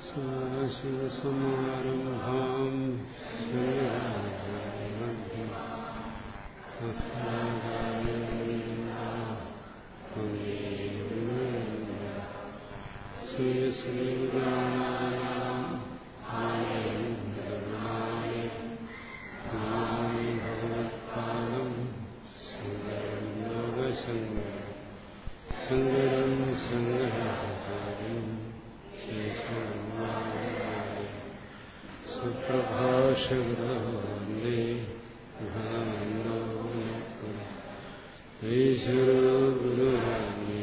സമാരംഭാം ഭഗവത്പാദം ശങ്കരം ശങ്കരാചാര്യം സുപ്രഭാഷകൃതേ ഈശ്വരോ ഗുരുരാമേ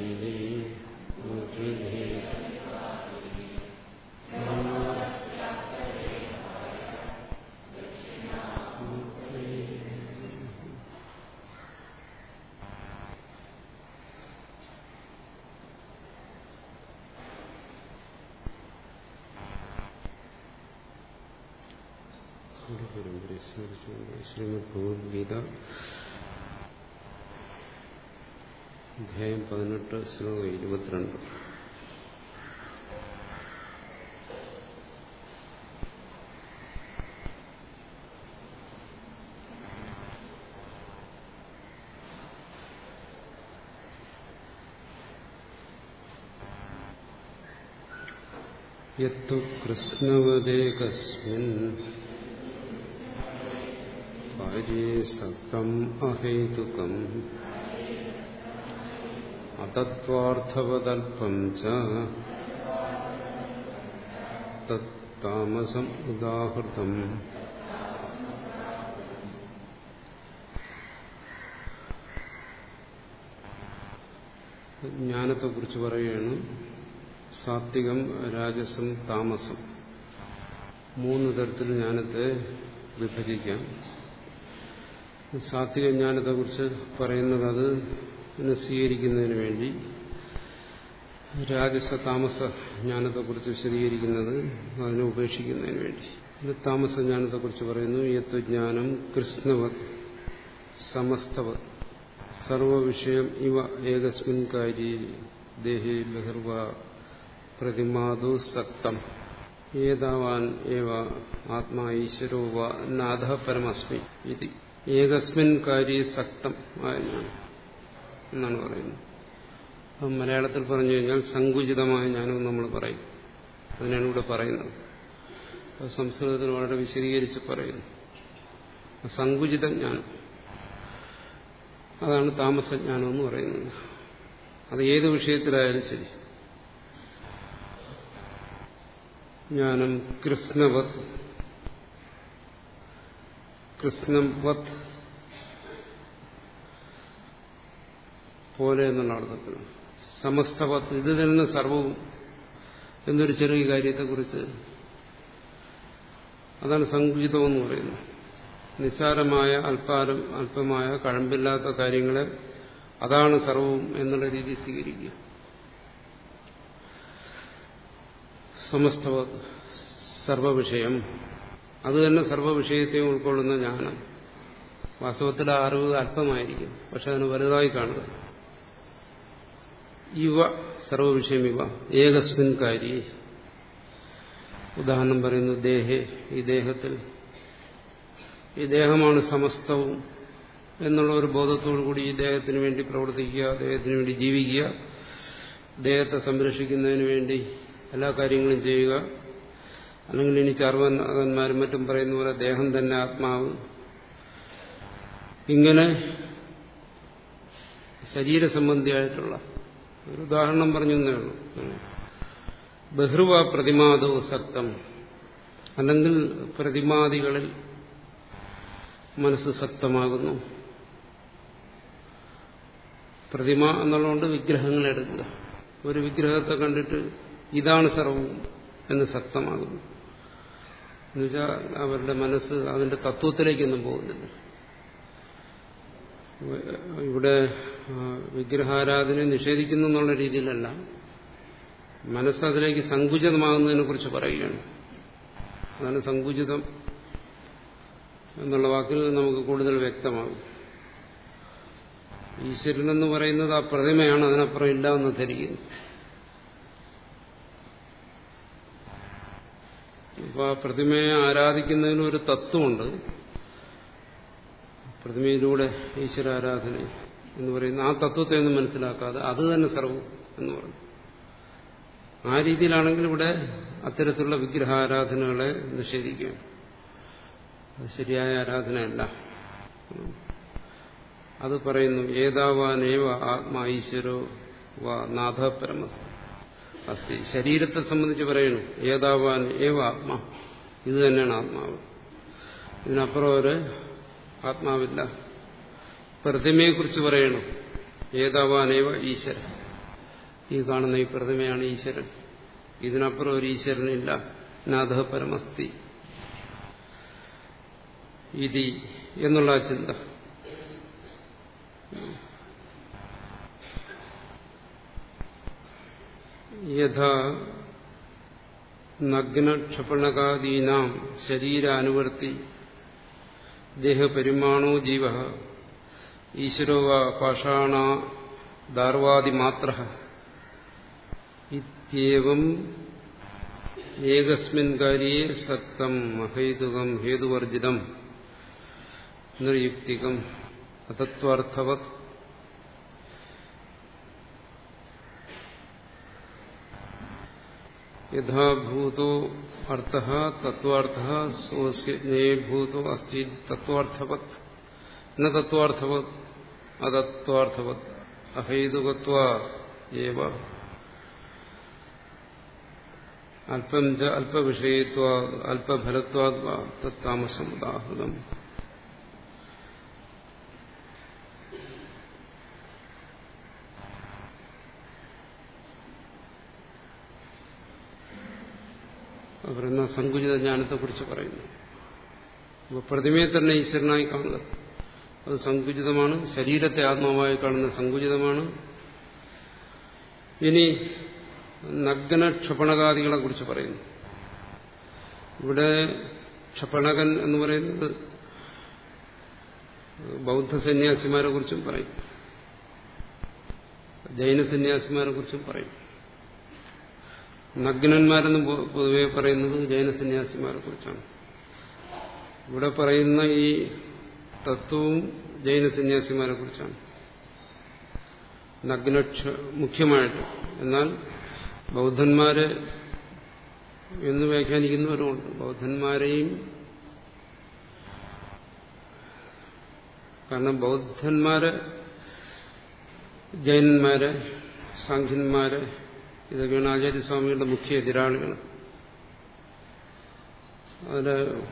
പരമ്പരയെ സ്മരിച്ചുകൊണ്ട് ശ്രീമദ് ഭഗവത്ഗീത അധ്യായം പതിനെട്ട് ശ്ലോകം ഇരുപത്തിരണ്ട് യത്തു കൃഷ്ണവദേകസ്മിൻ കാര്യേ സക്തം അഹേതുകം അതത്വാർത്ഥവതൽപം ച തത്താമസം ഉദാഹൃതം ജ്ഞാനത്തെക്കുറിച്ച് പറയുകയാണ് സാത്വികം രാജസം താമസം മൂന്ന് തരത്തിൽ ജ്ഞാനത്തെ വിഭജിക്കാം സാത്വിക ജ്ഞാനത്തെക്കുറിച്ച് പറയുന്നത് അത് സ്വീകരിക്കുന്നതിന് വേണ്ടി രാജസ താമസ ജ്ഞാനത്തെക്കുറിച്ച് വിശദീകരിക്കുന്നത് അതിനെ ഉപേക്ഷിക്കുന്നതിന് വേണ്ടി ഇത് താമസ ജ്ഞാനത്തെക്കുറിച്ച് പറയുന്നു യത്വജ്ഞാനം കൃഷ്ണവത് സമസ്തവത് സർവവിഷയം ഇവ ഏകസ്മിൻ കാര്യ ദേഹേ ബഹിർവ പ്രതിമാതു സക്തം ഏതാവാൻ ഏവ ആത്മാ ഈശ്വരോ വ നാഥ പരമസ്മി ഇതി ഏകസ്മിൻ കാര്യ സക്തം ആയ ജ്ഞാനം എന്നാണ് പറയുന്നത് അപ്പം മലയാളത്തിൽ പറഞ്ഞു കഴിഞ്ഞാൽ സങ്കുചിതമായ ജ്ഞാനം നമ്മൾ പറയും അതിനാണ് ഇവിടെ പറയുന്നത് അത് സംസ്കൃതത്തിൽ വളരെ വിശദീകരിച്ച് പറയുന്നു സങ്കുചിത ജ്ഞാനം അതാണ് താമസജ്ഞാനം എന്ന് പറയുന്നത് അത് ഏത് വിഷയത്തിലായാലും ശരി ജ്ഞാനം കൃഷ്ണവത് കൃഷ്ണവത് പോലെ എന്നുള്ള അർത്ഥത്തിൽ സമസ്തവത്ത് ഇത് തന്നെ സർവവും എന്നൊരു ചെറിയ കാര്യത്തെക്കുറിച്ച് അതാണ് സങ്കുചിതം എന്ന് പറയുന്നത് നിസ്സാരമായ അല്പാരം അല്പമായ കഴമ്പില്ലാത്ത കാര്യങ്ങളെ അതാണ് സർവവും എന്നുള്ള രീതി സ്വീകരിക്കുക സമസ്തവ സർവവിഷയം അത് തന്നെ സർവവിഷയത്തെയും ഉൾക്കൊള്ളുന്ന ജ്ഞാനം വാസ്തവത്തിൽ ആ അറിവ് അല്പമായിരിക്കും പക്ഷെ അതിന് വലുതായി കാണുക ഇവ സർവവിഷയം ഇവ ഏകസ്മിൻ കാര്യ ഉദാഹരണം പറയുന്നു ദേഹേ ഈ ദേഹത്തിൽ ഈ ദേഹമാണ് സമസ്തവും എന്നുള്ള ഒരു ബോധത്തോടു കൂടി ഈ ദേഹത്തിന് വേണ്ടി പ്രവർത്തിക്കുക ദേഹത്തിന് വേണ്ടി ജീവിക്കുക ദേഹത്തെ സംരക്ഷിക്കുന്നതിന് വേണ്ടി എല്ലാ കാര്യങ്ങളും ചെയ്യുക അല്ലെങ്കിൽ ഇനി ചർവന്മാരും മറ്റും പറയുന്ന പോലെ ദേഹം തന്നെ ആത്മാവ് ഇങ്ങനെ ശരീരസംബന്ധിയായിട്ടുള്ള ഒരു ഉദാഹരണം പറഞ്ഞു എന്നേ ഉള്ളൂ ബഹ്റുവ പ്രതിമാദോ സക്തം അല്ലെങ്കിൽ പ്രതിമാദികളിൽ മനസ്സ് ശക്തമാകുന്നു പ്രതിമ എന്നുള്ളതുകൊണ്ട് വിഗ്രഹങ്ങൾ എടുക്കുക ഒരു വിഗ്രഹത്തെ കണ്ടിട്ട് ഇതാണ് സർവവും എന്ന് ശക്തമാകുന്നു എന്നുവെച്ചാൽ അവരുടെ മനസ്സ് അതിന്റെ തത്വത്തിലേക്കൊന്നും പോകുന്നില്ല ഇവിടെ വിഗ്രഹാരാധന നിഷേധിക്കുന്നു എന്നുള്ള രീതിയിലല്ല മനസ്സതിലേക്ക് സങ്കുചിതമാകുന്നതിനെ കുറിച്ച് പറയുകയാണ് അതാണ് സങ്കുചിതം എന്നുള്ള വാക്കിൽ നമുക്ക് കൂടുതൽ വ്യക്തമാകും ഈശ്വരനെന്ന് പറയുന്നത് ആ പ്രതിമയാണ് അതിനപ്പുറം ഇല്ല എന്ന് ധരിക്കുന്നു അപ്പോൾ ആ പ്രതിമയെ ആരാധിക്കുന്നതിന് ഒരു തത്വമുണ്ട് പ്രതിമയിലൂടെ ഈശ്വര ആരാധന എന്ന് പറയുന്ന ആ തത്വത്തെ ഒന്നും മനസ്സിലാക്കാതെ അത് തന്നെ സർവം എന്ന് പറഞ്ഞു ആ രീതിയിലാണെങ്കിൽ ഇവിടെ അത്തരത്തിലുള്ള വിഗ്രഹാരാധനകളെ നിഷേധിക്കുക അത് ശരിയായ ആരാധനയല്ല അത് പറയുന്നു ഏതാവാനേവ ആത്മാ ഈശ്വരോ വാ നാഥ പരമ അസ്തി ശരീരത്തെ സംബന്ധിച്ച് പറയുന്നു ഏതാവാൻ ഏവ ആത്മാ ഇത് തന്നെയാണ് ആത്മാവ് ഇതിനപ്പുറം ഒരു ആത്മാവില്ല പ്രതിമയെക്കുറിച്ച് പറയണു ഏതാവാനേവ ഈശ്വരൻ ഈ കാണുന്ന ഈ പ്രതിമയാണ് ഈശ്വരൻ ഇതിനപ്പുറം ഒരു ഈശ്വരനില്ല നാഥ പരമസ്തി ഇതി എന്നുള്ള ആ ചിന്ത യഥാ നഗ്നക്ഷപണകാദീനാം ശരീരാനുവർത്തി ദേഹപരിമാണോ ജീവ ഈശ്വരോ വാ പാഷാണ ദാർവാദിമാത്ര ഇത്യവം ഏകസ്മിൻ കാര്യേ സക്തം അഹൈതുകം ഹേതുവർജിതം നിർയുക്തികം അതത്വാർത്ഥവത് യഥാഭൂതോ അർത്ഥ തത്വാർത്ഥ സ്വസ്യജ്ഞേഭൂതോ അസ്തി തത്വാർത്ഥവത് ന തത്വാർത്ഥവത് അതത്വാർത്ഥവത് അഹൈതുകത്വ ഏവ അല്പം ച അല്പവിഷയത്വാ അല്പഫലത്വാ തത്താമസം ഉദാഹൃതം പറയുന്ന സങ്കുചിത ജ്ഞാനത്തെക്കുറിച്ച് പറയുന്നു അപ്പോൾ പ്രതിമയെ തന്നെ ഈശ്വരനായി കാണുക അത് സങ്കുചിതമാണ് ശരീരത്തെ ആത്മാവായി കാണുന്ന സങ്കുചിതമാണ് ഇനി നഗ്ന ക്ഷപണകാദികളെ കുറിച്ച് പറയുന്നു ഇവിടെ ക്ഷപണകൻ എന്ന് പറയുന്നത് ബൗദ്ധ സന്യാസിമാരെ കുറിച്ചും പറയും ജൈന സന്യാസിമാരെ കുറിച്ചും പറയും നഗ്നന്മാരെന്ന് പൊതുവെ പറയുന്നത് ജൈന സന്യാസിമാരെ കുറിച്ചാണ് ഇവിടെ പറയുന്ന ഈ തത്വവും ജൈന സന്യാസിമാരെ കുറിച്ചാണ് നഗ്നക്ഷ മുഖ്യമായിട്ട് എന്നാൽ ബൗദ്ധന്മാരെ എന്ന് വ്യാഖ്യാനിക്കുന്നവരുമുണ്ട് ബൗദ്ധന്മാരെയും കാരണം ബൗദ്ധന്മാരെ ജൈനന്മാരെ സാഖ്യന്മാരെ ഇതൊക്കെയാണ് ആചാര്യസ്വാമികളുടെ മുഖ്യ എതിരാളികൾ അതിൽ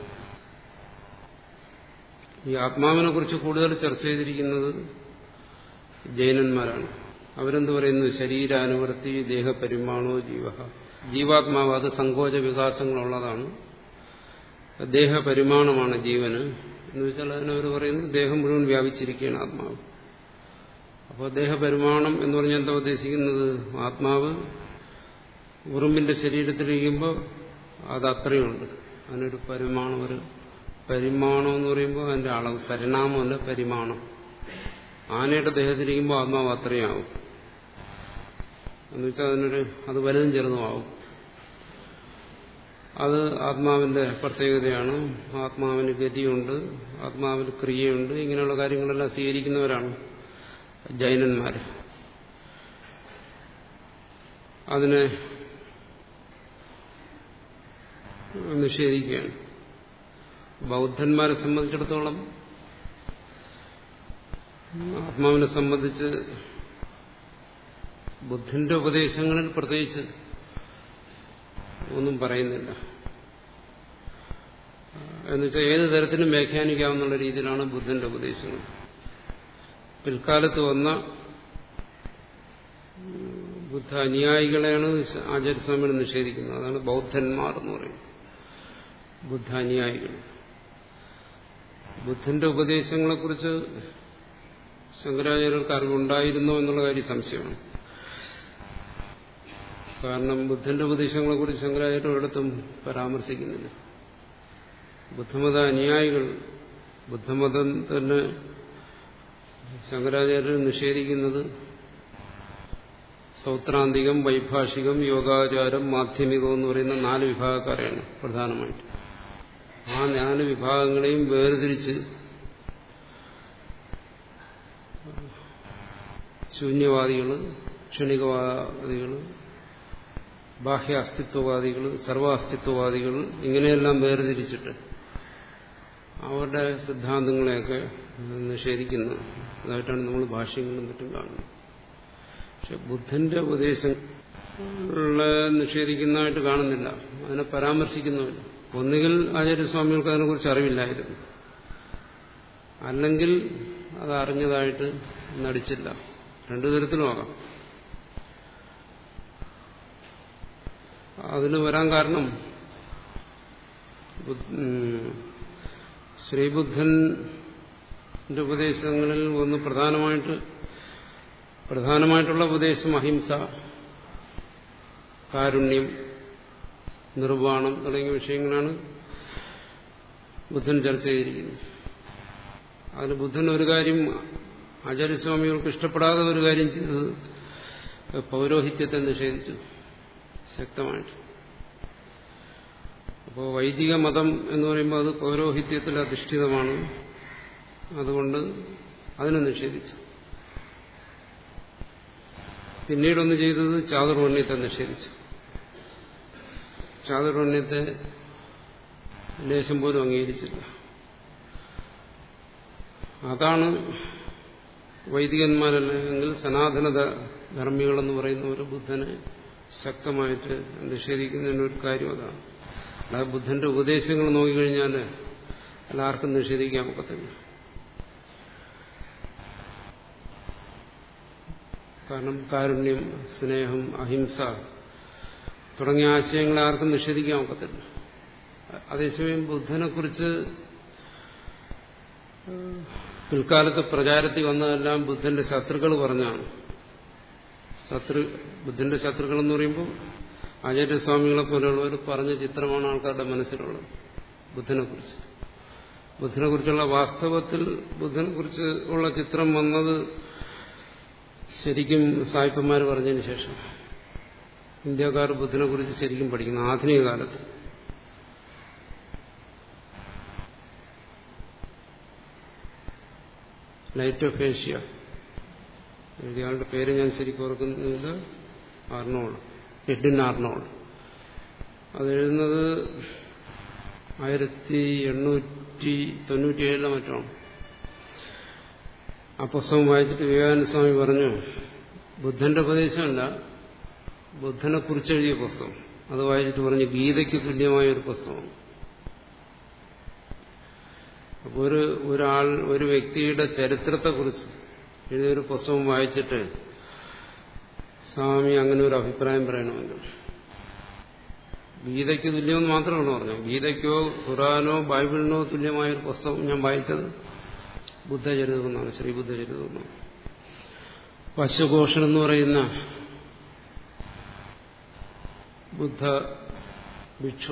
ഈ ആത്മാവിനെ കുറിച്ച് കൂടുതൽ ചർച്ച ചെയ്തിരിക്കുന്നത് ജൈനന്മാരാണ് അവരെന്ത് പറയുന്നു ശരീരാനുവർത്തി ദേഹപരിമാണോ ജീവ ജീവാത്മാവ് അത് സങ്കോച വികാസങ്ങളുള്ളതാണ് ദേഹപരിമാണമാണ് ജീവന് എന്ന് വെച്ചാൽ അതിനവർ പറയുന്നു ദേഹം മുഴുവൻ വ്യാപിച്ചിരിക്കുകയാണ് ആത്മാവ് അപ്പോൾ ദേഹപരിമാണം എന്ന് പറഞ്ഞാൽ എന്താ ഉദ്ദേശിക്കുന്നത് ആത്മാവ് ഉറുമ്പിന്റെ ശരീരത്തിലിരിക്കുമ്പോൾ അത് അത്രയുണ്ട് അതിനൊരു പരിമാണം ഒരു പരിമാണം എന്ന് പറയുമ്പോൾ അതിന്റെ അളവ് പരിണാമമല്ല പരിമാണം ആനയുടെ ദേഹത്തിരിക്കുമ്പോൾ ആത്മാവ് അത്രയും ആവും എന്നുവെച്ചാൽ അതിനൊരു അത് വലുതും ചെറുതുമാവും അത് ആത്മാവിന്റെ പ്രത്യേകതയാണ് ആത്മാവിന് ഗതിയുണ്ട് ആത്മാവിന് ക്രിയയുണ്ട് ഇങ്ങനെയുള്ള കാര്യങ്ങളെല്ലാം സ്വീകരിക്കുന്നവരാണ് ജൈനന്മാർ അതിനെ നിഷേധിക്കുകയാണ് ബൗദ്ധന്മാരെ സംബന്ധിച്ചിടത്തോളം ആത്മാവിനെ സംബന്ധിച്ച് ബുദ്ധന്റെ ഉപദേശങ്ങളിൽ പ്രത്യേകിച്ച് ഒന്നും പറയുന്നില്ല എന്നുവെച്ചാൽ ഏത് തരത്തിലും വ്യാഖ്യാനിക്കാവുന്ന രീതിയിലാണ് ബുദ്ധന്റെ ഉപദേശങ്ങൾ പിൽക്കാലത്ത് വന്ന ബുദ്ധ അനുയായികളെയാണ് ആചാര്യസ്വാമികൾ നിഷേധിക്കുന്നത് അതാണ് ബൗദ്ധന്മാർ എന്ന് പറയുന്നത് ബുദ്ധ അനുയായികൾ ബുദ്ധന്റെ ഉപദേശങ്ങളെക്കുറിച്ച് ശങ്കരാചാര്യർക്ക് അറിവുണ്ടായിരുന്നോ എന്നുള്ള കാര്യം സംശയമാണ് കാരണം ബുദ്ധന്റെ ഉപദേശങ്ങളെക്കുറിച്ച് ശങ്കരാചാര്യ ഒരിടത്തും പരാമർശിക്കുന്നില്ല ബുദ്ധമത അനുയായികൾ ബുദ്ധമതം തന്നെ ശങ്കരാചാര്യർ നിഷേധിക്കുന്നത് സൗത്രാന്തികം വൈഭാഷികം യോഗാചാരം മാധ്യമികം എന്ന് പറയുന്ന നാല് വിഭാഗക്കാരെയാണ് പ്രധാനമായിട്ട് ആ നാല് വിഭാഗങ്ങളെയും വേർതിരിച്ച് ശൂന്യവാദികൾ ക്ഷണികവാദികൾ ബാഹ്യ അസ്തിത്വവാദികൾ സർവാസ്തിത്വവാദികൾ ഇങ്ങനെയെല്ലാം വേർതിരിച്ചിട്ട് അവരുടെ സിദ്ധാന്തങ്ങളെയൊക്കെ നിഷേധിക്കുന്നു അതായിട്ടാണ് നമ്മൾ ഭാഷ്യങ്ങളും മറ്റും കാണുന്നത് പക്ഷെ ബുദ്ധന്റെ ഉപദേശങ്ങളെ നിഷേധിക്കുന്നതായിട്ട് കാണുന്നില്ല അതിനെ പരാമർശിക്കുന്നുമില്ല ഒന്നുകിൽ ആചാര്യസ്വാമികൾക്ക് അതിനെക്കുറിച്ച് അറിവില്ലായിരുന്നു അല്ലെങ്കിൽ അത് അറിഞ്ഞതായിട്ട് നടിച്ചില്ല രണ്ടു തരത്തിലുമാകാം അതിന് വരാൻ കാരണം ശ്രീബുദ്ധന്റെ ഉപദേശങ്ങളിൽ ഒന്ന് പ്രധാനമായിട്ട് പ്രധാനമായിട്ടുള്ള ഉപദേശം അഹിംസ കാരുണ്യം നിർവ്വാണം തുടങ്ങിയ വിഷയങ്ങളാണ് ബുദ്ധൻ ചർച്ച ചെയ്തിരിക്കുന്നത് അതിന് ബുദ്ധൻ ഒരു കാര്യം ആചാര്യസ്വാമികൾക്ക് ഇഷ്ടപ്പെടാതെ ഒരു കാര്യം ചെയ്തത് പൗരോഹിത്യത്തെ നിഷേധിച്ചു ശക്തമായിട്ട് അപ്പോൾ വൈദിക മതം എന്ന് പറയുമ്പോൾ അത് പൗരോഹിത്യത്തിൽ അധിഷ്ഠിതമാണ് അതുകൊണ്ട് അതിനെ നിഷേധിച്ചു പിന്നീടൊന്ന് ചെയ്തത് ചാതുർവർണ്ണ്യത്തെ നിഷേധിച്ചു ചാതുർവർണ്ണ്യത്തെ ലേശം പോലും അംഗീകരിച്ചില്ല അതാണ് വൈദികന്മാരല്ലെങ്കിൽ സനാതന ധർമ്മികളെന്ന് പറയുന്ന ഒരു ബുദ്ധനെ ശക്തമായിട്ട് നിഷേധിക്കുന്നതിന് ഒരു കാര്യം അതാണ് അല്ലാതെ ബുദ്ധന്റെ ഉപദേശങ്ങൾ നോക്കിക്കഴിഞ്ഞാൽ എല്ലാവർക്കും നിഷേധിക്കാൻ ഒക്കത്തില്ല കാരണം കാരുണ്യം സ്നേഹം അഹിംസ തുടങ്ങിയ ആശയങ്ങളെ ആർക്കും നിഷേധിക്കാൻ ഒക്കത്തില്ല അതേസമയം ബുദ്ധനെക്കുറിച്ച് പിൽക്കാലത്ത് പ്രചാരത്തിൽ വന്നതെല്ലാം ബുദ്ധന്റെ ശത്രുക്കൾ പറഞ്ഞാണ് ശത്രു ബുദ്ധന്റെ ശത്രുക്കൾ എന്ന് പറയുമ്പോൾ ആചാര്യസ്വാമികളെ പോലെയുള്ളവർ പറഞ്ഞ ചിത്രമാണ് ആൾക്കാരുടെ മനസ്സിലുള്ളത് ബുദ്ധനെക്കുറിച്ച് ബുദ്ധനെക്കുറിച്ചുള്ള വാസ്തവത്തിൽ ബുദ്ധനെക്കുറിച്ച് ഉള്ള ചിത്രം വന്നത് ശരിക്കും സായിപ്പന്മാർ പറഞ്ഞതിന് ശേഷം ഇന്ത്യക്കാർ ബുദ്ധനെക്കുറിച്ച് ശരിക്കും പഠിക്കുന്നു ആധുനിക കാലത്ത് ലൈറ്റ് ഓഫ് ഏഷ്യ എഴുതിയാളുടെ പേര് ഞാൻ ശരിക്കും ഓർക്കുന്നത് ആർണോൾഡ് എഡിൻ ആർണോൾഡ് അത് എഴുതുന്നത് ആയിരത്തി എണ്ണൂറ്റി തൊണ്ണൂറ്റിയേഴിലെ മറ്റാണ് ആ പുസ്തകം വായിച്ചിട്ട് വിവേകാനന്ദ സ്വാമി പറഞ്ഞു ബുദ്ധന്റെ ഉപദേശമല്ല ബുദ്ധനെ കുറിച്ചെഴുതിയ പുസ്തകം അത് വായിച്ചിട്ട് പറഞ്ഞു ഗീതയ്ക്ക് തുല്യമായ ഒരു പുസ്തകമാണ് അപ്പോൾ ഒരു ഒരാൾ ഒരു വ്യക്തിയുടെ ചരിത്രത്തെക്കുറിച്ച് എഴുതിയൊരു പുസ്തകം വായിച്ചിട്ട് സ്വാമി അങ്ങനെ ഒരു അഭിപ്രായം പറയണമെങ്കിൽ ഗീതയ്ക്ക് തുല്യമെന്ന് മാത്രമാണ് പറഞ്ഞു ഗീതയ്ക്കോ ഖുറാനോ ബൈബിളിനോ തുല്യമായ ഒരു പുസ്തകം ഞാൻ വായിച്ചത് ബുദ്ധചരിതമെന്നാണ് ശ്രീബുദ്ധചരിതമെന്നാണ് പശുഘോഷൻ എന്ന് പറയുന്ന ബുദ്ധ ഭിക്ഷു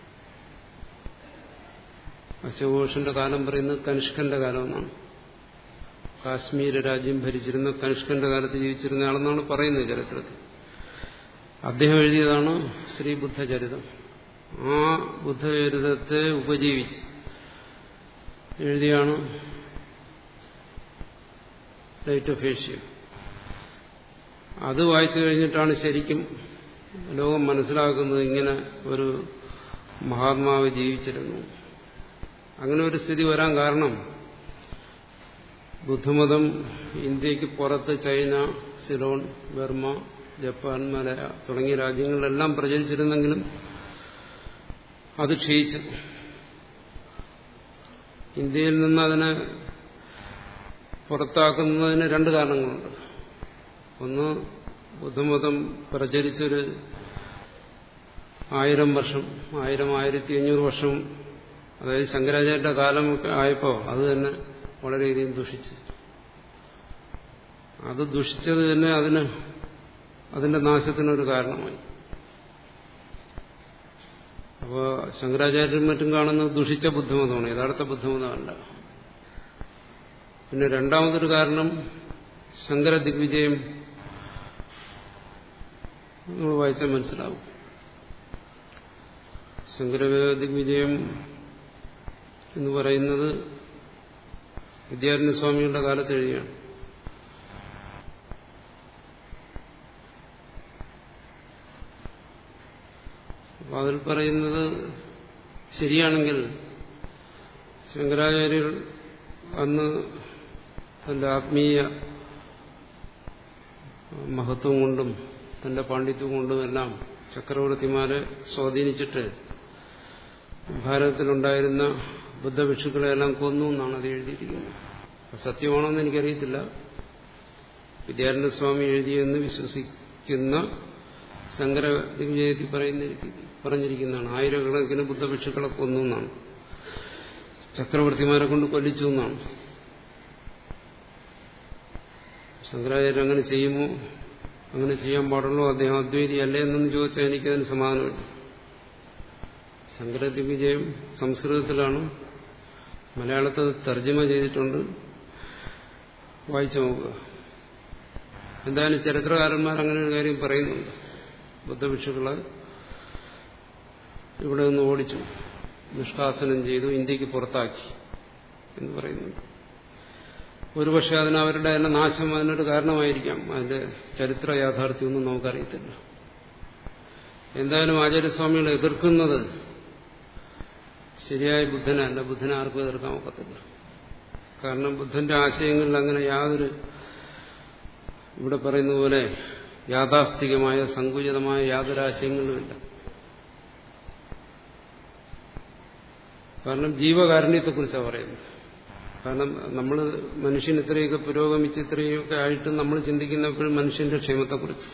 അശോഘോഷന്റെ കാലം പറയുന്നത് കനിഷ്കന്റെ കാലമെന്നാണ് കാശ്മീർ രാജ്യം ഭരിച്ചിരുന്ന കനിഷ്കന്റെ കാലത്ത് ജീവിച്ചിരുന്ന ആളെന്നാണ് പറയുന്നത് ചരിത്രത്തിൽ അദ്ദേഹം എഴുതിയതാണ് ശ്രീബുദ്ധചരിതം ആ ബുദ്ധചരിതത്തെ ഉപജീവിച്ച് എഴുതിയാണ് ലൈറ്റ് ഓഫ് ഏഷ്യ അത് വായിച്ചു കഴിഞ്ഞിട്ടാണ് ശരിക്കും ലോകം മനസ്സിലാക്കുന്നത് ഇങ്ങനെ ഒരു മഹാത്മാവ് ജീവിച്ചിരുന്നു അങ്ങനെ ഒരു സ്ഥിതി വരാൻ കാരണം ബുദ്ധമതം ഇന്ത്യക്ക് പുറത്ത് China Ceylon Burma Japan Malaya തുടങ്ങിയ രാജ്യങ്ങളിലെല്ലാം പ്രചരിച്ചിരുന്നെങ്കിലും അത് ക്ഷയിച്ചു ഇന്ത്യയിൽ നിന്ന് അതിനെ പുറത്താക്കുന്നതിന് രണ്ട് കാരണങ്ങളുണ്ട് ഒന്ന് ബുദ്ധമതം പ്രചരിച്ചൊരു ആയിരം വർഷം ആയിരം ആയിരത്തി അഞ്ഞൂറ് വർഷം അതായത് ശങ്കരാചാര്യന്റെ കാലമൊക്കെ ആയപ്പോൾ അത് തന്നെ വളരെയധികം ദുഷിച്ചു അത് ദുഷിച്ചത് തന്നെ അതിന് അതിന്റെ നാശത്തിനൊരു കാരണമായി അപ്പോൾ ശങ്കരാചാര്യരും മറ്റും കാണുന്നത് ദുഷിച്ച ബുദ്ധമതമാണ് യഥാർത്ഥ ബുദ്ധമതമല്ല പിന്നെ രണ്ടാമതൊരു കാരണം ശങ്കര ദിഗ്വിജയം നമ്മൾ വായിച്ചാൽ മനസ്സിലാവും ശങ്കരവേദിക് വിജയം എന്ന് പറയുന്നത് വിദ്യാരണ്യ സ്വാമികളുടെ കാലത്ത് എഴുതിയാണ് അപ്പൊ അതിൽ പറയുന്നത് ശരിയാണെങ്കിൽ ശങ്കരാചാര്യർ അന്ന് തന്റെ ആത്മീയ മഹത്വം കൊണ്ടും തന്റെ പാണ്ഡിത്യം കൊണ്ടും എല്ലാം ചക്രവർത്തിമാരെ സ്വാധീനിച്ചിട്ട് ഭാരതത്തിലുണ്ടായിരുന്ന ബുദ്ധഭിക്ഷുക്കളെല്ലാം കൊന്നു എന്നാണ് അത് എഴുതിയിരിക്കുന്നത് സത്യമാണോ എന്ന് എനിക്കറിയത്തില്ല വിദ്യാരണ്യസ്വാമി എഴുതിയെന്ന് വിശ്വസിക്കുന്ന ശങ്കര വിജയത്തിൽ പറയുന്ന പറഞ്ഞിരിക്കുന്നതാണ് ആയിരക്കണക്കിന് ബുദ്ധഭിക്ഷുക്കളെ കൊന്നു എന്നാണ് ചക്രവർത്തിമാരെ കൊണ്ട് കൊല്ലിച്ചു എന്നാണ് ശങ്കരാചാര്യർ അങ്ങനെ ചെയ്യുമോ അങ്ങനെ ചെയ്യാൻ പാടുള്ളൂ അദ്ദേഹം അദ്വൈതി അല്ലേ എന്നൊന്ന് ചോദിച്ചാൽ എനിക്കതിന് സമാധാനമില്ല ശങ്കര വിജയം സംസ്കൃതത്തിലാണ് മലയാളത്തിൽ തർജ്ജമ ചെയ്തിട്ടുണ്ട് വായിച്ചു നോക്കുക എന്തായാലും ചരിത്രകാരന്മാർ അങ്ങനെ ഒരു കാര്യം പറയുന്നുണ്ട് ബുദ്ധഭിക്ഷുക്കളെ ഇവിടെ നിന്ന് ഓടിച്ചു നിഷ്കാസനം ചെയ്തു ഇന്ത്യക്ക് പുറത്താക്കി എന്ന് പറയുന്നുണ്ട് ഒരുപക്ഷെ അതിന് അവരുടെ തന്നെ നാശം അതിനൊരു കാരണമായിരിക്കാം അതിന്റെ ചരിത്ര യാഥാർത്ഥ്യമൊന്നും നമുക്കറിയത്തില്ല എന്തായാലും ആചാര്യസ്വാമികളെ എതിർക്കുന്നത് ശരിയായ ബുദ്ധനല്ല ബുദ്ധനെ ആർക്കും എതിർക്കാൻ ഒക്കത്തില്ല കാരണം ബുദ്ധന്റെ ആശയങ്ങളിൽ അങ്ങനെ യാതൊരു ഇവിടെ പറയുന്ന പോലെ യാഥാസ്ഥികമായ സങ്കുചിതമായ യാതൊരു ആശയങ്ങളുമില്ല കാരണം ജീവകാരുണ്യത്തെക്കുറിച്ചാണ് പറയുന്നത് കാരണം നമ്മൾ മനുഷ്യൻ ഇത്രയൊക്കെ പുരോഗമിച്ച് ഇത്രയൊക്കെ ആയിട്ട് നമ്മൾ ചിന്തിക്കുന്നപ്പോഴും മനുഷ്യന്റെ ക്ഷേമത്തെക്കുറിച്ച്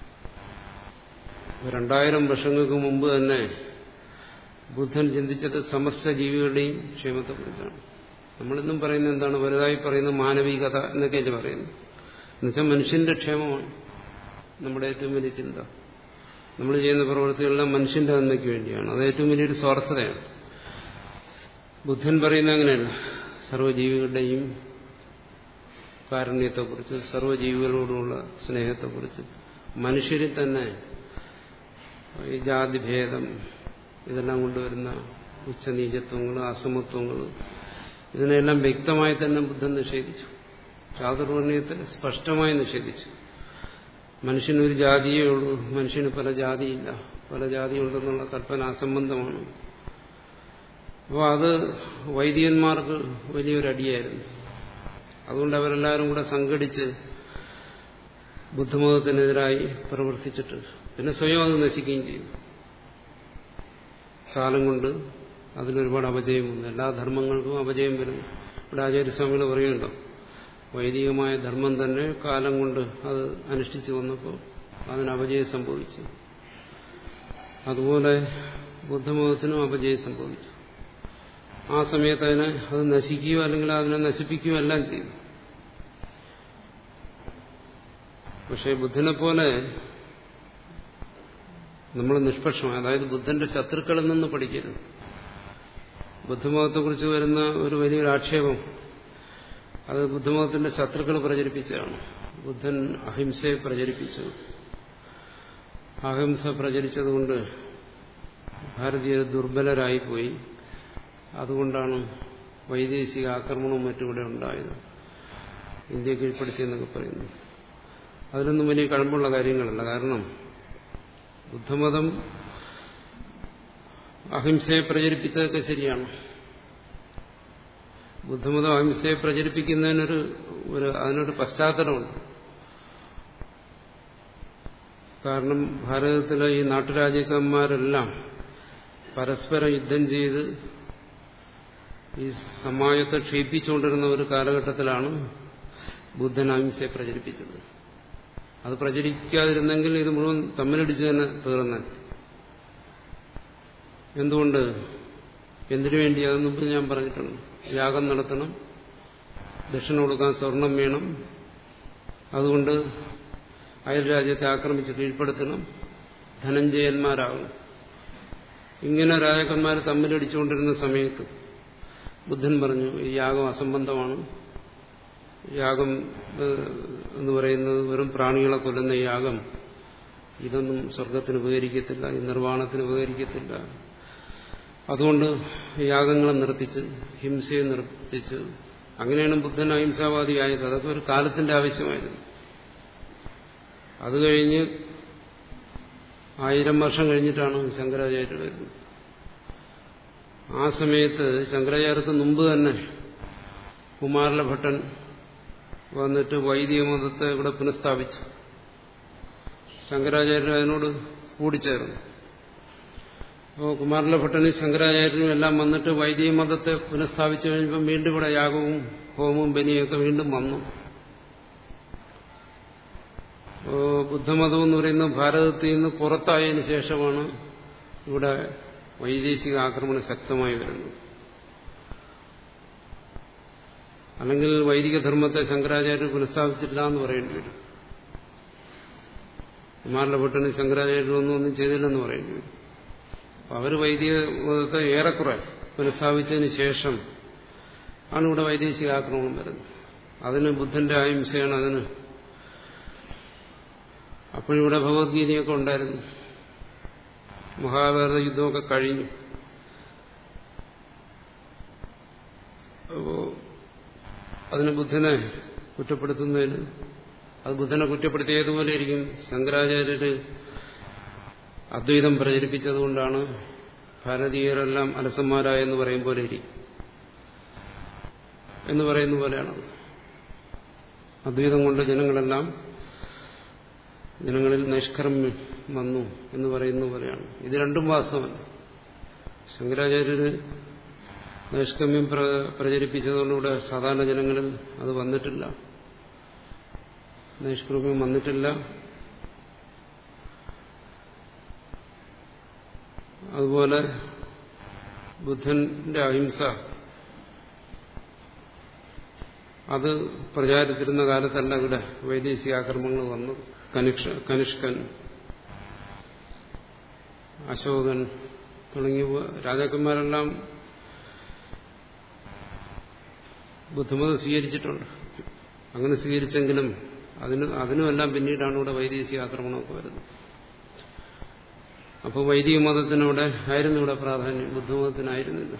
രണ്ടായിരം വർഷങ്ങൾക്ക് മുമ്പ് തന്നെ ബുദ്ധൻ ചിന്തിച്ചത് സമസ്ത ജീവികളുടെയും ക്ഷേമത്തെക്കുറിച്ചാണ് നമ്മളിന്നും പറയുന്നത് എന്താണ് വലുതായി പറയുന്നത് മാനവികത എന്നൊക്കെയല്ലേ പറയുന്നത് എന്നുവെച്ചാൽ മനുഷ്യന്റെ ക്ഷേമമാണ് നമ്മുടെ ഏറ്റവും വലിയ ചിന്ത നമ്മൾ ചെയ്യുന്ന പ്രവൃത്തികളെല്ലാം മനുഷ്യന്റെ നന്മയ്ക്ക് വേണ്ടിയാണ് അത് ഏറ്റവും വലിയൊരു സ്വാർത്ഥതയാണ് ബുദ്ധൻ പറയുന്ന അങ്ങനെയല്ല സർവ്വജീവികളുടെയും കാരുണ്യത്തെക്കുറിച്ച് സർവ്വജീവികളോടുള്ള സ്നേഹത്തെക്കുറിച്ച് മനുഷ്യരിൽ തന്നെ ഈ ജാതിഭേദം ഇതെല്ലാം കൊണ്ടുവരുന്ന ഉച്ചനീചത്വങ്ങൾ അസമത്വങ്ങൾ ഇതിനെല്ലാം വ്യക്തമായി തന്നെ ബുദ്ധൻ നിഷേധിച്ചു ചാതുർവർണ്ണയത്തെ സ്പഷ്ടമായി നിഷേധിച്ചു മനുഷ്യനൊരു ജാതിയേ ഉള്ളൂ മനുഷ്യന് പല ജാതിയില്ല പല ജാതിയുണ്ടെന്നുള്ള കൽപ്പന അസംബന്ധമാണ് അപ്പോൾ അത് വൈദികന്മാർക്ക് വലിയൊരു അടിയായിരുന്നു അതുകൊണ്ട് അവരെല്ലാവരും കൂടെ സംഘടിച്ച് ബുദ്ധമതത്തിനെതിരായി പ്രവർത്തിച്ചിട്ട് പിന്നെ സ്വയം അത് നശിക്കുകയും ചെയ്തു കാലം കൊണ്ട് അതിനൊരുപാട് അപജയം വന്നു എല്ലാ ധർമ്മങ്ങൾക്കും അപജയം വരുന്നു ഇവിടെ ആചാര്യസ്വാമികൾ പറയുന്നുണ്ടോ വൈദികമായ ധർമ്മം തന്നെ കാലം കൊണ്ട് അത് അനുഷ്ഠിച്ചു വന്നപ്പോൾ അതിന് അപജയം സംഭവിച്ചു അതുപോലെ ബുദ്ധമതത്തിനും അപജയം സംഭവിച്ചു ആ സമയത്ത് അതിനെ അത് നശിക്കുകയോ അല്ലെങ്കിൽ അതിനെ നശിപ്പിക്കുകയോ എല്ലാം ചെയ്തു പക്ഷെ ബുദ്ധനെ പോലെ നമ്മൾ നിഷ്പക്ഷമായി അതായത് ബുദ്ധന്റെ ശത്രുക്കളിൽ നിന്ന് പഠിക്കരുത് ബുദ്ധമതത്തെക്കുറിച്ച് വരുന്ന ഒരു വലിയൊരു ആക്ഷേപം അത് ബുദ്ധമതത്തിന്റെ ശത്രുക്കൾ പ്രചരിപ്പിച്ചതാണ് ബുദ്ധൻ അഹിംസയെ പ്രചരിപ്പിച്ചു അഹിംസ പ്രചരിച്ചതുകൊണ്ട് ഭാരതീയർ ദുർബലരായിപ്പോയി അതുകൊണ്ടാണ് വൈദേശിക ആക്രമണവും മറ്റും ഇവിടെ ഉണ്ടായത് ഇന്ത്യ കീഴ്പ്പെടുത്തിയെന്നൊക്കെ പറയുന്നു അതിലൊന്നും വലിയ കഴമ്പുള്ള കാര്യങ്ങളല്ല കാരണം ബുദ്ധമതം അഹിംസയെ പ്രചരിപ്പിച്ചതൊക്കെ ശരിയാണ് ബുദ്ധമതം അഹിംസയെ പ്രചരിപ്പിക്കുന്നതിനൊരു ഒരു അതിനൊരു പശ്ചാത്തലമുണ്ട് കാരണം ഭാരതത്തിലെ ഈ നാട്ടുരാജ്യക്കന്മാരെല്ലാം പരസ്പരം യുദ്ധം ചെയ്ത് ഈ സമാജത്തെ ക്ഷയിപ്പിച്ചുകൊണ്ടിരുന്ന ഒരു കാലഘട്ടത്തിലാണ് ബുദ്ധൻ അഹിംസയെ പ്രചരിപ്പിച്ചത് അത് പ്രചരിക്കാതിരുന്നെങ്കിൽ ഇത് മുഴുവൻ തമ്മിലടിച്ച് തന്നെ തീർന്നാൽ എന്തുകൊണ്ട് എന്തിനു വേണ്ടി അത് മുമ്പ് ഞാൻ പറഞ്ഞിട്ടുണ്ട് യാഗം നടത്തണം ദക്ഷിണ കൊടുക്കാൻ സ്വർണം വേണം അതുകൊണ്ട് അയൽ രാജ്യത്തെ ആക്രമിച്ച് കീഴ്പ്പെടുത്തണം ധനഞ്ജയന്മാരാകണം ഇങ്ങനെ രാജാക്കന്മാർ തമ്മിലടിച്ചുകൊണ്ടിരുന്ന സമയത്ത് ബുദ്ധൻ പറഞ്ഞു ഈ യാഗം അസംബന്ധമാണ് യാഗം എന്ന് പറയുന്നത് വെറും പ്രാണികളെ കൊല്ലുന്ന യാഗം ഇതൊന്നും സ്വർഗത്തിന് ഉപകരിക്കത്തില്ല ഈ നിർവ്വാണത്തിന് ഉപകരിക്കത്തില്ല അതുകൊണ്ട് യാഗങ്ങളെ നിർത്തിച്ച് ഹിംസയെ നിർത്തിച്ച് അങ്ങനെയാണ് ബുദ്ധൻ അഹിംസാവാദിയായത് അതൊക്കെ ഒരു കാലത്തിന്റെ ആവശ്യമായിരുന്നു അത് കഴിഞ്ഞ് ആയിരം വർഷം കഴിഞ്ഞിട്ടാണ് ശങ്കരാചാര്യർ വരുന്നത് ആ സമയത്ത് ശങ്കരാചാര്യത്തിന് മുമ്പ് തന്നെ കുമാരല ഭട്ടൻ വന്നിട്ട് വൈദിക മതത്തെ ഇവിടെ പുനഃസ്ഥാപിച്ചു ശങ്കരാചാര്യർ അതിനോട് കൂടിച്ചേർന്നു അപ്പോൾ കുമാരല ഭട്ടനും ശങ്കരാചാര്യനും എല്ലാം വന്നിട്ട് വൈദിക മതത്തെ പുനഃസ്ഥാപിച്ചു കഴിഞ്ഞപ്പം വീണ്ടും ഇവിടെ യാഗവും ഹോമവും ബലിയൊക്കെ വീണ്ടും വന്നു ബുദ്ധമതം എന്ന് പറയുന്നത് ഭാരതത്തിൽ നിന്ന് പുറത്തായതിനു ശേഷമാണ് ഇവിടെ വൈദേശിക ആക്രമണം ശക്തമായി വരുന്നത് അല്ലെങ്കിൽ വൈദിക ധർമ്മത്തെ ശങ്കരാചാര്യർ പുനഃസ്ഥാപിച്ചിട്ടില്ല എന്ന് പറയേണ്ടി വരും കുമാരന്റെ ഭട്ടന് ശങ്കരാചാര്യർ ഒന്നും ഒന്നും ചെയ്തില്ലെന്ന് പറയേണ്ടി വരും അവർ വൈദിക മതത്തെ ഏറെക്കുറെ പുനഃസ്ഥാപിച്ചതിന് ശേഷം ആണ് ഇവിടെ വൈദേശിക ആക്രമണം വരുന്നത് അതിന് ബുദ്ധന്റെ അഹിംസയാണ് അതിന് അപ്പോഴിവിടെ ഭഗവത്ഗീതയൊക്കെ ഉണ്ടായിരുന്നു മഹാഭാരത യുദ്ധമൊക്കെ കഴിഞ്ഞു അപ്പോ അതിന് ബുദ്ധനെ കുറ്റപ്പെടുത്തുന്നതിന് അത് ബുദ്ധനെ കുറ്റപ്പെടുത്തിയതുപോലെ ഇരിക്കും ശങ്കരാചാര്യര് അദ്വൈതം പ്രചരിപ്പിച്ചതുകൊണ്ടാണ് ഭാരതീയരെല്ലാം അലസന്മാരായെന്ന് പറയും പോലെ ഇരിക്കും എന്ന് പറയുന്ന പോലെയാണ് അദ്വൈതം കൊണ്ട് ജനങ്ങളെല്ലാം ജനങ്ങളിൽ നിഷ്കർമ്മ്യം വന്നു എന്ന് പറയുന്ന പോലെയാണ് ഇത് രണ്ടും വാസ്തവമല്ല ശങ്കരാചാര്യര് നൈഷ്കമ്യം പ്രചരിപ്പിച്ചതുകൊണ്ടിവിടെ സാധാരണ ജനങ്ങളിൽ അത് വന്നിട്ടില്ല നൈഷ്കർമ്മ്യം വന്നിട്ടില്ല അതുപോലെ ബുദ്ധന്റെ അഹിംസ അത് പ്രചാരത്തിരുന്ന കാലത്തല്ല ഇവിടെ വൈദേശിക ആക്രമണങ്ങൾ വന്നു കനിഷ് കനിഷ്കൻ അശോകൻ തുടങ്ങിയ രാജാക്കന്മാരെല്ലാം ബുദ്ധമതം സ്വീകരിച്ചിട്ടുണ്ട് അങ്ങനെ സ്വീകരിച്ചെങ്കിലും അതിന് അതിനുമെല്ലാം പിന്നീടാണ് ഇവിടെ വൈദേശിക ആക്രമണമൊക്കെ വരുന്നത് അപ്പോൾ വൈദിക മതത്തിനവിടെ ആയിരുന്നു ഇവിടെ പ്രാധാന്യം ബുദ്ധമതത്തിനായിരുന്നില്ല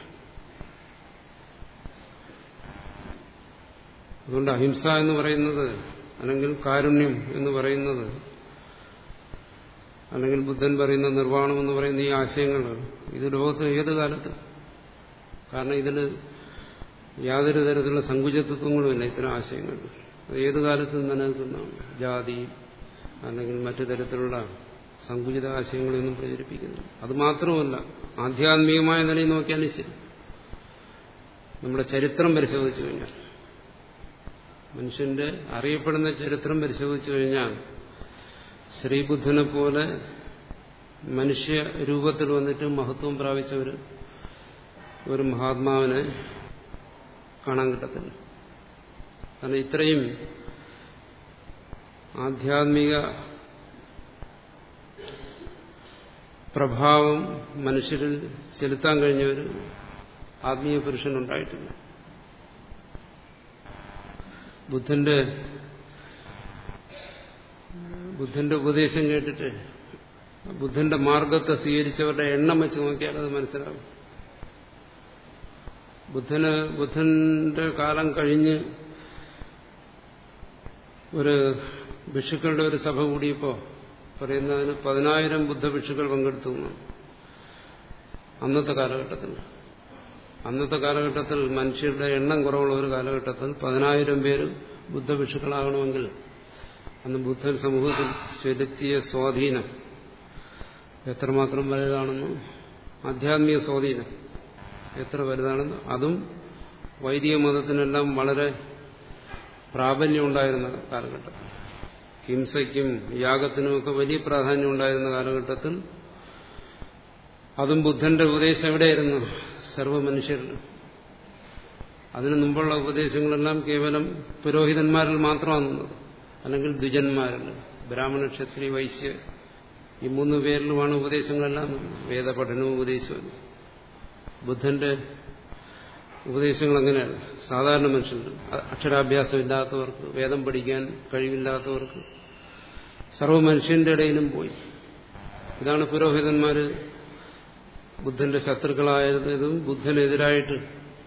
അതുകൊണ്ട് അഹിംസ എന്ന് പറയുന്നത് അല്ലെങ്കിൽ കാരുണ്യം എന്ന് പറയുന്നത് അല്ലെങ്കിൽ ബുദ്ധൻ പറയുന്ന നിർവ്വാണം എന്ന് പറയുന്ന ഈ ആശയങ്ങൾ ഇത് ലോകത്ത് ഏത് കാലത്ത് കാരണം ഇതിന് യാതൊരു തരത്തിലുള്ള സങ്കുചിത്വങ്ങളുമില്ല ഇത്തരം ആശയങ്ങൾ അത് ഏത് കാലത്തും നിലനിൽക്കുന്നതാണ് ജാതി അല്ലെങ്കിൽ മറ്റു തരത്തിലുള്ള സങ്കുചിത ആശയങ്ങളൊന്നും പ്രചരിപ്പിക്കുന്നു അത് മാത്രമല്ല ആധ്യാത്മികമായ നിലയിൽ നോക്കിയാലും ശരി നമ്മുടെ ചരിത്രം പരിശോധിച്ചു കഴിഞ്ഞാൽ മനുഷ്യന്റെ അറിയപ്പെടുന്ന ചരിത്രം പരിശോധിച്ചു കഴിഞ്ഞാൽ ശ്രീബുദ്ധനെ പോലെ മനുഷ്യ രൂപത്തിൽ വന്നിട്ട് മഹത്വം പ്രാപിച്ച ഒരു ഒരു മഹാത്മാവിനെ കാണാൻ കിട്ടത്തില്ല കാരണം ഇത്രയും ആധ്യാത്മിക പ്രഭാവം മനുഷ്യരിൽ ചെലുത്താൻ കഴിഞ്ഞ ഒരു ആത്മീയ പുരുഷനുണ്ടായിട്ടില്ല ബുദ്ധന്റെ ബുദ്ധന്റെ ഉപദേശം കേട്ടിട്ട് ബുദ്ധന്റെ മാർഗത്തെ സ്വീകരിച്ചവരുടെ എണ്ണം വെച്ച് നോക്കിയാൽ അത് മനസ്സിലാവും ബുദ്ധന് ബുദ്ധന്റെ കാലം കഴിഞ്ഞ് ഒരു ഭിക്ഷുക്കളുടെ ഒരു സഭ കൂടിയപ്പോ പറയുന്നതിന് പതിനായിരം ബുദ്ധഭിക്ഷുക്കൾ പങ്കെടുത്തു എന്നാണ് അന്നത്തെ കാലഘട്ടത്തിൽ അന്നത്തെ കാലഘട്ടത്തിൽ മനുഷ്യരുടെ എണ്ണം കുറവുള്ള ഒരു കാലഘട്ടത്തിൽ പതിനായിരം പേര് ബുദ്ധഭിക്ഷുക്കളാകണമെങ്കിൽ അന്ന് ബുദ്ധൻ സമൂഹത്തിൽ ചെലുത്തിയ സ്വാധീനം എത്രമാത്രം വലുതാണെന്ന് ആധ്യാത്മിക സ്വാധീനം എത്ര വലുതാണെന്ന് അതും വൈദിക മതത്തിനെല്ലാം വളരെ പ്രാബല്യം ഉണ്ടായിരുന്ന കാലഘട്ടം ഹിംസയ്ക്കും യാഗത്തിനുമൊക്കെ വലിയ പ്രാധാന്യം ഉണ്ടായിരുന്ന കാലഘട്ടത്തിൽ അതും ബുദ്ധന്റെ ഉപദേശം എവിടെയായിരുന്നു സർവ്വ മനുഷ്യരിലും അതിനു മുമ്പുള്ള ഉപദേശങ്ങളെല്ലാം കേവലം പുരോഹിതന്മാരിൽ മാത്രമാണ് നിന്നത് അല്ലെങ്കിൽ ദ്വിജന്മാരിൽ ബ്രാഹ്മണ ക്ഷത്രിയ വൈശ്യ ഈ മൂന്ന് പേരിലുമാണ് ഉപദേശങ്ങളെല്ലാം വേദപഠനവും ഉപദേശവും ബുദ്ധന്റെ ഉപദേശങ്ങൾ അങ്ങനെയാണ് സാധാരണ മനുഷ്യർക്ക് അക്ഷരാഭ്യാസം ഇല്ലാത്തവർക്ക് വേദം പഠിക്കാൻ കഴിവില്ലാത്തവർക്ക് സർവ്വ മനുഷ്യന്റെ ഇടയിലും പോയി ഇതാണ് പുരോഹിതന്മാർ ബുദ്ധന്റെ ശത്രുക്കളായതും ബുദ്ധനെതിരായിട്ട്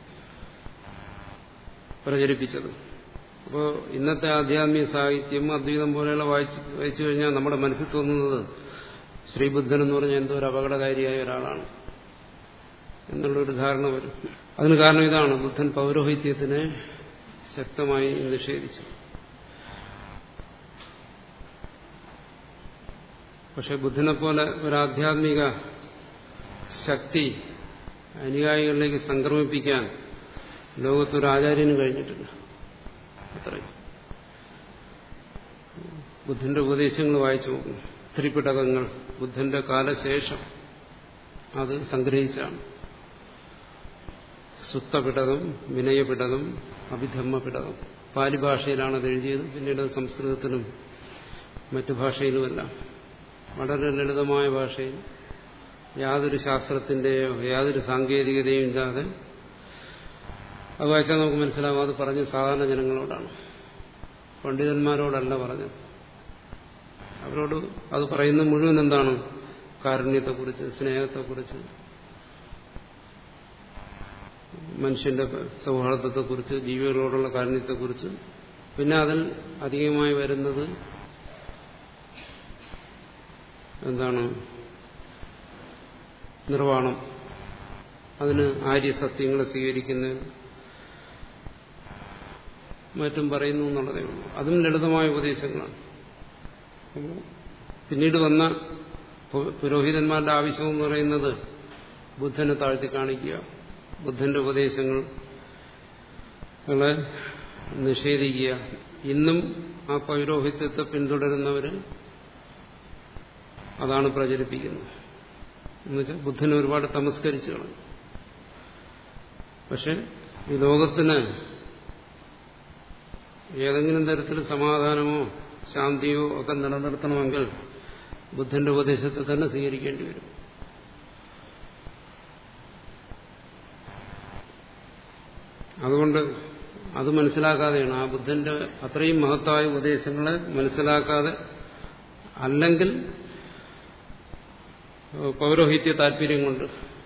പ്രചരിപ്പിച്ചത് അപ്പോൾ ഇന്നത്തെ ആധ്യാത്മിക സാഹിത്യം അദ്വൈതം പോലെയുള്ള വായിച്ചു വായിച്ചു കഴിഞ്ഞാൽ നമ്മുടെ മനസ്സിൽ തോന്നുന്നത് ശ്രീബുദ്ധൻ എന്ന് പറഞ്ഞാൽ എന്തോ ഒരു അപകടകാരിയായ ഒരാളാണ് എന്നുള്ളൊരു ധാരണ വരും അതിന് കാരണം ഇതാണ് ബുദ്ധൻ പൗരോഹിത്യത്തിനെ ശക്തമായി നിഷേധിച്ചു പക്ഷെ ബുദ്ധനെ പോലെ ഒരു ആധ്യാത്മിക ശക്തി അനുയായികളിലേക്ക് സംക്രമിപ്പിക്കാൻ ലോകത്തൊരു ആചാര്യനും കഴിഞ്ഞിട്ടില്ല അത്രയും ബുദ്ധന്റെ ഉപദേശങ്ങൾ വായിച്ചു നോക്കുന്നു ത്രിപിടകങ്ങൾ ബുദ്ധന്റെ കാലശേഷം അത് സംഗ്രഹിച്ചാണ് സുത്തപിടകം വിനയപിടകം അഭിധമ്മപിടകം പാലി ഭാഷയിലാണ് അത് എഴുതിയത് പിന്നീട് അത് സംസ്കൃതത്തിലും മറ്റു ഭാഷയിലുമെല്ലാം വളരെ ലളിതമായ ഭാഷയിൽ യാതൊരു ശാസ്ത്രത്തിന്റെയോ യാതൊരു സാങ്കേതികതയും ഇല്ലാതെ അത് വായിച്ചാൽ നമുക്ക് മനസ്സിലാവും അത് പറഞ്ഞ് സാധാരണ ജനങ്ങളോടാണ് പണ്ഡിതന്മാരോടല്ല പറഞ്ഞത് അവരോട് അത് പറയുന്ന മുഴുവൻ എന്താണ് കാരുണ്യത്തെക്കുറിച്ച് സ്നേഹത്തെക്കുറിച്ച് മനുഷ്യന്റെ സൗഹാർദ്ദത്തെക്കുറിച്ച് ജീവികളോടുള്ള കാരുണ്യത്തെക്കുറിച്ച് പിന്നെ അതിൽ അധികമായി വരുന്നത് എന്താണ് നിർവ്വാണം അതിന് ആര്യസത്യങ്ങളെ സ്വീകരിക്കുന്നതിന് മറ്റും പറയുന്നു എന്നുള്ളതേ ഉള്ളൂ അതും ലളിതമായ ഉപദേശങ്ങളാണ് പിന്നീട് വന്ന പുരോഹിതന്മാരുടെ ആവശ്യം എന്ന് പറയുന്നത് ബുദ്ധനെ താഴ്ത്തി കാണിക്കുക ബുദ്ധന്റെ ഉപദേശങ്ങളെ നിഷേധിക്കുക ഇന്നും ആ പൗരോഹിത്യത്തെ പിന്തുടരുന്നവർ അതാണ് പ്രചരിപ്പിക്കുന്നത് എന്നുവെച്ചാൽ ബുദ്ധനെ ഒരുപാട് തമസ്കരിച്ചു കളഞ്ഞു പക്ഷെ ഈ ലോകത്തിന് ഏതെങ്കിലും തരത്തിൽ സമാധാനമോ ശാന്തിയോ ഒക്കെ നിലനിർത്തണമെങ്കിൽ ബുദ്ധന്റെ ഉപദേശത്തെ തന്നെ സ്വീകരിക്കേണ്ടി വരും അതുകൊണ്ട് അത് മനസ്സിലാക്കാതെയാണ് ആ ബുദ്ധന്റെ അത്രയും മഹത്തായ ഉപദേശങ്ങളെ മനസ്സിലാക്കാതെ അല്ലെങ്കിൽ പൗരോഹിത്യ താല്പര്യം കൊണ്ട്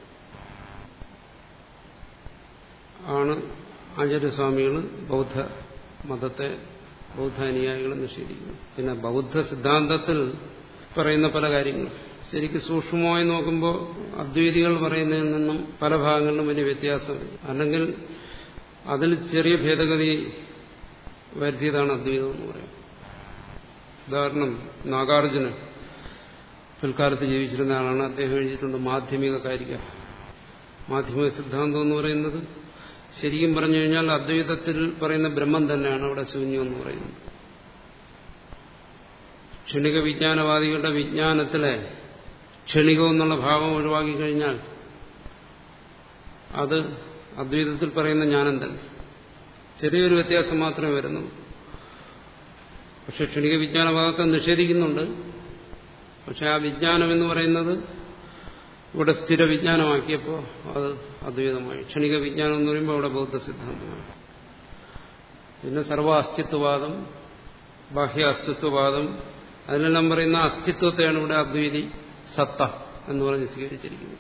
ആണ് ആചാര്യസ്വാമികൾ ബൗദ്ധ മതത്തെ ബൗദ്ധ അനുയായികളെ നിഷേധിക്കുന്നു പിന്നെ ബൗദ്ധ സിദ്ധാന്തത്തിൽ പറയുന്ന പല കാര്യങ്ങളും ശരിക്കും സൂക്ഷ്മമായി നോക്കുമ്പോൾ അദ്വൈതികൾ പറയുന്നതിൽ നിന്നും പല ഭാഗങ്ങളിലും വലിയ വ്യത്യാസം അല്ലെങ്കിൽ അതിൽ ചെറിയ ഭേദഗതി വരുത്തിയതാണ് അദ്വൈതം എന്ന് പറയുന്നത് ഉദാഹരണം നാഗാർജുനൻ പിൽക്കാലത്ത് ജീവിച്ചിരുന്ന ആളാണ് അദ്ദേഹം എഴുതിയിട്ടുണ്ട് മാധ്യമിക കാരിക മാധ്യമിക സിദ്ധാന്തം എന്ന് പറയുന്നത് ശരിക്കും പറഞ്ഞു കഴിഞ്ഞാൽ അദ്വൈതത്തിൽ പറയുന്ന ബ്രഹ്മം തന്നെയാണ് അവിടെ ശൂന്യം എന്ന് പറയുന്നത് ക്ഷണിക വിജ്ഞാനവാദികളുടെ വിജ്ഞാനത്തിലെ ക്ഷണികം എന്നുള്ള ഭാവം ഒഴിവാക്കി കഴിഞ്ഞാൽ അത് അദ്വൈതത്തിൽ പറയുന്ന ജ്ഞാനം തന്നെ ചെറിയൊരു വ്യത്യാസം മാത്രമേ വരുന്നുള്ളൂ പക്ഷെ ക്ഷണിക വിജ്ഞാനവാദത്തെ നിഷേധിക്കുന്നുണ്ട് പക്ഷെ ആ വിജ്ഞാനം എന്ന് പറയുന്നത് ഇവിടെ സ്ഥിര വിജ്ഞാനമാക്കിയപ്പോൾ അത് അദ്വൈതമായി ക്ഷണിക വിജ്ഞാനം എന്ന് പറയുമ്പോൾ അവിടെ ബൗദ്ധ സിദ്ധാന്തമായി പിന്നെ സർവ അസ്തിത്വവാദം ബാഹ്യ അസ്തിത്വവാദം അതിനെല്ലാം പറയുന്ന അസ്തിത്വത്തെയാണ് ഇവിടെ അദ്വൈതി സത്ത എന്ന് പറഞ്ഞ് സ്വീകരിച്ചിരിക്കുന്നത്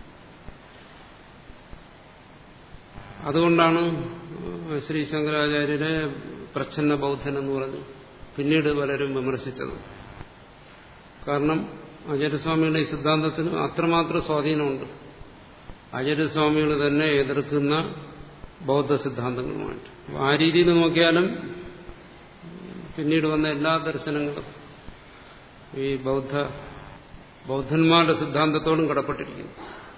അതുകൊണ്ടാണ് ശ്രീ ശങ്കരാചാര്യരെ പ്രച്ഛന്ന ബൗദ്ധൻ എന്ന് പറഞ്ഞു പിന്നീട് പലരും വിമർശിച്ചത് കാരണം ആചാര്യസ്വാമികളുടെ ഈ സിദ്ധാന്തത്തിന് അത്രമാത്രം സ്വാധീനമുണ്ട് ആചാര്യസ്വാമികൾ തന്നെ എതിർക്കുന്ന ബൗദ്ധ സിദ്ധാന്തങ്ങളുമായിട്ട് ആ രീതിയിൽ നോക്കിയാലും പിന്നീട് വന്ന എല്ലാ ദർശനങ്ങളും ഈ ബൗദ്ധ ബൗദ്ധന്മാരുടെ സിദ്ധാന്തത്തോടും കടപ്പെട്ടിരിക്കുന്നു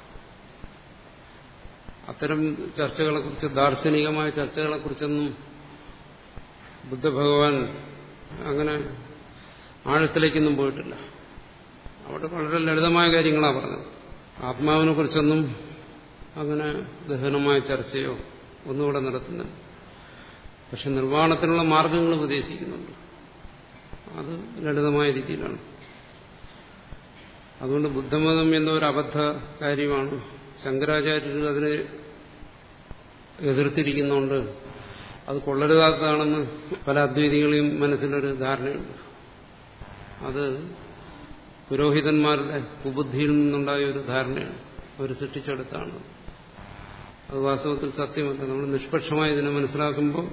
അത്തരം ചർച്ചകളെക്കുറിച്ച് ദാർശനികമായ ചർച്ചകളെക്കുറിച്ചൊന്നും ബുദ്ധഭഗവാൻ അങ്ങനെ ആഴത്തിലേക്കൊന്നും പോയിട്ടില്ല അവിടെ വളരെ ലളിതമായ കാര്യങ്ങളാണ് പറഞ്ഞത് ആത്മാവിനെ കുറിച്ചൊന്നും അങ്ങനെ ഗഹനമായ ചർച്ചയോ ഒന്നും ഇവിടെ നടത്തുന്നില്ല പക്ഷെ നിർവ്വാണത്തിനുള്ള മാർഗങ്ങൾ ഉപദേശിക്കുന്നുണ്ട് അത് ലളിതമായ രീതിയിലാണ് അതുകൊണ്ട് ബുദ്ധമതം എന്ന ഒരു അബദ്ധ കാര്യമാണ് ശങ്കരാചാര്യർ അതിനെ എതിർത്തിരിക്കുന്നുണ്ട് അത് കൊള്ളരുതാത്തതാണെന്ന് പല അദ്വൈതികളെയും മനസ്സിലൊരു ധാരണയുണ്ട് അത് പുരോഹിതന്മാരുടെ കുബുദ്ധിയിൽ നിന്നുണ്ടായ ഒരു ധാരണയാണ് അവർ സൃഷ്ടിച്ചെടുത്താണ് അത് വാസ്തവത്തിൽ സത്യമല്ല നമ്മൾ നിഷ്പക്ഷമായി ഇതിനെ മനസ്സിലാക്കുമ്പോൾ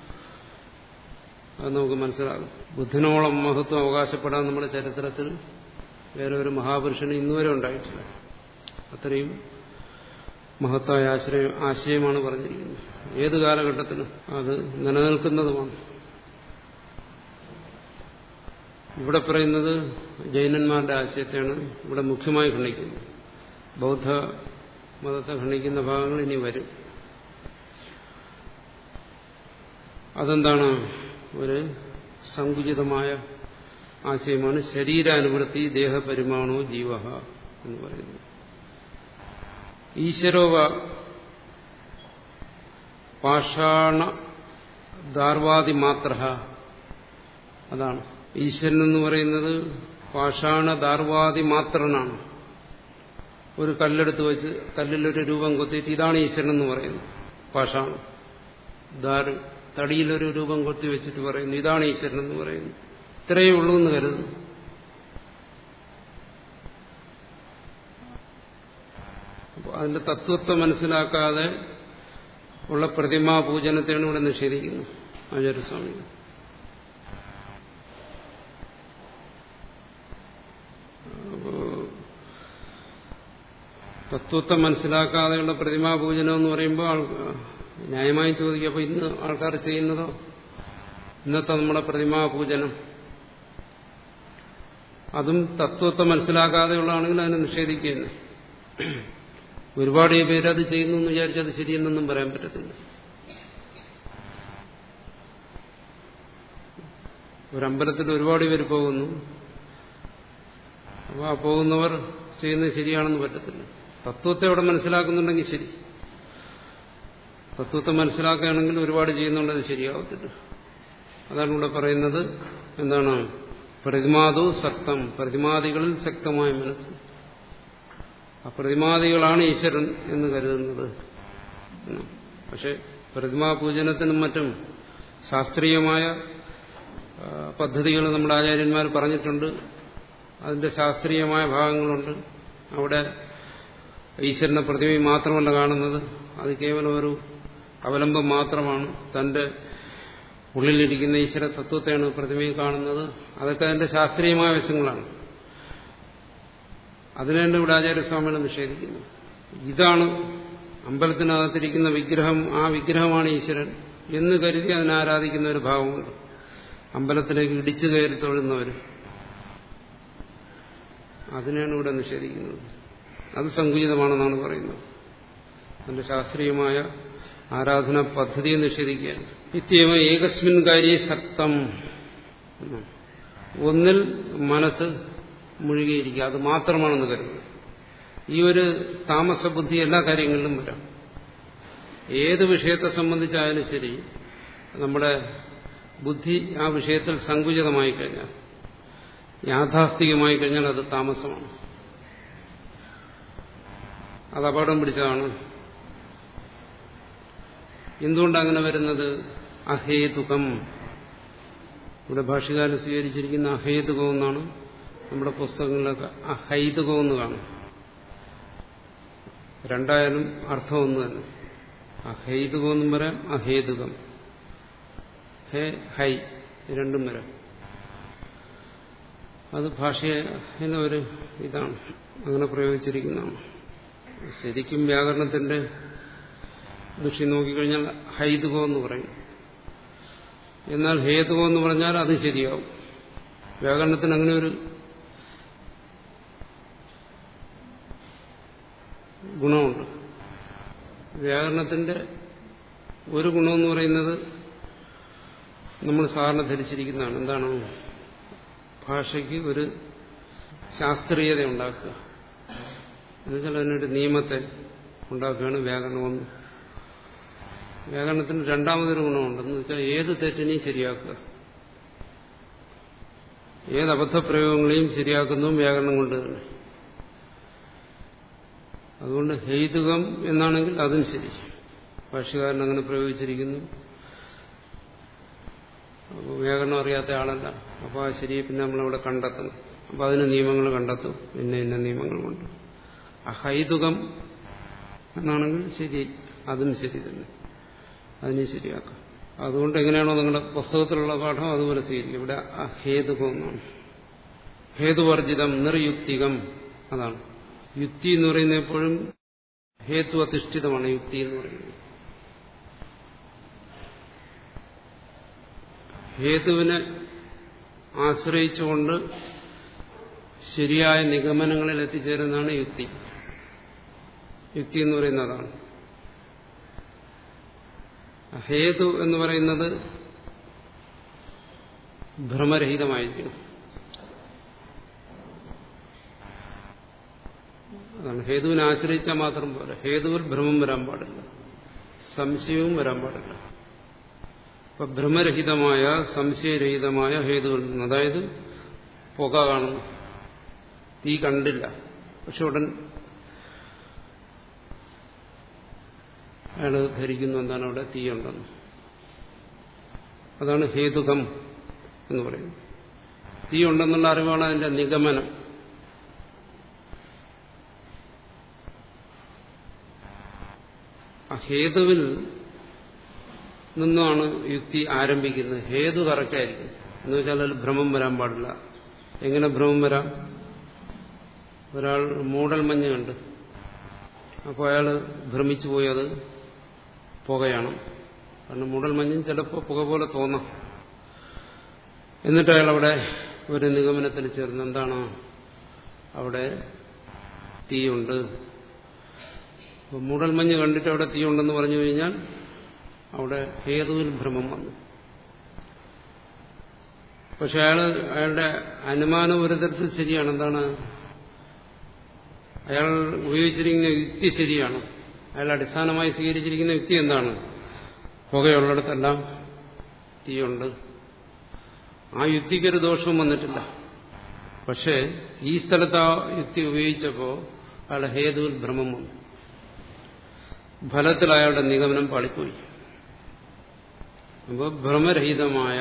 അത് നമുക്ക് മനസ്സിലാകും ബുദ്ധിനോളം മഹത്വം അവകാശപ്പെടാൻ നമ്മുടെ ചരിത്രത്തിൽ വേറെ ഒരു മഹാപുരുഷന് ഇന്നുവരെ ഉണ്ടായിട്ടില്ല അത്രയും മഹത്തായ ആശ്രയം ആശയമാണ് പറഞ്ഞിരിക്കുന്നത് ഏത് കാലഘട്ടത്തിലും അത് നിലനിൽക്കുന്നതുമാണ് ഇവിടെ പറയുന്നത് ജൈനന്മാരുടെ ആശയത്തെയാണ് ഇവിടെ മുഖ്യമായി ഖണ്ഡിക്കുന്നത് ബൗദ്ധ മതത്തെ ഖണ്ഡിക്കുന്ന ഭാഗങ്ങൾ ഇനി വരും അതെന്താണ് ഒരു സങ്കുചിതമായ ആശയമാണ് ശരീരാനുവൃത്തി ദേഹപരിമാണോ ജീവ എന്ന് പറയുന്നത് ഈശ്വരോവ പാഷാണ ദാർവാദി മാത്ര അതാണ് ഈശ്വരൻ എന്ന് പറയുന്നത് പാഷാണ ദാർവാദി മാത്രനാണ് ഒരു കല്ലെടുത്ത് വെച്ച് കല്ലിലൊരു രൂപം കൊത്തിയിട്ട് ഇതാണ് ഈശ്വരൻ എന്ന് പറയുന്നത് പാഷാണം ദാർ തടിയിലൊരു രൂപം കൊത്തി വെച്ചിട്ട് പറയുന്നു ഇതാണ് ഈശ്വരൻ എന്ന് പറയുന്നു ഇത്രയേ ഉള്ളൂ എന്ന് കരുതുന്നു അപ്പോൾ അതിന്റെ തത്വത്തെ മനസ്സിലാക്കാതെ ഉള്ള പ്രതിമാ പൂജനത്തെയാണ് ഇവിടെ നിഷേധിക്കുന്നത് ആചാര്യസ്വാമി തത്വത്തെ മനസ്സിലാക്കാതെയുള്ള പ്രതിമാ പൂജനം എന്ന് പറയുമ്പോൾ ആൾ ന്യായമായി ചോദിക്കുക അപ്പോൾ ഇന്ന് ആൾക്കാർ ചെയ്യുന്നതോ ഇന്നത്തെ നമ്മുടെ പ്രതിമാ പൂജനം അതും തത്വത്തെ മനസ്സിലാക്കാതെയുള്ളതാണെങ്കിൽ അതിനെ നിഷേധിക്കുന്നത് ഒരുപാട് പേര് അത് ചെയ്യുന്നു എന്ന് വിചാരിച്ചത് ശരിയെന്നൊന്നും പറയാൻ പറ്റത്തില്ല ഒരമ്പലത്തിൽ ഒരുപാട് പേര് പോകുന്നു അപ്പോൾ ആ പോകുന്നവർ ചെയ്യുന്നത് ശരിയാണെന്ന് പറ്റത്തില്ല തത്വത്തെ അവിടെ മനസ്സിലാക്കുന്നുണ്ടെങ്കിൽ ശരി തത്വത്തെ മനസ്സിലാക്കുകയാണെങ്കിൽ ഒരുപാട് ചെയ്യുന്നുള്ളത് ശരിയാവത്തില്ല അതാണ് ഇവിടെ പറയുന്നത് എന്താണ് പ്രതിമാതു സക്തം പ്രതിമാദികളിൽ ശക്തമായ മനസ്സ് ആ പ്രതിമാദികളാണ് ഈശ്വരൻ എന്ന് കരുതുന്നത് പക്ഷെ പ്രതിമാ പൂജനത്തിനും മറ്റും ശാസ്ത്രീയമായ പദ്ധതികൾ നമ്മുടെ ആചാര്യന്മാർ പറഞ്ഞിട്ടുണ്ട് അതിന്റെ ശാസ്ത്രീയമായ ഭാഗങ്ങളുണ്ട് അവിടെ ഈശ്വരന്റെ പ്രതിമ മാത്രമല്ല കാണുന്നത് അത് കേവലം ഒരു അവലംബം മാത്രമാണ് തന്റെ ഉള്ളിലിരിക്കുന്ന ഈശ്വര തത്വത്തെയാണ് പ്രതിമയിൽ കാണുന്നത് അതൊക്കെ അതിന്റെ ശാസ്ത്രീയമായ വശങ്ങളാണ് അതിനാണ് ഇവിടെ ആചാര്യസ്വാമികളെ നിഷേധിക്കുന്നത് ഇതാണ് അമ്പലത്തിനകത്തിരിക്കുന്ന വിഗ്രഹം ആ വിഗ്രഹമാണ് ഈശ്വരൻ എന്ന് കരുതി അതിനെ ആരാധിക്കുന്ന ഒരു ഭാവമുണ്ട് അമ്പലത്തിലേക്ക് ഇടിച്ചു കയറി തൊഴുന്നവർ അതിനാണ് ഇവിടെ നിഷേധിക്കുന്നത് അത് സങ്കുചിതമാണെന്നാണ് പറയുന്നത് അതിന്റെ ശാസ്ത്രീയമായ ആരാധന പദ്ധതിയെ നിഷേധിക്കുകയാണ് നിത്യമ ഏകസ്മിൻ കാര്യ ശക്തം ഒന്നിൽ മനസ്സ് മുഴുകിയിരിക്കുക അത് മാത്രമാണെന്ന് കരുതുക ഈ ഒരു താമസബുദ്ധി എല്ലാ കാര്യങ്ങളിലും വരാം ഏത് വിഷയത്തെ സംബന്ധിച്ചായാലും ശരി നമ്മുടെ ബുദ്ധി ആ വിഷയത്തിൽ സങ്കുചിതമായി കഴിഞ്ഞാൽ യാഥാസ്ഥികമായി കഴിഞ്ഞാൽ അത് താമസമാണ് അത് അപകടം പിടിച്ചതാണ് എന്തുകൊണ്ടാണ് അങ്ങനെ വരുന്നത് അഹേതുകം ഇവിടെ ഭാഷകാലം സ്വീകരിച്ചിരിക്കുന്ന അഹേതുകം എന്നാണ് നമ്മുടെ പുസ്തകങ്ങളിലൊക്കെ അഹൈതുകം എന്ന് കാണും രണ്ടായാലും അർത്ഥം ഒന്ന് തന്നെ അഹൈതുകം എന്നും പറയാം അഹേതുകം ഹേ ഹൈ രണ്ടും വരാം അത് ഭാഷയിലെ ഒരു ഇതാണ് അങ്ങനെ പ്രയോഗിച്ചിരിക്കുന്നതാണ് ശരിക്കും വ്യാകരണത്തിന്റെ ദൃഷ്ടി നോക്കിക്കഴിഞ്ഞാൽ ഹൈതുകം എന്ന് പറയും എന്നാൽ ഹേതുകം എന്ന് പറഞ്ഞാൽ അത് ശരിയാവും വ്യാകരണത്തിന് അങ്ങനെ ഒരു ഗുണമുണ്ട് വ്യാകരണത്തിന്റെ ഒരു ഗുണമെന്ന് പറയുന്നത് നമ്മൾ സാധാരണ ധരിച്ചിരിക്കുന്നതാണ് എന്താണ് ഭാഷയ്ക്ക് ഒരു ശാസ്ത്രീയത ഉണ്ടാക്കുക എന്നുവെച്ചാൽ അതിനൊരു നിയമത്തെ ഉണ്ടാക്കുകയാണ് വ്യാകരണമെന്ന് വ്യാകരണത്തിന് രണ്ടാമതൊരു ഗുണമുണ്ട് എന്ന് വെച്ചാൽ ഏത് തെറ്റിനെയും ശരിയാക്കുക ഏത് അബദ്ധപ്രയോഗങ്ങളെയും ശരിയാക്കുന്നതും വ്യാകരണം കൊണ്ട് തന്നെ അതുകൊണ്ട് ഹേതുകം എന്നാണെങ്കിൽ അതും ശരി ഭാഷകാരൻ അങ്ങനെ പ്രയോഗിച്ചിരിക്കുന്നു അപ്പോൾ വ്യാകരണം അറിയാത്ത ആളല്ല അപ്പോൾ ആ ശരിയെ പിന്നെ നമ്മളവിടെ കണ്ടെത്തണം അപ്പോൾ അതിന് നിയമങ്ങൾ കണ്ടെത്തും പിന്നെ ഇന്ന നിയമങ്ങളുമുണ്ട് അഹൈതുകം എന്നാണെങ്കിൽ ശരി അതും ശരി തന്നെ അതിനെ ശരിയാക്കാം അതുകൊണ്ട് എങ്ങനെയാണോ നിങ്ങളുടെ പുസ്തകത്തിലുള്ള പാഠം അതുപോലെ സ്വീകരിക്കും ഇവിടെ അഹേതുകം എന്നാണ് ഹേതുവർജിതം നിർയുക്തികം അതാണ് യുക്തി എന്ന് പറയുന്നത് എപ്പോഴും ഹേതു അധിഷ്ഠിതമാണ് യുക്തി എന്ന് പറയുന്നത് ഹേതുവിനെ ആശ്രയിച്ചുകൊണ്ട് ശരിയായ നിഗമനങ്ങളിൽ എത്തിച്ചേരുന്നതാണ് യുക്തി യുക്തി എന്ന് പറയുന്നതാണ് ഹേതു എന്ന് പറയുന്നത് ഭ്രമരഹിതമായിരിക്കണം അതാണ് ഹേതുവിനെ ആശ്രയിച്ചാൽ മാത്രം പോലെ ഹേതുവിൽ ഭ്രമം വരാൻ പാടില്ല സംശയവും വരാൻ പാടില്ല അപ്പൊ ഭ്രമരഹിതമായ സംശയരഹിതമായ ഹേതുവിൽ നിന്ന് അതായത് പുക കാണുന്നു തീ കണ്ടില്ല പക്ഷെ ഉടൻ അയാൾ ധരിക്കുന്നു എന്താണ് അവിടെ തീയുണ്ടെന്ന് അതാണ് ഹേതുകം എന്ന് പറയുന്നത് തീ ഉണ്ടെന്നുള്ള അറിവാണ് അതിന്റെ നിഗമനം ആ ഹേതുവിൽ നിന്നാണ് യുക്തി ആരംഭിക്കുന്നത് ഹേതു കറക്റ്റായിരിക്കും എന്ന് വെച്ചാൽ അതിൽ ഭ്രമം വരാൻ പാടില്ല എങ്ങനെ ഭ്രമം വരാം ഒരാൾ മൂടൽ മഞ്ഞ് കണ്ട് അപ്പോൾ അയാൾ ഭ്രമിച്ചു പോയി അത് പുകയാണ് കാരണം മൂടൽ മഞ്ഞും ചിലപ്പോൾ പുക പോലെ തോന്നാം എന്നിട്ട് അയാൾ അവിടെ ഒരു നിഗമനത്തിൽ ചേർന്ന് എന്താണ് അവിടെ തീയുണ്ട് അപ്പോൾ മൂടൽമഞ്ഞ് കണ്ടിട്ട് അവിടെ തീയുണ്ടെന്ന് പറഞ്ഞു കഴിഞ്ഞാൽ അവിടെ ഹേതുവിൽ ഭ്രമം വന്നു പക്ഷെ അയാൾ അയാളുടെ അനുമാനം ഒരു തരത്തിൽ ശരിയാണ് എന്താണ് അയാൾ ഉപയോഗിച്ചിരിക്കുന്ന യുക്തി ശരിയാണ് അയാൾ അടിസ്ഥാനമായി സ്വീകരിച്ചിരിക്കുന്ന യുക്തി എന്താണ് പുകയുള്ളിടത്തെല്ലാം തീയുണ്ട് ആ യുക്തിക്കൊരു ദോഷവും വന്നിട്ടില്ല പക്ഷേ ഈ സ്ഥലത്ത് ആ യുക്തി ഉപയോഗിച്ചപ്പോൾ അയാളുടെ ഹേതുവിൽ ഭ്രമം വന്നു ഫലത്തിൽ അയാളുടെ നിഗമനം പാളിപ്പോയി അപ്പോൾ ഭ്രമരഹിതമായ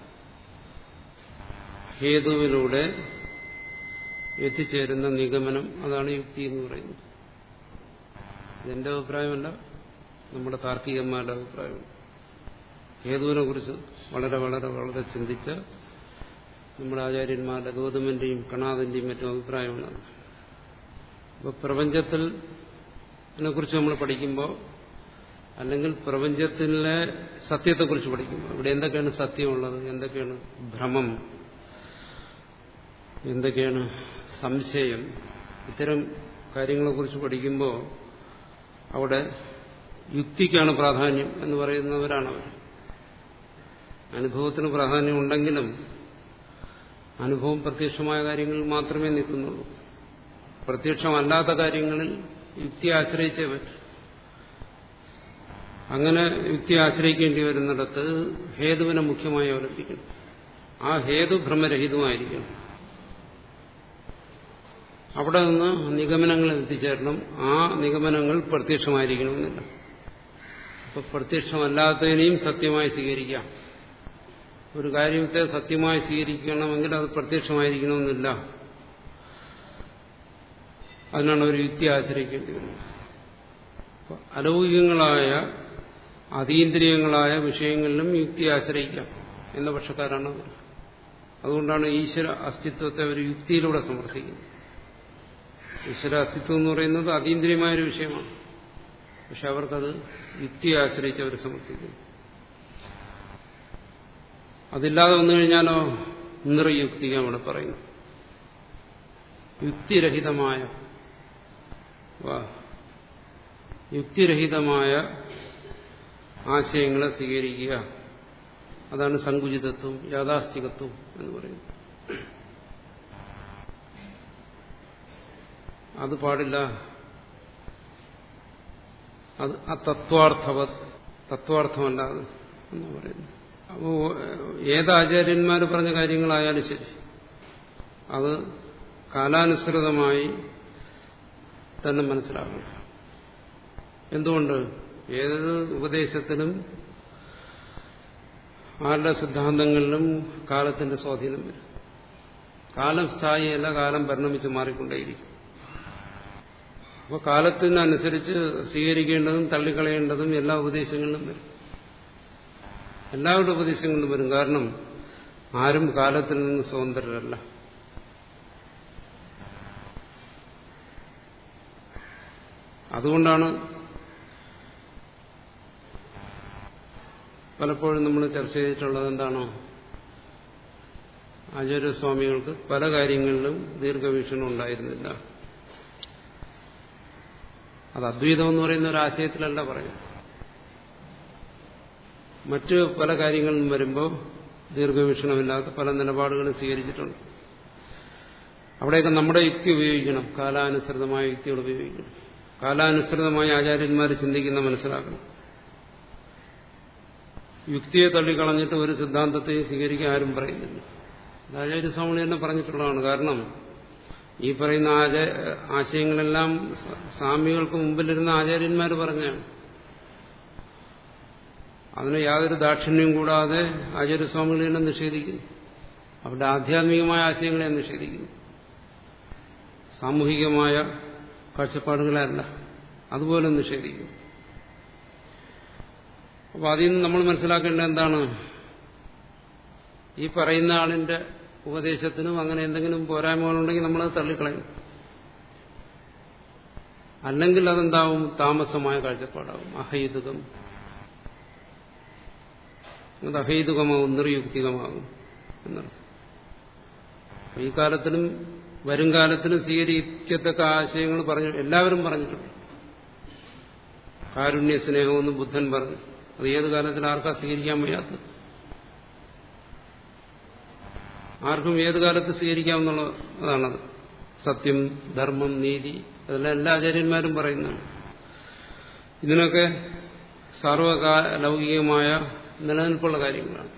ഹേതുവിലൂടെ എത്തിച്ചേരുന്ന നിഗമനം അതാണ് യുക്തി എന്ന് പറയുന്നത് ഇതെന്റെ അഭിപ്രായമല്ല നമ്മുടെ താർക്കികന്മാരുടെ അഭിപ്രായമാണ് ഹേതുവിനെ കുറിച്ച് വളരെ വളരെ വളരെ ചിന്തിച്ച നമ്മുടെ ആചാര്യന്മാരുടെ ഗൗതമന്റെയും കണാദന്റെയും മറ്റും അഭിപ്രായമാണ് അപ്പോൾ പ്രപഞ്ചത്തിൽ കുറിച്ച് നമ്മൾ പഠിക്കുമ്പോൾ അല്ലെങ്കിൽ പ്രപഞ്ചത്തിലെ സത്യത്തെക്കുറിച്ച് പഠിക്കുമ്പോൾ ഇവിടെ എന്തൊക്കെയാണ് സത്യമുള്ളത് എന്തൊക്കെയാണ് ഭ്രമം എന്തൊക്കെയാണ് സംശയം ഇത്തരം കാര്യങ്ങളെക്കുറിച്ച് പഠിക്കുമ്പോൾ അവിടെ യുക്തിക്കാണ് പ്രാധാന്യം എന്ന് പറയുന്നവരാണ് അവർ അനുഭവത്തിന് പ്രാധാന്യം ഉണ്ടെങ്കിലും അനുഭവം പ്രത്യക്ഷമായ കാര്യങ്ങളിൽ മാത്രമേ നിൽക്കുന്നുള്ളൂ പ്രത്യക്ഷമല്ലാത്ത കാര്യങ്ങളിൽ യുക്തി ആശ്രയിച്ചേ പറ്റും അങ്ങനെ യുക്തി ആശ്രയിക്കേണ്ടി വരുന്നിടത്ത് ഹേതുവിനെ മുഖ്യമായി അവലംബിക്കണം ആ ഹേതു ഭ്രമരഹിതമായിരിക്കണം അവിടെ നിന്ന് നിഗമനങ്ങളിൽ എത്തിച്ചേരണം ആ നിഗമനങ്ങൾ പ്രത്യക്ഷമായിരിക്കണമെന്നില്ല അപ്പൊ പ്രത്യക്ഷമല്ലാത്തതിനെയും സത്യമായി സ്വീകരിക്കാം ഒരു കാര്യത്തെ സത്യമായി സ്വീകരിക്കണമെങ്കിൽ അത് പ്രത്യക്ഷമായിരിക്കണമെന്നില്ല അതിനാണ് ഒരു യുക്തി ആശ്രയിക്കേണ്ടി വരുന്നത് അലൗകികങ്ങളായ അതീന്ദ്രിയങ്ങളായ വിഷയങ്ങളിലും യുക്തി ആശ്രയിക്കാം എന്ന പക്ഷക്കാരാണ് അവർ അതുകൊണ്ടാണ് ഈശ്വര അസ്തിത്വത്തെ അവർ യുക്തിയിലൂടെ സമർത്ഥിക്കുന്നത് ഈശ്വര അസ്തിത്വം എന്ന് പറയുന്നത് അതീന്ദ്രിയമായൊരു വിഷയമാണ് പക്ഷെ അവർക്കത് യുക്തിയെ ആശ്രയിച്ച് അവർ സമർത്ഥിക്കുന്നു അതില്ലാതെ വന്നു കഴിഞ്ഞാലോ നിർയുക്തിക അവിടെ പറയുന്നു യുക്തിരഹിതമായ യുക്തിരഹിതമായ ആശയങ്ങളെ സ്വീകരിക്കുക അതാണ് സങ്കുചിതത്വം യാഥാസ്ഥികത്വം എന്ന് പറയുന്നത് അത് പാടില്ല അത് ആ തത്വാർത്ഥവ തത്വാർത്ഥമല്ല അത് എന്ന് പറയുന്നു അപ്പോൾ ഏതാചാര്യന്മാർ പറഞ്ഞ കാര്യങ്ങളായാലും ശരി അത് കാലാനുസൃതമായി തന്നെ മനസ്സിലാക്കണം എന്തുകൊണ്ട് ഏത് ഉപദേശത്തിലും ആരുടെ സിദ്ധാന്തങ്ങളിലും കാലത്തിന്റെ സ്വാധീനം വരും കാലം സ്ഥായിയല്ല കാലം പരിണമിച്ച് മാറിക്കൊണ്ടേയിരിക്കും അപ്പോൾ കാലത്തിനനുസരിച്ച് സ്വീകരിക്കേണ്ടതും തള്ളിക്കളയേണ്ടതും എല്ലാ ഉപദേശങ്ങളിലും വരും എല്ലാവരുടെ ഉപദേശങ്ങളിലും വരും കാരണം ആരും കാലത്തിൽ നിന്ന് സ്വതന്ത്രരല്ല അതുകൊണ്ടാണ് പലപ്പോഴും നമ്മൾ ചർച്ച ചെയ്തിട്ടുള്ളത് എന്താണോ ആചാര്യസ്വാമികൾക്ക് പല കാര്യങ്ങളിലും ദീർഘവീക്ഷണം ഉണ്ടായിരുന്നില്ല അത് അദ്വൈതം എന്ന് പറയുന്ന ഒരു ആശയത്തിലല്ല പറയുന്നത് മറ്റ് പല കാര്യങ്ങളിലും വരുമ്പോൾ ദീർഘവീക്ഷണമില്ലാത്ത പല നിലപാടുകളും സ്വീകരിച്ചിട്ടുണ്ട് അവിടെയൊക്കെ നമ്മുടെ യുക്തി ഉപയോഗിക്കണം കാലാനുസൃതമായ യുക്തികൾ ഉപയോഗിക്കണം കാലാനുസൃതമായ ആചാര്യന്മാർ ചിന്തിക്കുന്ന മനസ്സിലാക്കണം യുക്തിയെ തള്ളിക്കളഞ്ഞിട്ട് ഒരു സിദ്ധാന്തത്തെയും സ്വീകരിക്കാൻ ആരും പറയുന്നില്ല ആചാര്യസ്വാമി തന്നെ പറഞ്ഞിട്ടുള്ളതാണ് കാരണം ഈ പറയുന്ന ആചാ ആശയങ്ങളെല്ലാം സ്വാമികൾക്ക് മുമ്പിലിരുന്ന ആചാര്യന്മാർ പറഞ്ഞാണ് അതിന് യാതൊരു ദാക്ഷിണ്യവും കൂടാതെ ആചാര്യസ്വാമികളെ തന്നെ നിഷേധിക്കുന്നു അവരുടെ ആധ്യാത്മികമായ ആശയങ്ങളെ നിഷേധിക്കുന്നു സാമൂഹികമായ കാഴ്ചപ്പാടുകളല്ല അതുപോലെ നിഷേധിക്കുന്നു അപ്പൊ അതിൽ നിന്ന് നമ്മൾ മനസ്സിലാക്കേണ്ടത് എന്താണ് ഈ പറയുന്ന ആളിന്റെ ഉപദേശത്തിനും അങ്ങനെ എന്തെങ്കിലും പോരായ്മകളുണ്ടെങ്കിൽ നമ്മളത് തള്ളിക്കളയും അല്ലെങ്കിൽ അതെന്താവും താമസമായ കാഴ്ചപ്പാടാവും അഹൈതുകം അത് അഹൈതുകമാവും നിർയുക്തികമാകും എന്നർത്ഥം ഈ കാലത്തിലും വരും കാലത്തിലും സ്വീകരിക്കത്തക്ക ആശയങ്ങൾ പറഞ്ഞു എല്ലാവരും പറഞ്ഞിട്ടുണ്ട് കാരുണ്യ സ്നേഹമെന്ന് ബുദ്ധൻ പറഞ്ഞു അത് ഏത് കാലത്തിൽ ആർക്കാ സ്വീകരിക്കാൻ വയ്യാത്തത് ആർക്കും ഏത് കാലത്ത് സ്വീകരിക്കാമെന്നുള്ള അതാണത് സത്യം ധർമ്മം നീതി അതെല്ലാം എല്ലാ ആചാര്യന്മാരും പറയുന്നതാണ് ഇതിനൊക്കെ സാർവലൗകികമായ നിലനിൽപ്പുള്ള കാര്യങ്ങളാണ്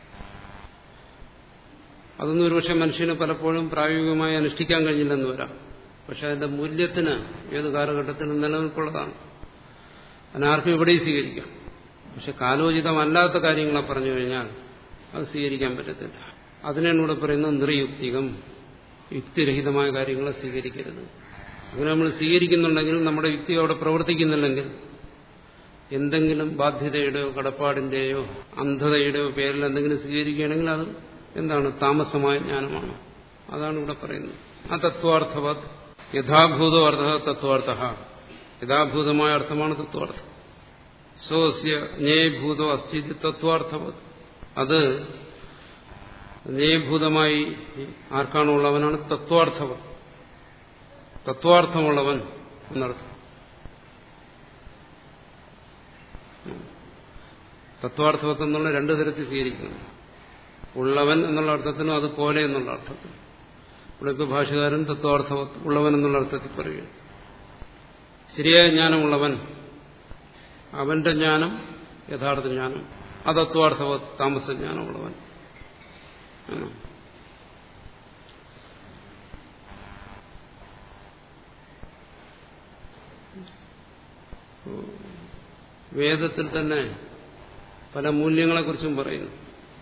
അതൊന്നും ഒരുപക്ഷെ മനുഷ്യന് പലപ്പോഴും പ്രായോഗികമായി അനുഷ്ഠിക്കാൻ കഴിഞ്ഞില്ലെന്ന് വരാം പക്ഷെ അതിന്റെ മൂല്യത്തിന് ഏത് കാലഘട്ടത്തിലും നിലനിൽപ്പുള്ളതാണ് അതിനാർക്കും ഇവിടെയും സ്വീകരിക്കാം പക്ഷെ കാലോചിതമല്ലാത്ത കാര്യങ്ങളെ പറഞ്ഞു കഴിഞ്ഞാൽ അത് സ്വീകരിക്കാൻ പറ്റത്തില്ല അതിനാണ് ഇവിടെ പറയുന്നത് നിർയുക്തികം യുക്തിരഹിതമായ കാര്യങ്ങളെ സ്വീകരിക്കരുത് അങ്ങനെ നമ്മൾ സ്വീകരിക്കുന്നുണ്ടെങ്കിൽ നമ്മുടെ യുക്തി അവിടെ പ്രവർത്തിക്കുന്നില്ലെങ്കിൽ എന്തെങ്കിലും ബാധ്യതയുടെയോ കടപ്പാടിന്റെയോ അന്ധതയുടെയോ പേരിൽ എന്തെങ്കിലും സ്വീകരിക്കുകയാണെങ്കിൽ അത് എന്താണ് താമസമായ ജ്ഞാനമാണ് അതാണ് ഇവിടെ പറയുന്നത് ആ തത്വാർത്ഥവത് യഥാഭൂതോ അർത്ഥ തത്വാർത്ഥ യഥാഭൂതമായ അർത്ഥമാണ് തത്വാർത്ഥം സ്വസ്യ ജ്ഞേയഭൂതോ അസ്ഥി തത്വാർത്ഥവത് അത് ജ്ഞേയഭൂതമായി ആർക്കാണോ ഉള്ളവനാണ് തത്വാർത്ഥവൻ തത്വാർത്ഥമുള്ളവൻ എന്നർത്ഥം തത്വാർത്ഥവത്വം എന്നുള്ള രണ്ടു തരത്തിൽ സ്വീകരിക്കുന്നു ഉള്ളവൻ എന്നുള്ള അർത്ഥത്തിനും അതുപോലെ എന്നുള്ള അർത്ഥത്തിനും ഇവിടെ ഇപ്പോൾ ഭാഷകാരൻ തത്വാർത്ഥ ഉള്ളവൻ എന്നുള്ള അർത്ഥത്തിൽ പറയുകയാണ് ശരിയായ ജ്ഞാനമുള്ളവൻ അവന്റെ ജ്ഞാനം യഥാർത്ഥ ജ്ഞാനം അതത്വാർത്ഥവ താമസജ്ഞാനമുള്ളവൻ വേദത്തിൽ തന്നെ പല മൂല്യങ്ങളെക്കുറിച്ചും പറയുന്നു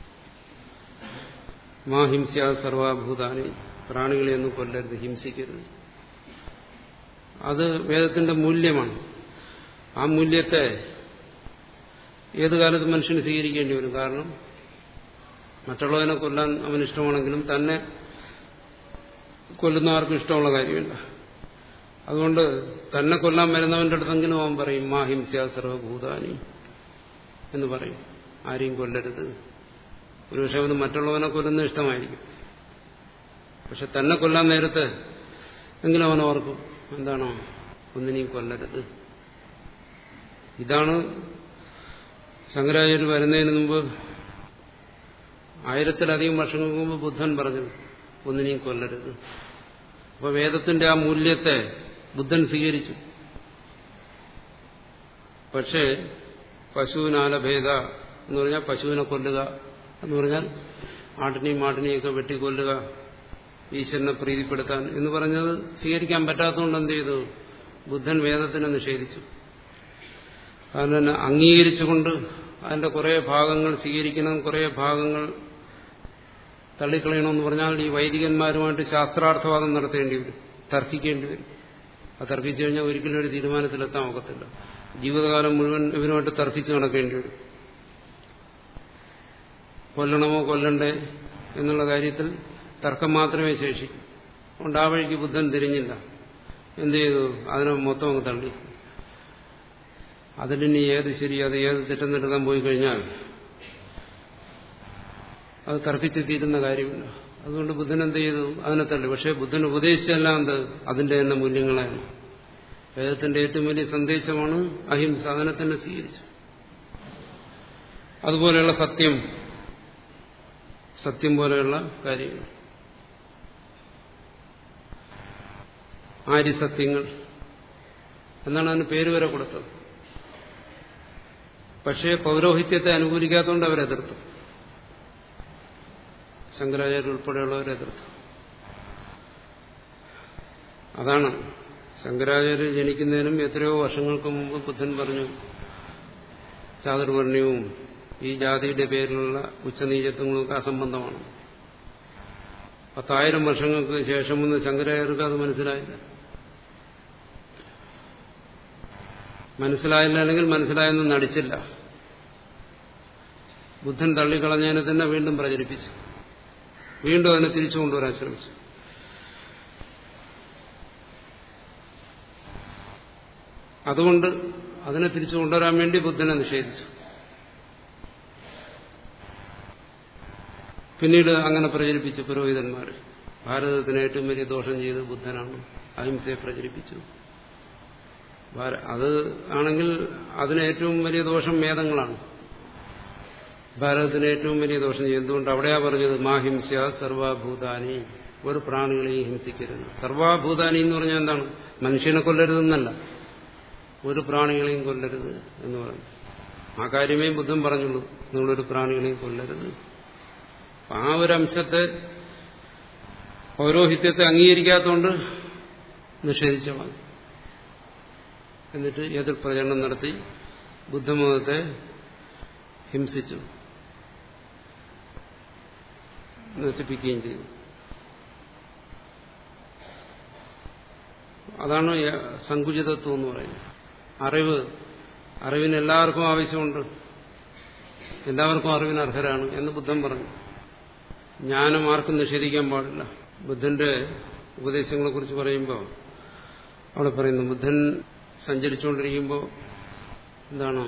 മാ ഹിംസ്യ സർവാഭൂതാനി പ്രാണികളെയൊന്നും കൊല്ലരുത് ഹിംസിക്കരുത് അത് വേദത്തിന്റെ മൂല്യമാണ് ആ മൂല്യത്തെ ഏത് കാലത്ത് മനുഷ്യന് സ്വീകരിക്കേണ്ടി വരും കാരണം മറ്റുള്ളവനെ കൊല്ലാൻ അവന് ഇഷ്ടമാണെങ്കിലും തന്നെ കൊല്ലുന്ന ആർക്കും ഇഷ്ടമുള്ള കാര്യമില്ല അതുകൊണ്ട് തന്നെ കൊല്ലാൻ വരുന്നവന്റെ അടുത്തെങ്കിലും അവൻ പറയും മാ ഹിംസ്യ സർവഭൂതാനി എന്ന് പറയും ആരെയും കൊല്ലരുത് ഒരുപക്ഷെ അവന് മറ്റുള്ളവനെ കൊല്ലുന്ന ഇഷ്ടമായിരിക്കും പക്ഷെ തന്നെ കൊല്ലാൻ നേരത്ത് എങ്കിലും അവൻ ഓർക്കും എന്താണോ ഒന്നിനെയും കൊല്ലരുത് ഇതാണ് ശങ്കരാചാര്യ വരുന്നതിന് മുമ്പ് ആയിരത്തിലധികം വർഷങ്ങൾക്ക് മുമ്പ് ബുദ്ധൻ പറഞ്ഞത് ഒന്നിനെയും കൊല്ലരുത് അപ്പൊ വേദത്തിന്റെ ആ മൂല്യത്തെ ബുദ്ധൻ സ്വീകരിച്ചു പക്ഷേ പശുവിനാലഭേദ എന്ന് പറഞ്ഞാൽ പശുവിനെ കൊല്ലുക എന്ന് പറഞ്ഞാൽ ആട്ടിനെയും മാട്ടിനെയൊക്കെ വെട്ടിക്കൊല്ലുക ഈശ്വരനെ പ്രീതിപ്പെടുത്താൻ എന്ന് പറഞ്ഞത് സ്വീകരിക്കാൻ പറ്റാത്തതുകൊണ്ട് എന്ത് ചെയ്തു ബുദ്ധൻ വേദത്തിനെ നിഷേധിച്ചു കാരണം അംഗീകരിച്ചുകൊണ്ട് അതിന്റെ കുറേ ഭാഗങ്ങൾ സ്വീകരിക്കണം കുറേ ഭാഗങ്ങൾ തള്ളിക്കളയണമെന്ന് പറഞ്ഞാൽ ഈ വൈദികന്മാരുമായിട്ട് ശാസ്ത്രാർത്ഥവാദം നടത്തേണ്ടി വരും തർക്കിക്കേണ്ടി വരും അത് തർക്കിച്ചു കഴിഞ്ഞാൽ ഒരിക്കലും ഒരു തീരുമാനത്തിലെത്താൻ ഒക്കത്തില്ല ജീവിതകാലം മുഴുവൻ ഇവരുമായിട്ട് തർക്കിച്ച് നടക്കേണ്ടി വരും കൊല്ലണമോ കൊല്ലണ്ടേ എന്നുള്ള കാര്യത്തിൽ തർക്കം മാത്രമേ ശേഷിക്കൂ അതുകൊണ്ട് ആ വഴിക്ക് ബുദ്ധൻ തിരിഞ്ഞില്ല എന്ത് ചെയ്തു അതിനെ മൊത്തം അങ്ങ് തള്ളി അതിലിനി ഏത് ശരി അത് ഏത് തെറ്റെന്നെടുക്കാൻ പോയി കഴിഞ്ഞാൽ അത് തർക്കിച്ച് തീരുന്ന കാര്യമില്ല അതുകൊണ്ട് ബുദ്ധൻ എന്ത് ചെയ്തു അതിനെ തള്ളി പക്ഷേ ബുദ്ധൻ ഉപദേശിച്ചെല്ലാം എന്ത് അതിന്റെ തന്നെ മൂല്യങ്ങളാണ് വേദത്തിന്റെ ഏറ്റവും വലിയ സന്ദേശമാണ് അഹിംസ അതിനെ തന്നെ സ്വീകരിച്ചു അതുപോലെയുള്ള സത്യം സത്യം പോലെയുള്ള കാര്യങ്ങൾ ആര്യസത്യങ്ങൾ എന്നാണ് അതിന് പേര് വരെ കൊടുത്തത് പക്ഷേ പൗരോഹിത്യത്തെ അനുകൂലിക്കാത്തതുകൊണ്ട് അവരെതിർത്തു ശങ്കരാചാര്യ ഉൾപ്പെടെയുള്ളവരെ എതിർത്തു അതാണ് ശങ്കരാചാര്യ ജനിക്കുന്നതിനും എത്രയോ വർഷങ്ങൾക്ക് മുമ്പ് ബുദ്ധൻ പറഞ്ഞു ചാതുർവർണ്ണയവും ഈ ജാതിയുടെ പേരിലുള്ള ഉച്ചനീചത്വങ്ങളൊക്കെ അസംബന്ധമാണ് പത്തായിരം വർഷങ്ങൾക്ക് ശേഷമൊന്നും ശങ്കരാചാര്യർക്ക് അത് മനസ്സിലായില്ല മനസ്സിലായില്ല അല്ലെങ്കിൽ മനസ്സിലായെന്ന് നടിച്ചില്ല ബുദ്ധൻ തള്ളിക്കളഞ്ഞതിനെ തന്നെ വീണ്ടും പ്രചരിപ്പിച്ചു വീണ്ടും അതിനെ തിരിച്ചു കൊണ്ടുവരാൻ ശ്രമിച്ചു അതുകൊണ്ട് അതിനെ തിരിച്ചു കൊണ്ടുവരാൻ വേണ്ടി ബുദ്ധനെ നിഷേധിച്ചു പിന്നീട് അങ്ങനെ പ്രചരിപ്പിച്ചു പുരോഹിതന്മാർ ഭാരതത്തിന് ഏറ്റവും വലിയ ദോഷം ചെയ്ത് ബുദ്ധനാണ് അഹിംസയെ പ്രചരിപ്പിച്ചു അത് ആണെങ്കിൽ അതിന് ഏറ്റവും വലിയ ദോഷം വേദങ്ങളാണ് ഭാരതത്തിന് ഏറ്റവും വലിയ ദോഷം ചെയ്യും എന്തുകൊണ്ട് അവിടെയാ പറഞ്ഞത് മാഹിംസ സർവാഭൂതാനി ഒരു പ്രാണികളെയും ഹിംസിക്കരുത് സർവാഭൂതാനി എന്ന് പറഞ്ഞാൽ എന്താണ് മനുഷ്യനെ കൊല്ലരുതെന്നല്ല ഒരു പ്രാണികളെയും കൊല്ലരുത് എന്ന് പറഞ്ഞു ആ കാര്യമേ ബുദ്ധൻ പറഞ്ഞുള്ളൂ നിങ്ങളൊരു പ്രാണികളെയും കൊല്ലരുത് ആ ഒരു അംശത്തെ പൗരോഹിത്യത്തെ അംഗീകരിക്കാത്തതുകൊണ്ട് നിഷേധിച്ചതാണ് എന്നിട്ട് എതിർ പ്രചരണം നടത്തി ബുദ്ധമതത്തെ ഹിംസിച്ചു നശിപ്പിക്കുകയും ചെയ്തു അതാണ് സങ്കുചിതത്വം എന്ന് പറയുന്നത് അറിവ് അറിവിന് എല്ലാവർക്കും ആവശ്യമുണ്ട് എല്ലാവർക്കും അറിവിന് അർഹരാണ് എന്ന് ബുദ്ധൻ പറഞ്ഞു ജ്ഞാനം ആർക്കും നിഷേധിക്കാൻ പാടില്ല ബുദ്ധന്റെ ഉപദേശങ്ങളെ കുറിച്ച് പറയുമ്പോൾ അവിടെ പറയുന്നു ബുദ്ധൻ സഞ്ചരിച്ചുകൊണ്ടിരിക്കുമ്പോൾ എന്താണ്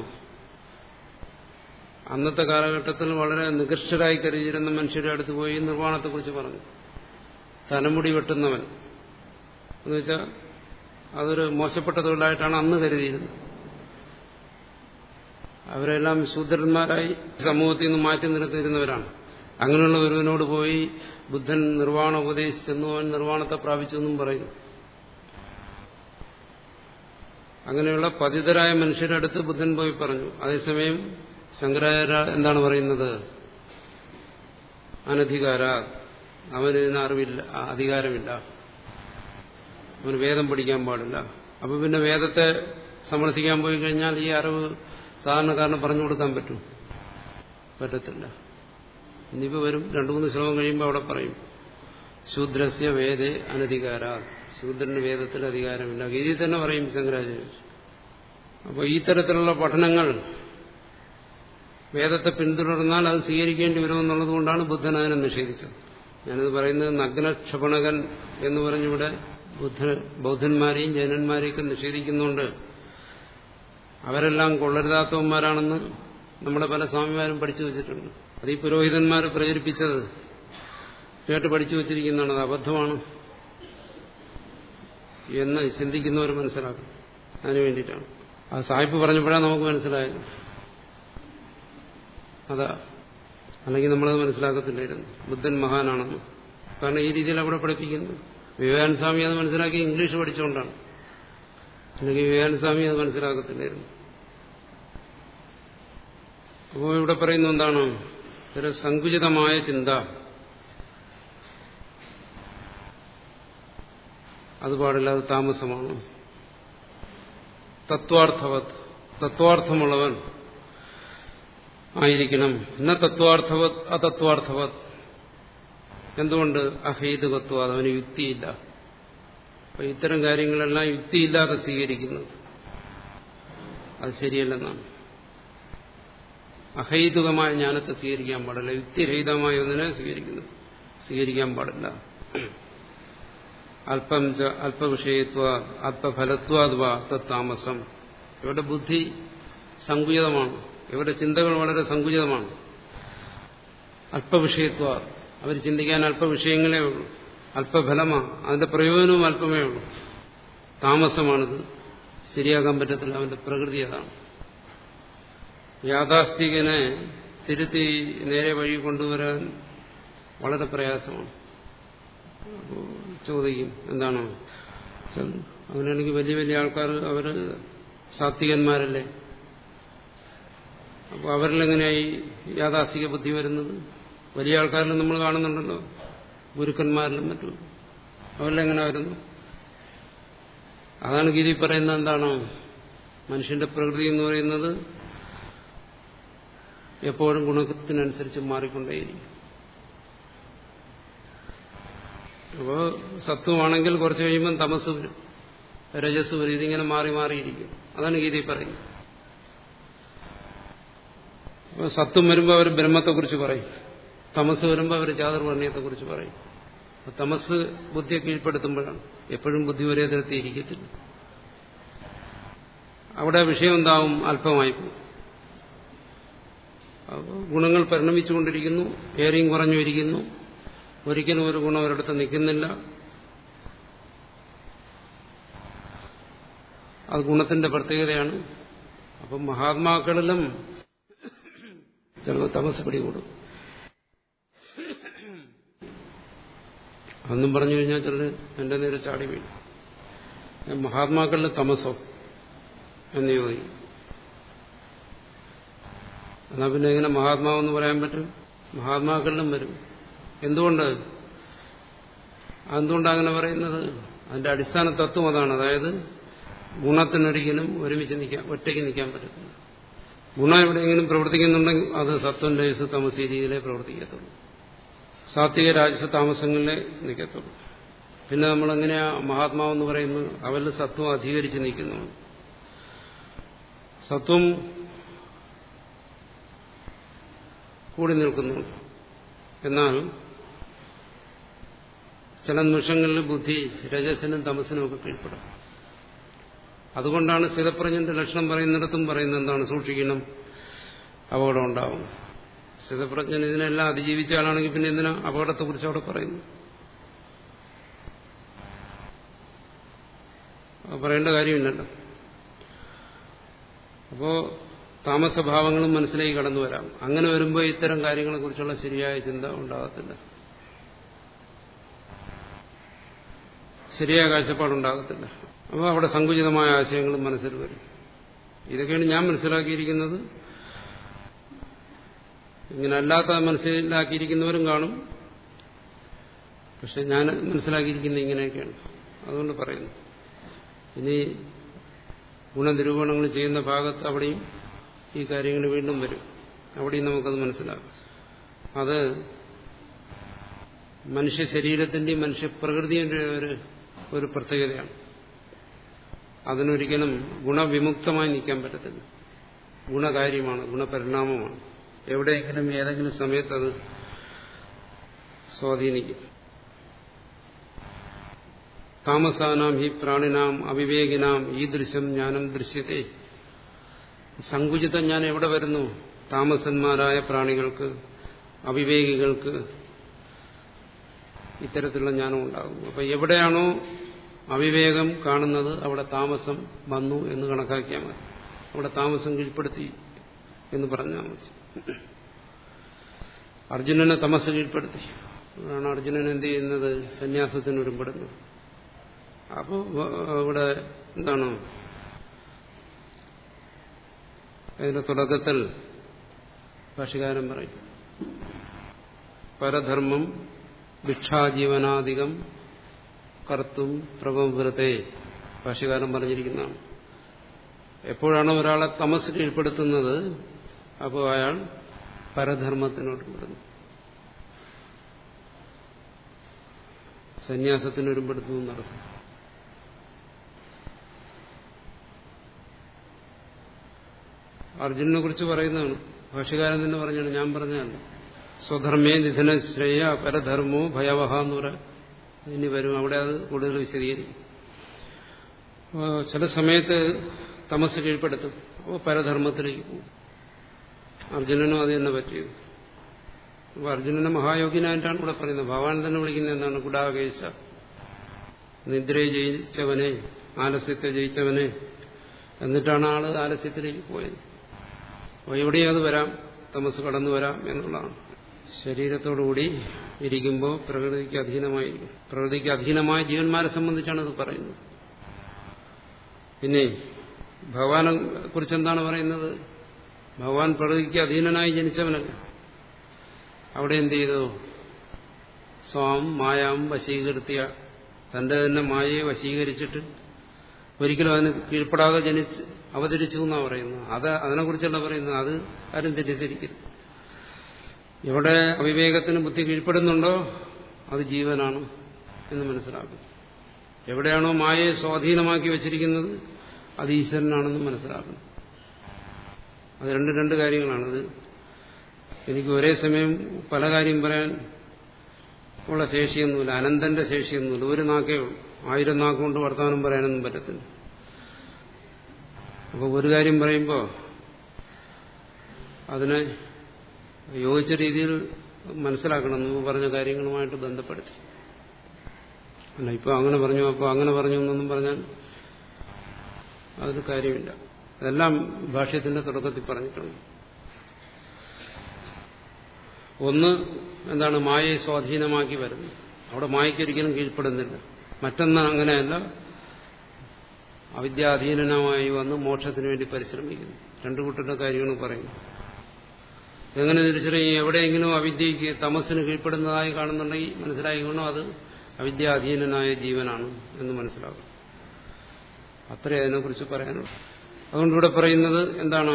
അന്നത്തെ കാലഘട്ടത്തിൽ വളരെ നികൃഷ്ടരായി കരുതിയിരുന്ന മനുഷ്യരുടെ അടുത്ത് പോയി നിർവ്വാണത്തെക്കുറിച്ച് പറഞ്ഞു തലമുടി വെട്ടുന്നവൻ എന്നുവെച്ചാൽ അതൊരു മോശപ്പെട്ട തൊഴിലായിട്ടാണ് അന്ന് കരുതിയിരുന്നത് അവരെല്ലാം ശൂദ്രന്മാരായി സമൂഹത്തിൽ നിന്ന് മാറ്റി നിർത്തിയിരുന്നവരാണ് അങ്ങനെയുള്ള ഒരുവനോട് പോയി ബുദ്ധൻ നിർവ്വാണം ഉപദേശിച്ചെന്നു അവൻ നിർവ്വാണത്തെ പ്രാപിച്ചെന്നും പറയുന്നു അങ്ങനെയുള്ള പതിതരായ മനുഷ്യരുടെ അടുത്ത് ബുദ്ധൻ പോയി പറഞ്ഞു അതേസമയം ശങ്കരാചാര്യ എന്താണ് പറയുന്നത് അനധികാര അവനിതിന് അറിവില്ല അധികാരമില്ല അവന് വേദം പഠിക്കാൻ പാടില്ല അപ്പൊ പിന്നെ വേദത്തെ സമർത്ഥിക്കാൻ പോയി കഴിഞ്ഞാൽ ഈ അറിവ് സാധാരണക്കാരന് പറഞ്ഞു കൊടുക്കാൻ പറ്റും പറ്റത്തില്ല ഇനിയിപ്പോ വരും രണ്ടു മൂന്ന് ശ്ലോകം കഴിയുമ്പോൾ അവിടെ പറയും ശൂദ്രസ്യ വേദേ അനധികാര ശൂദ്രന് വേദത്തിൽ അധികാരമില്ല ഗീതി തന്നെ പറയും ശങ്കരാചാര്യ അപ്പോൾ ഈ തരത്തിലുള്ള പഠനങ്ങൾ വേദത്തെ പിന്തുടർന്നാൽ അത് സ്വീകരിക്കേണ്ടി വരുമെന്നുള്ളത് കൊണ്ടാണ് ബുദ്ധൻ അതിനെ നിഷേധിച്ചത് ഞാനിത് പറയുന്നത് നഗ്നക്ഷപണകൻ എന്ന് പറഞ്ഞിവിടെ ബുദ്ധ ബൗദ്ധന്മാരെയും ജൈനന്മാരെയൊക്കെ നിഷേധിക്കുന്നുണ്ട് അവരെല്ലാം കൊള്ളരുതാത്തവന്മാരാണെന്ന് നമ്മുടെ പല സ്വാമിമാരും പഠിച്ചു വെച്ചിട്ടുണ്ട് അത് ഈ പുരോഹിതന്മാർ പ്രചരിപ്പിച്ചത് കേട്ട് പഠിച്ചു വച്ചിരിക്കുന്നതാണ് അത് അബദ്ധമാണ് എന്ന് ചിന്തിക്കുന്നവർ മനസ്സിലാക്കും അതിനു വേണ്ടിയിട്ടാണ് ആ സാഹിബ് പറഞ്ഞപ്പോഴാണ് നമുക്ക് മനസ്സിലായത് അതാ അല്ലെങ്കിൽ നമ്മളത് മനസ്സിലാക്കത്തില്ലായിരുന്നു ബുദ്ധൻ മഹാനാണെന്ന് കാരണം ഈ രീതിയിൽ അവിടെ പഠിപ്പിക്കുന്നത് വിവേകാനന്ദ സ്വാമി അത് മനസ്സിലാക്കി ഇംഗ്ലീഷ് പഠിച്ചുകൊണ്ടാണ് അല്ലെങ്കിൽ വിവേകാനന്ദ സ്വാമി അത് മനസ്സിലാക്കത്തില്ലായിരുന്നു അപ്പോൾ ഇവിടെ പറയുന്ന എന്താണ് ഒരു സങ്കുചിതമായ ചിന്ത അത് പാടില്ല അത് താമസമാണ് തത്വാർത്ഥവത് തത്വാർത്ഥമുള്ളവൻ ആയിരിക്കണം എന്ന തത്വാർത്ഥവത് അതത്വാർത്ഥവത് എന്തുകൊണ്ട് അഹേതുകത്വം അതവന് യുക്തിയില്ല അപ്പൊ ഇത്തരം കാര്യങ്ങളെല്ലാം യുക്തിയില്ലാതെ സ്വീകരിക്കുന്നത് അത് ശരിയല്ലെന്നാണ് അഹൈതുകമായ ജ്ഞാനത്തെ സ്വീകരിക്കാൻ പാടില്ല യുക്തിരഹിതമായ ഒന്നിനെ സ്വീകരിക്കുന്നു സ്വീകരിക്കാൻ പാടില്ല അല്പം ച അല്പവിഷയത്വ അല്പഫലത്വാദ്വ തത്താമസം ഇവരുടെ ബുദ്ധി സങ്കുചിതമാണ് ഇവരുടെ ചിന്തകൾ വളരെ സങ്കുചിതമാണ് അല്പവിഷയത്വ അവർ ചിന്തിക്കാൻ അല്പവിഷയങ്ങളേ ഉള്ളൂ അല്പഫലമാണ് അതിന്റെ പ്രയോജനവും അല്പമേ ഉള്ളൂ താമസമാണിത് ശരിയാക്കാൻ പറ്റത്തില്ല അവന്റെ പ്രകൃതി അതാണ് യാഥാസ്ഥികനെ തിരുത്തി നേരെ വഴി കൊണ്ടുവരാൻ വളരെ പ്രയാസമാണ് ചോദിക്കും എന്താണ് അങ്ങനെയാണെങ്കിൽ വലിയ വലിയ ആൾക്കാർ അവര് സാത്വികന്മാരല്ലേ അപ്പോൾ അവരിലെങ്ങനെയായി യാഥാസ്ഥിക ബുദ്ധി വരുന്നത് വലിയ ആൾക്കാരിലും നമ്മൾ കാണുന്നുണ്ടല്ലോ ഗുരുക്കന്മാരിലും മറ്റും അവരിലെങ്ങനെ വരുന്നു അതാണ് ഗീതി പറയുന്നത് എന്താണ് മനുഷ്യന്റെ പ്രകൃതി എന്ന് പറയുന്നത് എപ്പോഴും ഗുണത്തിനനുസരിച്ച് മാറിക്കൊണ്ടേയിരിക്കും അപ്പോൾ സത്വമാണെങ്കിൽ കുറച്ച് കഴിയുമ്പം തമസ് വരും രജസ് വരും ഇതിങ്ങനെ മാറി മാറിയിരിക്കും അതാണ് ഗീതി പറയുന്നത് അപ്പോൾ സത്വം വരുമ്പോൾ അവർ ബ്രഹ്മത്തെക്കുറിച്ച് പറയും തമസ് വരുമ്പോൾ അവർ ചാതുർവർണ്ണയത്തെക്കുറിച്ച് പറയും തമസ് ബുദ്ധിയെ കീഴ്പ്പെടുത്തുമ്പോഴാണ് എപ്പോഴും ബുദ്ധി ഒരേ തരത്തിയിരിക്കത്തില്ല അവിടെ വിഷയം എന്താവും അല്പമായി പോകും അപ്പോൾ ഗുണങ്ങൾ പരിണമിച്ചുകൊണ്ടിരിക്കുന്നു ഏറെയും കുറഞ്ഞു ഇരിക്കുന്നു ഒരിക്കലും ഒരു ഗുണം ഒരിടത്ത് നിൽക്കുന്നില്ല അത് ഗുണത്തിന്റെ പ്രത്യേകതയാണ് അപ്പം മഹാത്മാക്കളിലും ചിലപ്പോൾ തമസ് പിടികൂടും അന്നും പറഞ്ഞു കഴിഞ്ഞാൽ ചിലർ എന്റെ നേരെ ചാടി വീഴും മഹാത്മാക്കളിൽ തമസോ എന്ന് ചോദിക്കും എന്നാ പിന്നെ എങ്ങനെ മഹാത്മാവെന്ന് പറയാൻ പറ്റും മഹാത്മാക്കളിലും വരും എന്തുകൊണ്ട് എന്തുകൊണ്ടാണ് അങ്ങനെ പറയുന്നത് അതിന്റെ അടിസ്ഥാന തത്വം അതാണ് അതായത് ഗുണത്തിനൊരിക്കലും ഒരുമിച്ച് നിൽക്കാൻ ഒറ്റയ്ക്ക് നിൽക്കാൻ പറ്റത്തില്ല ഗുണം എവിടെയെങ്കിലും പ്രവർത്തിക്കുന്നുണ്ടെങ്കിൽ അത് സത്വം രജസ് തമസ് രീതിയിലേ പ്രവർത്തിക്കത്തുള്ളൂ സാത്വിക രാജസ താമസങ്ങളിലേ നിൽക്കത്തുള്ളൂ പിന്നെ നമ്മൾ എങ്ങനെയാ മഹാത്മാവെന്ന് പറയുന്നത് അവരിൽ സത്വം അധികരിച്ച് നിൽക്കുന്നു സത്വം കൂടി നിൽക്കുന്നുണ്ട് എന്നാൽ ചില നിമിഷങ്ങളിൽ ബുദ്ധി രജസിനും തമസിനും ഒക്കെ കീഴ്പ്പെടും അതുകൊണ്ടാണ് സ്ഥിതപ്രജ്ഞന്റെ ലക്ഷണം പറയുന്നിടത്തും പറയുന്നത് എന്താണ് സൂക്ഷിക്കണം അപകടം ഉണ്ടാവും സ്ഥിതപ്രജ്ഞൻ ഇതിനെല്ലാം അതിജീവിച്ച ആളാണെങ്കിൽ പിന്നെ എന്തിനാ അപകടത്തെക്കുറിച്ച് അവിടെ പറയുന്നു പറയേണ്ട കാര്യമില്ലല്ലോ അപ്പോ താമസഭാവങ്ങളും മനസ്സിലേക്ക് കടന്നു വരാം അങ്ങനെ വരുമ്പോൾ ഇത്തരം കാര്യങ്ങളെക്കുറിച്ചുള്ള ശരിയായ ചിന്ത ഉണ്ടാകത്തില്ല ശരിയായ കാഴ്ചപ്പാടുണ്ടാകത്തില്ല അപ്പോൾ അവിടെ സങ്കുചിതമായ ആശയങ്ങളും മനസ്സിൽ വരും ഇതൊക്കെയാണ് ഞാൻ മനസ്സിലാക്കിയിരിക്കുന്നത് ഇങ്ങനെ അല്ലാത്ത മനസ്സിലാക്കിയിരിക്കുന്നവരും കാണും പക്ഷെ ഞാൻ മനസ്സിലാക്കിയിരിക്കുന്നത് ഇങ്ങനെയൊക്കെയാണ് അതുകൊണ്ട് പറയുന്നു ഇനി ഗുണനിരൂപണങ്ങൾ ചെയ്യുന്ന ഭാഗത്ത് അവിടെയും ഈ കാര്യങ്ങൾ വീണ്ടും വരും അവിടെയും നമുക്കത് മനസ്സിലാകും അത് മനുഷ്യ ശരീരത്തിന്റെയും മനുഷ്യ പ്രകൃതിയുടെ ഒരു ഒരു പ്രത്യേകതയാണ് അതിനൊരിക്കലും ഗുണവിമുക്തമായി നിൽക്കാൻ പറ്റത്തില്ല ഗുണകാര്യമാണ് ഗുണപരിണാമമാണ് എവിടെയെങ്കിലും ഏതെങ്കിലും സമയത്ത് അത് സ്വാധീനിക്കും താമസാനാം ഹി പ്രാണിനാം അവിവേകിനാം ഈ ദൃശ്യം ജ്ഞാനം ദൃശ്യത്തെ സങ്കുചിത ഞാൻ എവിടെ വരുന്നു താമസന്മാരായ പ്രാണികൾക്ക് അവിവേകികൾക്ക് ഇത്തരത്തിലുള്ള ജ്ഞാനം ഉണ്ടാകും അപ്പൊ എവിടെയാണോ അവിവേകം കാണുന്നത് അവിടെ താമസം വന്നു എന്ന് കണക്കാക്കിയാൽ മതി അവിടെ താമസം കീഴ്പ്പെടുത്തി എന്ന് പറഞ്ഞാൽ മതി അർജുനനെ തമസ് കീഴ്പ്പെടുത്തി അതാണ് അർജുനൻ എന്ത് ചെയ്യുന്നത് സന്യാസത്തിന് ഒരുപ്പെടുന്നത് അപ്പോൾ ഇവിടെ എന്താണ് അതിന്റെ തുടക്കത്തിൽ ഭാഷകാരൻ പറയും പരധർമ്മം ഭിക്ഷാജീവനാധികം കർത്തും പ്രഭവൃത്തെ ഭാഷകാരൻ പറഞ്ഞിരിക്കുന്നതാണ് എപ്പോഴാണ് ഒരാളെ തമസ് കീഴ്പ്പെടുത്തുന്നത് അപ്പോൾ അയാൾ പരധർമ്മത്തിനോട്ട് വിടുന്നു സന്യാസത്തിന് ഒരുമ്പെടുത്തുന്നു നടക്കും അർജുനെ കുറിച്ച് പറയുന്നതാണ് ഭാഷകാരൻ തന്നെ പറഞ്ഞാണ് ഞാൻ പറഞ്ഞതല്ല സ്വധർമ്മേ നിധന ശ്രേയ പരധർമ്മോ ഭയവഹ എന്ന് പറയാം ഇനി വരും അവിടെ അത് കൂടുതൽ വിശദീകരിക്കും ചില സമയത്ത് തമസ് കീഴ്പ്പെടുത്തും അപ്പോൾ പരധർമ്മത്തിലേക്ക് പോകും അർജുനനും അത് തന്നെ പറ്റിയത് അപ്പോൾ അർജുനനെ മഹായോഗിനായിട്ടാണ് ഇവിടെ പറയുന്നത് ഭഗവാൻ തന്നെ വിളിക്കുന്നത് എന്താണ് കുടാകേശ നിദ്രയെ ജയിച്ചവനെ ആലസ്യത്തെ ജയിച്ചവനെ എന്നിട്ടാണ് ആള് ആലസ്യത്തിലേക്ക് പോയത് അപ്പോൾ എവിടെയും അത് വരാം തമസ് കടന്നു വരാം എന്നുള്ളതാണ് ശരീരത്തോടുകൂടി ഇരിക്കുമ്പോൾ പ്രകൃതിക്ക് അധീനമായിരിക്കും പ്രകൃതിക്ക് അധീനമായ ജീവന്മാരെ സംബന്ധിച്ചാണ് ഇത് പറയുന്നത് പിന്നെ ഭഗവാനെ കുറിച്ച് എന്താണ് പറയുന്നത് ഭഗവാൻ പ്രകൃതിക്ക് അധീനനായി ജനിച്ചവനല്ല അവിടെ എന്ത് ചെയ്തു സ്വാം മായാം വശീകൃത്യ തന്റെ തന്നെ മായയെ വശീകരിച്ചിട്ട് ഒരിക്കലും അതിന് കീഴ്പ്പെടാതെ ജനിച്ച് അവതരിച്ചു എന്നാണ് പറയുന്നത് അത് അതിനെക്കുറിച്ചല്ല പറയുന്നത് അത് ആരും തെറ്റിദ്ധരിക്കരുത് എവിടെ അവിവേകത്തിന് ബുദ്ധി കീഴ്പ്പെടുന്നുണ്ടോ അത് ജീവനാണ് എന്ന് മനസ്സിലാക്കും എവിടെയാണോ മായയെ സ്വാധീനമാക്കി വെച്ചിരിക്കുന്നത് അത് ഈശ്വരനാണെന്ന് മനസ്സിലാക്കണം അത് രണ്ട് രണ്ട് കാര്യങ്ങളാണത് എനിക്ക് ഒരേ സമയം പല കാര്യം പറയാൻ ഉള്ള ശേഷിയൊന്നുമില്ല അനന്തന്റെ ശേഷിയൊന്നുമില്ല ഒരു നാക്കേ ഉള്ളൂ ആയിരം നാക്കുകൊണ്ട് വർത്തമാനം പറയാനൊന്നും പറ്റത്തില്ല അപ്പോൾ ഒരു കാര്യം പറയുമ്പോൾ അതിനെ യോജിച്ച രീതിയിൽ മനസ്സിലാക്കണം മുമ്പ് പറഞ്ഞ കാര്യങ്ങളുമായിട്ട് ബന്ധപ്പെടുത്തി അല്ല ഇപ്പോൾ അങ്ങനെ പറഞ്ഞു അപ്പോൾ അങ്ങനെ പറഞ്ഞു എന്നൊന്നും പറഞ്ഞാൽ അതൊരു കാര്യമില്ല അതെല്ലാം ഭാഷ്യത്തിന്റെ തുടക്കത്തിൽ പറഞ്ഞിട്ടുണ്ട് ഒന്ന് എന്താണ് മായയെ സ്വാധീനമാക്കി വരുന്നത് അവിടെ മായയ്ക്ക് ഒരിക്കലും കീഴ്പ്പെടുന്നില്ല മറ്റൊന്ന് അങ്ങനെയല്ല അവിദ്യാധീനമായി വന്ന് മോക്ഷത്തിന് വേണ്ടി പരിശ്രമിക്കുന്നു രണ്ടു കൂട്ടരുടെ കാര്യമാണ് പറയുന്നത് എങ്ങനെ തിരിച്ചറിയും എവിടെയെങ്കിലും അവിദ്യയ്ക്ക് തമസിന് കീഴ്പ്പെടുന്നതായി കാണുന്നുണ്ടെങ്കിൽ മനസ്സിലായിക്കൊണ്ടോ അത് അവിദ്യാധീനനായ ജീവനാണ് എന്ന് മനസ്സിലാകും അത്രേ അതിനെക്കുറിച്ച് പറയാനുള്ളൂ അതുകൊണ്ട് ഇവിടെ പറയുന്നത് എന്താണ്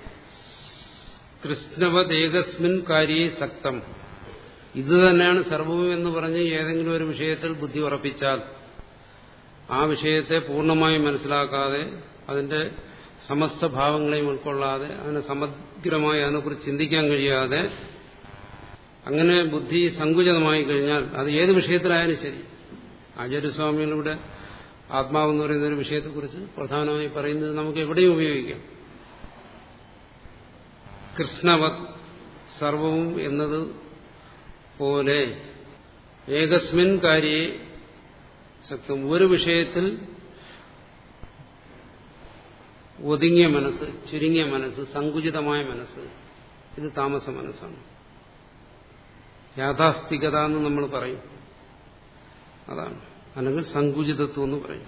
കൃഷ്ണവദേകസ്മിൻ കാര്യേ സക്തം ഇത് തന്നെയാണ് സർവവും എന്ന് പറഞ്ഞ് ഏതെങ്കിലും ഒരു വിഷയത്തിൽ ബുദ്ധി ഉറപ്പിച്ചാൽ ആ വിഷയത്തെ പൂർണ്ണമായി മനസ്സിലാക്കാതെ അതിന്റെ സമസ്ത ഭാവങ്ങളെയും ഉൾക്കൊള്ളാതെ അതിനെ സമഗ്രമായി അതിനെക്കുറിച്ച് ചിന്തിക്കാൻ കഴിയാതെ അങ്ങനെ ബുദ്ധി സങ്കുചിതമായി കഴിഞ്ഞാൽ അത് ഏത് വിഷയത്തിലായാലും ശരി ആചാര്യസ്വാമികളിവിടെ ആത്മാവെന്ന് പറയുന്ന ഒരു വിഷയത്തെക്കുറിച്ച് പ്രധാനമായി പറയുന്നത് നമുക്ക് എവിടെയും ഉപയോഗിക്കാം കൃഷ്ണവത് സർവവും എന്നത് പോലെ ഏകസ്മിൻ കാര്യേ ശക്തം ഒരു വിഷയത്തിൽ ഒതുങ്ങിയ മനസ്സ് ചുരുങ്ങിയ മനസ്സ് സങ്കുചിതമായ മനസ്സ് ഇത് താമസ മനസ്സാണ് യാഥാസ്ഥികത എന്ന് നമ്മൾ പറയും അതാണ് അല്ലെങ്കിൽ സങ്കുചിതത്വം എന്ന് പറയും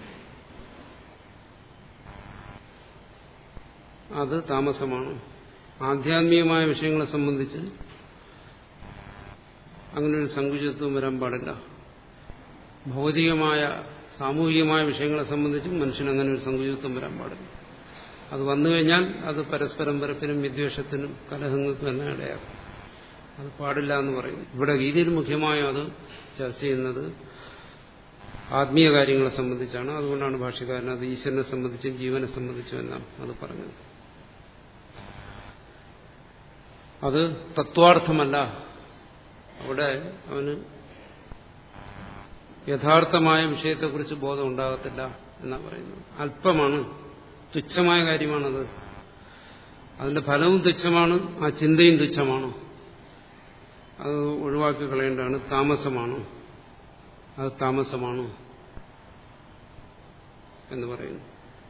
അത് താമസമാണ് ആധ്യാത്മികമായ വിഷയങ്ങളെ സംബന്ധിച്ച് അങ്ങനെ ഒരു സങ്കുചിതത്വം വരാൻ പാടില്ല ഭൗതികമായ സാമൂഹികമായ വിഷയങ്ങളെ സംബന്ധിച്ചും മനുഷ്യന് അങ്ങനെ ഒരു സങ്കുചിതത്വം വരാൻ പാടില്ല അത് വന്നു കഴിഞ്ഞാൽ അത് പരസ്പരം വെറുപ്പിനും വിദ്വേഷത്തിനും കലഹങ്ങൾക്കും എല്ലാം ഇടയാക്കും അത് പാടില്ല എന്ന് പറയുന്നു ഇവിടെ ഗീതയിൽ മുഖ്യമായും അത് ചർച്ച ചെയ്യുന്നത് ആത്മീയ കാര്യങ്ങളെ സംബന്ധിച്ചാണ് അതുകൊണ്ടാണ് ഭാഷ്യക്കാരൻ അത് ഈശ്വരനെ സംബന്ധിച്ചും ജീവനെ സംബന്ധിച്ചും എല്ലാം അത് പറഞ്ഞത് അത് തത്വാർത്ഥമല്ല അവിടെ അവന് യഥാർത്ഥമായ വിഷയത്തെക്കുറിച്ച് ബോധം ഉണ്ടാകത്തില്ല എന്നാണ് പറയുന്നത് അല്പമാണ് തുച്ഛമായ കാര്യമാണത് അതിന്റെ ഫലവും തുച്ഛമാണ് ആ ചിന്തയും തുച്ഛമാണ് അത് ഒഴിവാക്കി കളയേണ്ടതാണ് താമസമാണ് അത് താമസമാണ് എന്ന് പറയുന്നു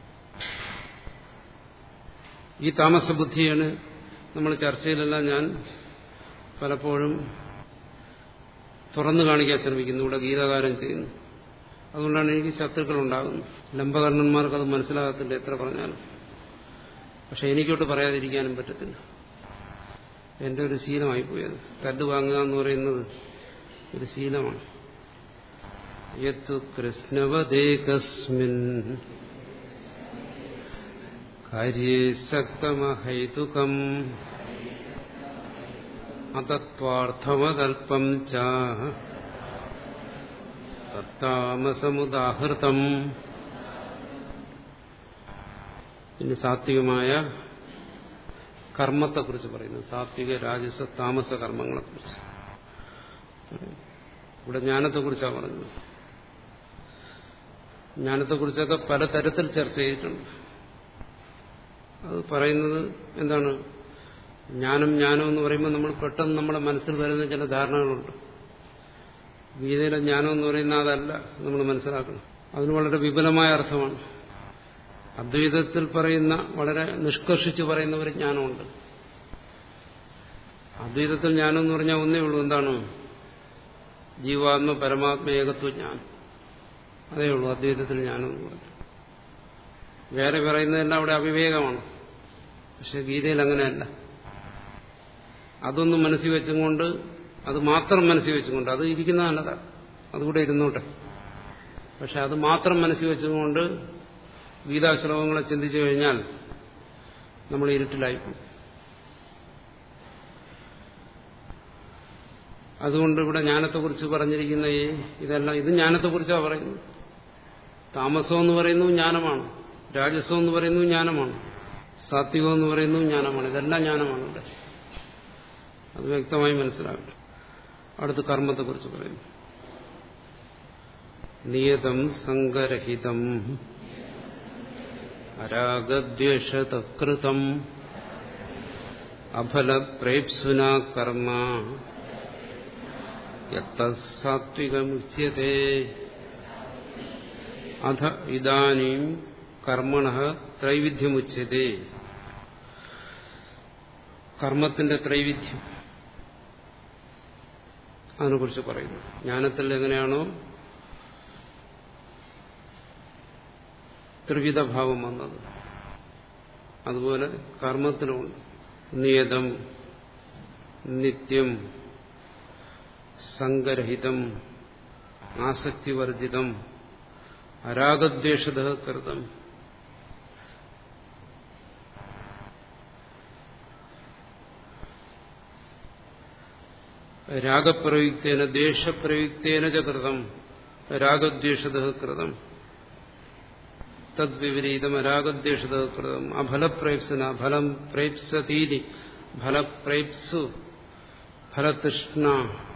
ഈ താമസ ബുദ്ധിയാണ് നമ്മൾ ചർച്ചയിലെല്ലാം ഞാൻ പലപ്പോഴും തുറന്നു കാണിക്കാൻ ശ്രമിക്കുന്നു ഇവിടെ ഗീതകാരം ചെയ്യുന്നു അതുകൊണ്ടാണ് എനിക്ക് ശത്രുക്കൾ ഉണ്ടാകുന്നത് ലംബകർണന്മാർക്ക് അത് മനസ്സിലാകത്തില്ല എത്ര പറഞ്ഞാലും പക്ഷെ എനിക്കോട്ട് പറയാതിരിക്കാനും പറ്റത്തില്ല എന്റെ ഒരു ശീലമായി പോയത് തല്ല് വാങ്ങുക എന്ന് പറയുന്നത് ഒരു ശീലമാണ് യത്തു കൃഷ്ണവദേകസ്മിൻ കാര്യേ ശക്തമഹൈതുകം അതത്വാർത്ഥമതൽപം ച തത്താമസമുദാഹൃതം ഇനി സാത്വികമായ കർമ്മത്തെക്കുറിച്ച് പറയുന്നു സാത്വിക രാജസ താമസ കർമ്മങ്ങളെക്കുറിച്ച് ഇവിടെ ജ്ഞാനത്തെക്കുറിച്ചാണ് പറഞ്ഞത് ജ്ഞാനത്തെക്കുറിച്ചൊക്കെ പലതരത്തിൽ ചർച്ച ചെയ്തിട്ടുണ്ട് അത് പറയുന്നത് എന്താണ് ജ്ഞാനം ജ്ഞാനം എന്ന് പറയുമ്പോൾ നമ്മൾ പെട്ടെന്ന് നമ്മുടെ മനസ്സിൽ വരുന്ന ചില ധാരണകളുണ്ട് ഗീതയിലെ ജ്ഞാനം എന്ന് പറയുന്ന അതല്ല നമ്മൾ മനസ്സിലാക്കണം അതിന് വളരെ വിപുലമായ അർത്ഥമാണ് അദ്വൈതത്തിൽ പറയുന്ന വളരെ നിഷ്കർഷിച്ച് പറയുന്ന ഒരു ജ്ഞാനമുണ്ട് അദ്വൈതത്തിൽ ജ്ഞാനം എന്ന് പറഞ്ഞാൽ ഒന്നേ ഉള്ളൂ എന്താണ് ജീവാത്മ പരമാത്മ ഏകത്വ ജ്ഞാനം അതേ ഉള്ളൂ അദ്വൈതത്തിൽ ജ്ഞാനം എന്ന് പറഞ്ഞു വേറെ പറയുന്നതെല്ലാം അവിടെ അവിവേകമാണ് പക്ഷെ ഗീതയിൽ അങ്ങനെയല്ല അതൊന്നും മനസ്സിൽ വെച്ചുകൊണ്ട് അത് മാത്രം മനസ്സിൽ വെച്ചുകൊണ്ട് അത് ഇരിക്കുന്ന നല്ലതാണ് അതുകൂടെ ഇരുന്നോട്ടെ പക്ഷെ അത് മാത്രം മനസ്സിൽ വെച്ചുകൊണ്ട് ഗീതാശ്ലോകങ്ങളെ ചിന്തിച്ചു കഴിഞ്ഞാൽ നമ്മൾ ഇരുട്ടിലായിപ്പോകും അതുകൊണ്ട് ഇവിടെ ജ്ഞാനത്തെക്കുറിച്ച് പറഞ്ഞിരിക്കുന്ന ഈ ഇതെല്ലാം ഇത് ജ്ഞാനത്തെക്കുറിച്ചാണ് പറയുന്നത് താമസം എന്ന് പറയുന്നത് ജ്ഞാനമാണ് രാജസം എന്ന് പറയുന്നത് ജ്ഞാനമാണ് സാത്വികം എന്ന് പറയുന്നത് ജ്ഞാനമാണ് ഇതെല്ലാം ജ്ഞാനമാണ് ഇവിടെ അത് വ്യക്തമായി മനസ്സിലാക്കണം അടുത്ത് കർമ്മത്തെക്കുറിച്ച് പറയുന്നു നിയതം സംഗരഹിതം അരാഗദ്വേഷതകൃതം അഫലപ്രേപ്സുനാ കർമ്മ യത്തസാത്വികമുച്യത്തെ അധ ഇതാനും കർമ്മണ ത്രൈവിധ്യമുച്യത്തെ കർമ്മത്തിന്റെ ത്രൈവിധ്യം അതിനെക്കുറിച്ച് പറയുന്നു ജ്ഞാനത്തിൽ എങ്ങനെയാണോ ത്രിവിധഭാവം വന്നത് അതുപോലെ കർമ്മത്തിലുമുണ്ട് നിയതം നിത്യം സംഗരഹിതം ആസക്തിവർജിതം അരാഗദ്വേഷത കൃതം രാഗപ്രയുക്തേന ദ്വേഷപ്രയുക്തേന ച കൃതം രാഗദ്വേഷത കൃതം തദ്വിപരീതം അരാഗദ്വേഷത കൃതം അഫലപ്രേപ്സന ഫലം പ്രേപ്സതീതി ഫലപ്രേപ്സു ഫലതൃഷ്ണ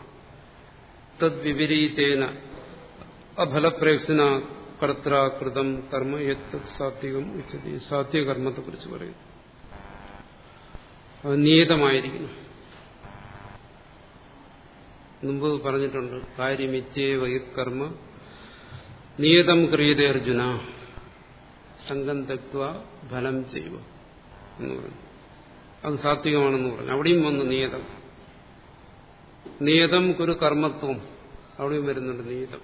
തദ്വിപരീതേന അഫലപ്രേപ്സന കർത്തൃകൃതം കർമ്മ യത്ത് സാത്വികം ഉച്ചതി സാത്വിക കർമ്മത്തെക്കുറിച്ച് പറയുന്നു അത് നിയതമായിരിക്കുന്നു മുമ്പ് പറഞ്ഞിട്ടുണ്ട് കാര്യമിത്യേ വൈകർമ്മ നിയതം ക്രിയതേ അർജുന സംഘം തെക്വ ഫലം ചെയ്യുക എന്ന് പറഞ്ഞു അത് സാത്വികമാണെന്ന് പറഞ്ഞു അവിടെയും വന്നു നിയതം നിയതം കുരു കർമ്മത്വം അവിടെയും വരുന്നുണ്ട് നിയതം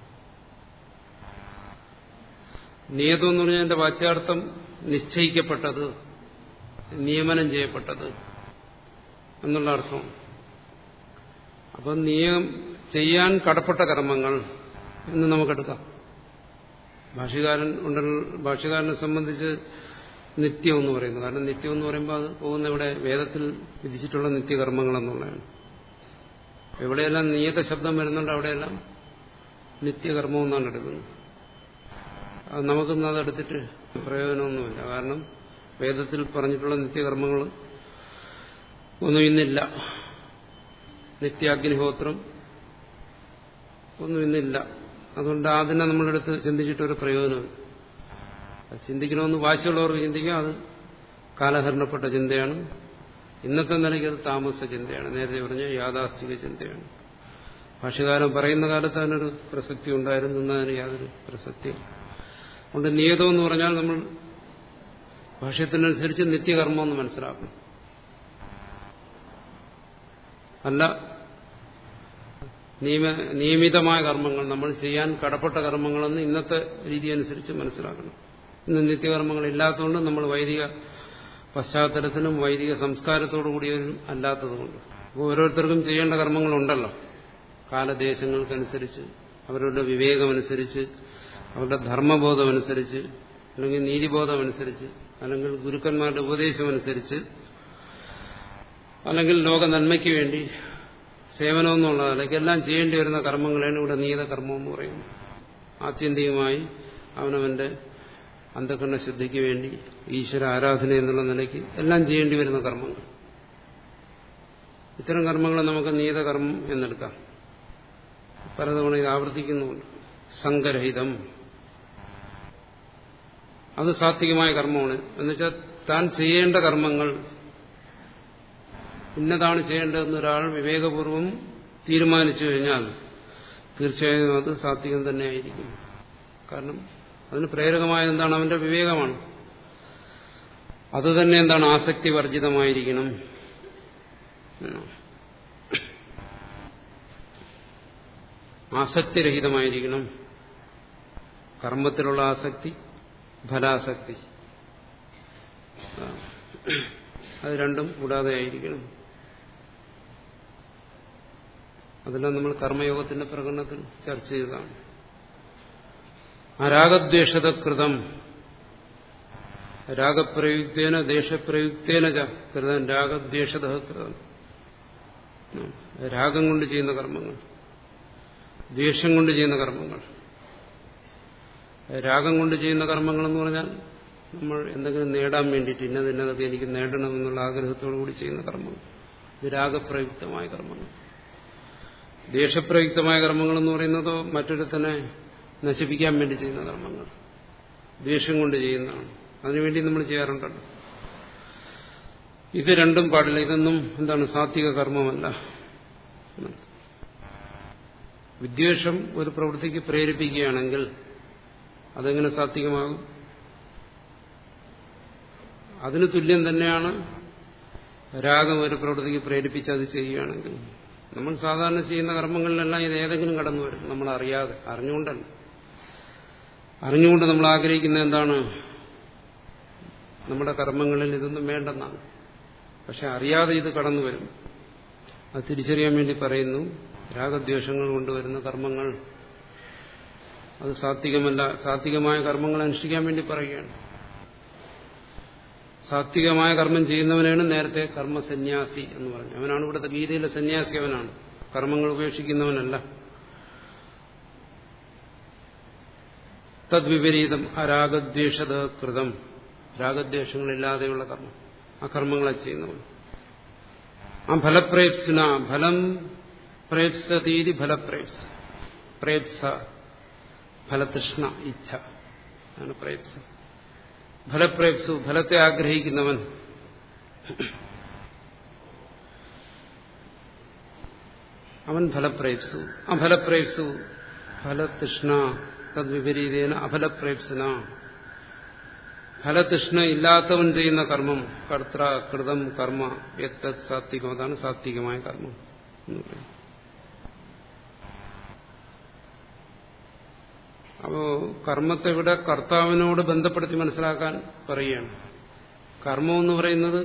നിയതം എന്ന് പറഞ്ഞാൽ എന്റെ വാച്യാർത്ഥം നിശ്ചയിക്കപ്പെട്ടത് നിയമനം ചെയ്യപ്പെട്ടത് എന്നുള്ള അർത്ഥം അപ്പൊ നിയം ചെയ്യാൻ കടപ്പെട്ട കർമ്മങ്ങൾ എന്ന് നമുക്കെടുക്കാം ഭാഷകാരൻ ഉണ്ടല്ലോ ഭാഷകാരനെ സംബന്ധിച്ച് നിത്യം എന്ന് പറയുന്നു കാരണം നിത്യം എന്ന് പറയുമ്പോൾ അത് പോകുന്ന ഇവിടെ വേദത്തിൽ വിധിച്ചിട്ടുള്ള നിത്യകർമ്മങ്ങൾ എന്നുള്ളതാണ് എവിടെയെല്ലാം നിയത ശബ്ദം വരുന്നുണ്ട് അവിടെയെല്ലാം നിത്യകർമ്മം എന്നാണ് എടുക്കുന്നത് അത് നമുക്കൊന്നും അതെടുത്തിട്ട് പ്രയോജനമൊന്നുമില്ല കാരണം വേദത്തിൽ പറഞ്ഞിട്ടുള്ള നിത്യകർമ്മങ്ങൾ ഒന്നും ഇന്നില്ല നിത്യാഗ്നിഹോത്രം ഒന്നും ഇന്നില്ല അതുകൊണ്ട് അതിനെ നമ്മളെടുത്ത് ചിന്തിച്ചിട്ടൊരു പ്രയോജനമില്ല അത് ചിന്തിക്കണമെന്ന് വാശിയുള്ളവർക്ക് ചിന്തിക്കാം അത് കാലഹരണപ്പെട്ട ചിന്തയാണ് ഇന്നത്തെ നിലയ്ക്ക് അത് താമസ ചിന്തയാണ് നേരത്തെ പറഞ്ഞ യാഥാസ്ഥിക ചിന്തയാണ് ഭാഷകാരൻ പറയുന്ന കാലത്ത് അതിനൊരു പ്രസക്തി ഉണ്ടായിരുന്നു എന്നതിന് യാതൊരു പ്രസക്തിയില്ല അതുകൊണ്ട് നിയതം എന്ന് പറഞ്ഞാൽ നമ്മൾ ഭാഷ്യത്തിനനുസരിച്ച് നിത്യകർമ്മം എന്ന് മനസ്സിലാക്കണം അല്ല നിയമ നിയമിതമായ കർമ്മങ്ങൾ നമ്മൾ ചെയ്യാൻ കടപ്പെട്ട കർമ്മങ്ങളെന്ന് ഇന്നത്തെ രീതി അനുസരിച്ച് മനസ്സിലാക്കണം ഇന്ന് നിത്യകർമ്മങ്ങൾ ഇല്ലാത്തതുകൊണ്ട് നമ്മൾ വൈദിക പശ്ചാത്തലത്തിലും വൈദിക സംസ്കാരത്തോടു കൂടിയവരും അല്ലാത്തതുകൊണ്ട് അപ്പോൾ ഓരോരുത്തർക്കും ചെയ്യേണ്ട കർമ്മങ്ങളുണ്ടല്ലോ കാലദേശങ്ങൾക്കനുസരിച്ച് അവരുടെ വിവേകമനുസരിച്ച് അവരുടെ ധർമ്മബോധമനുസരിച്ച് അല്ലെങ്കിൽ നീതിബോധമനുസരിച്ച് അല്ലെങ്കിൽ ഗുരുക്കന്മാരുടെ ഉപദേശമനുസരിച്ച് അല്ലെങ്കിൽ ലോക നന്മയ്ക്ക് വേണ്ടി സേവനം എന്നുള്ളതല്ല എല്ലാം ചെയ്യേണ്ടി വരുന്ന കർമ്മങ്ങളാണ് ഇവിടെ നീത കർമ്മം എന്ന് പറയുന്നത് ആത്യന്തികമായി അവനവന്റെ അന്ധകരണ ശുദ്ധിക്ക് വേണ്ടി ഈശ്വര ആരാധന എന്നുള്ള നിലയ്ക്ക് എല്ലാം ചെയ്യേണ്ടി വരുന്ന കർമ്മങ്ങൾ ഇത്തരം കർമ്മങ്ങളെ നമുക്ക് നീതകർമ്മം എന്നെടുക്കാം പലതവണ ഇത് ആവർത്തിക്കുന്നുണ്ട് സംഘരഹിതം അത് സാത്വികമായ കർമ്മമാണ് എന്നുവെച്ചാൽ താൻ ചെയ്യേണ്ട കർമ്മങ്ങൾ ഇന്നതാണ് ചെയ്യേണ്ടതെന്ന് ഒരാൾ വിവേകപൂർവം തീരുമാനിച്ചു കഴിഞ്ഞാൽ തീർച്ചയായും അത് സാത്വികം തന്നെയായിരിക്കും കാരണം അതിന് പ്രേരകമായ എന്താണ് അവന്റെ വിവേകമാണ് അത് തന്നെ എന്താണ് ആസക്തി വർജിതമായിരിക്കണം ആസക്തിരഹിതമായിരിക്കണം കർമ്മത്തിലുള്ള ആസക്തി ഫലാസക്തി അത് രണ്ടും കൂടാതെ ആയിരിക്കണം അതെല്ലാം നമ്മൾ കർമ്മയോഗത്തിന്റെ പ്രകടനത്തിൽ ചർച്ച ചെയ്തതാണ് അരാഗദ്വേഷത കൃതം രാഗപ്രയുക്തേന ദേശപ്രയുക്തേന ച കൃതം രാഗദ്വേഷത കൃതം രാഗം കൊണ്ട് ചെയ്യുന്ന കർമ്മങ്ങൾ ദ്വേഷം കൊണ്ട് ചെയ്യുന്ന കർമ്മങ്ങൾ രാഗം കൊണ്ട് ചെയ്യുന്ന കർമ്മങ്ങൾ എന്ന് പറഞ്ഞാൽ നമ്മൾ എന്തെങ്കിലും നേടാൻ വേണ്ടിയിട്ട് ഇന്നത് ഇന്നതൊക്കെ എനിക്ക് നേടണമെന്നുള്ള ആഗ്രഹത്തോടു കൂടി ചെയ്യുന്ന കർമ്മങ്ങൾ ഇത് രാഗപ്രയുക്തമായ കർമ്മങ്ങൾ ദ്വേഷപ്രയുക്തമായ കർമ്മങ്ങൾ എന്ന് പറയുന്നതോ മറ്റൊരുത്തനെ നശിപ്പിക്കാൻ വേണ്ടി ചെയ്യുന്ന കർമ്മങ്ങൾ ദ്വേഷം കൊണ്ട് ചെയ്യുന്നതാണ് അതിനുവേണ്ടി നമ്മൾ ചെയ്യാറുണ്ടല്ലോ ഇത് രണ്ടും പാടില്ല ഇതൊന്നും എന്താണ് സാത്വിക കർമ്മമല്ല വിദ്വേഷം ഒരു പ്രവൃത്തിക്ക് പ്രേരിപ്പിക്കുകയാണെങ്കിൽ അതെങ്ങനെ സാത്വികമാകും അതിന് തുല്യം തന്നെയാണ് രാഗം ഒരു പ്രവൃത്തിക്ക് പ്രേരിപ്പിച്ച് അത് ചെയ്യുകയാണെങ്കിൽ നമ്മൾ സാധാരണ ചെയ്യുന്ന കർമ്മങ്ങളിലെല്ലാം ഇത് ഏതെങ്കിലും കടന്നു വരും നമ്മൾ അറിയാതെ അറിഞ്ഞുകൊണ്ടല്ല അറിഞ്ഞുകൊണ്ട് നമ്മൾ ആഗ്രഹിക്കുന്ന എന്താണ് നമ്മുടെ കർമ്മങ്ങളിൽ ഇതൊന്നും വേണ്ടെന്നാണ് പക്ഷെ അറിയാതെ ഇത് കടന്നു വരും അത് തിരിച്ചറിയാൻ വേണ്ടി പറയുന്നു രാഗദ്വേഷങ്ങൾ കൊണ്ടുവരുന്ന കർമ്മങ്ങൾ അത് സാത്വികമല്ല സാത്വികമായ കർമ്മങ്ങൾ അനുഷ്ഠിക്കാൻ വേണ്ടി പറയുകയാണ് സാത്വികമായ കർമ്മം ചെയ്യുന്നവനാണ് നേരത്തെ കർമ്മസന്യാസി എന്ന് പറഞ്ഞു അവനാണ് ഇവിടുത്തെ ഗീതയിലെ സന്യാസി അവനാണ് കർമ്മങ്ങൾ ഉപേക്ഷിക്കുന്നവനല്ല തദ്വിപരീതം അരാഗദ്വേഷത കൃതം രാഗദ്വേഷങ്ങളില്ലാതെയുള്ള കർമ്മം ആ കർമ്മങ്ങളെ ചെയ്യുന്നവൻ ആ ഫലപ്രേപ്സിന ഫലം പ്രേപ്സതീതി ഫലപ്രേപ്സ് പ്രേപ്സ ഫലതൃഷ്ണ ഇച്ഛ ആണ് പ്രേപ്സ ഫലപ്രേപ്സു ഫലത്തെ ആഗ്രഹിക്കുന്നവൻ അവൻ ഫലപ്രേപ്സു അഫലപ്രേപ്സു ഫലതൃഷ്ണ തദ്വിപരീതേന അഫലപ്രേപ്സന ഫലതൃഷ്ണ ഇല്ലാത്തവൻ ചെയ്യുന്ന കർമ്മം കർത്ര കൃതം കർമ്മ എത്തത് സാത്വികം അതാണ് സാത്വികമായ കർമ്മം എന്ന് പറയുന്നത് അപ്പോ കർമ്മത്തെ ഇവിടെ കർത്താവിനോട് ബന്ധപ്പെടുത്തി മനസ്സിലാക്കാൻ പറയുകയാണ് കർമ്മം എന്ന് പറയുന്നത്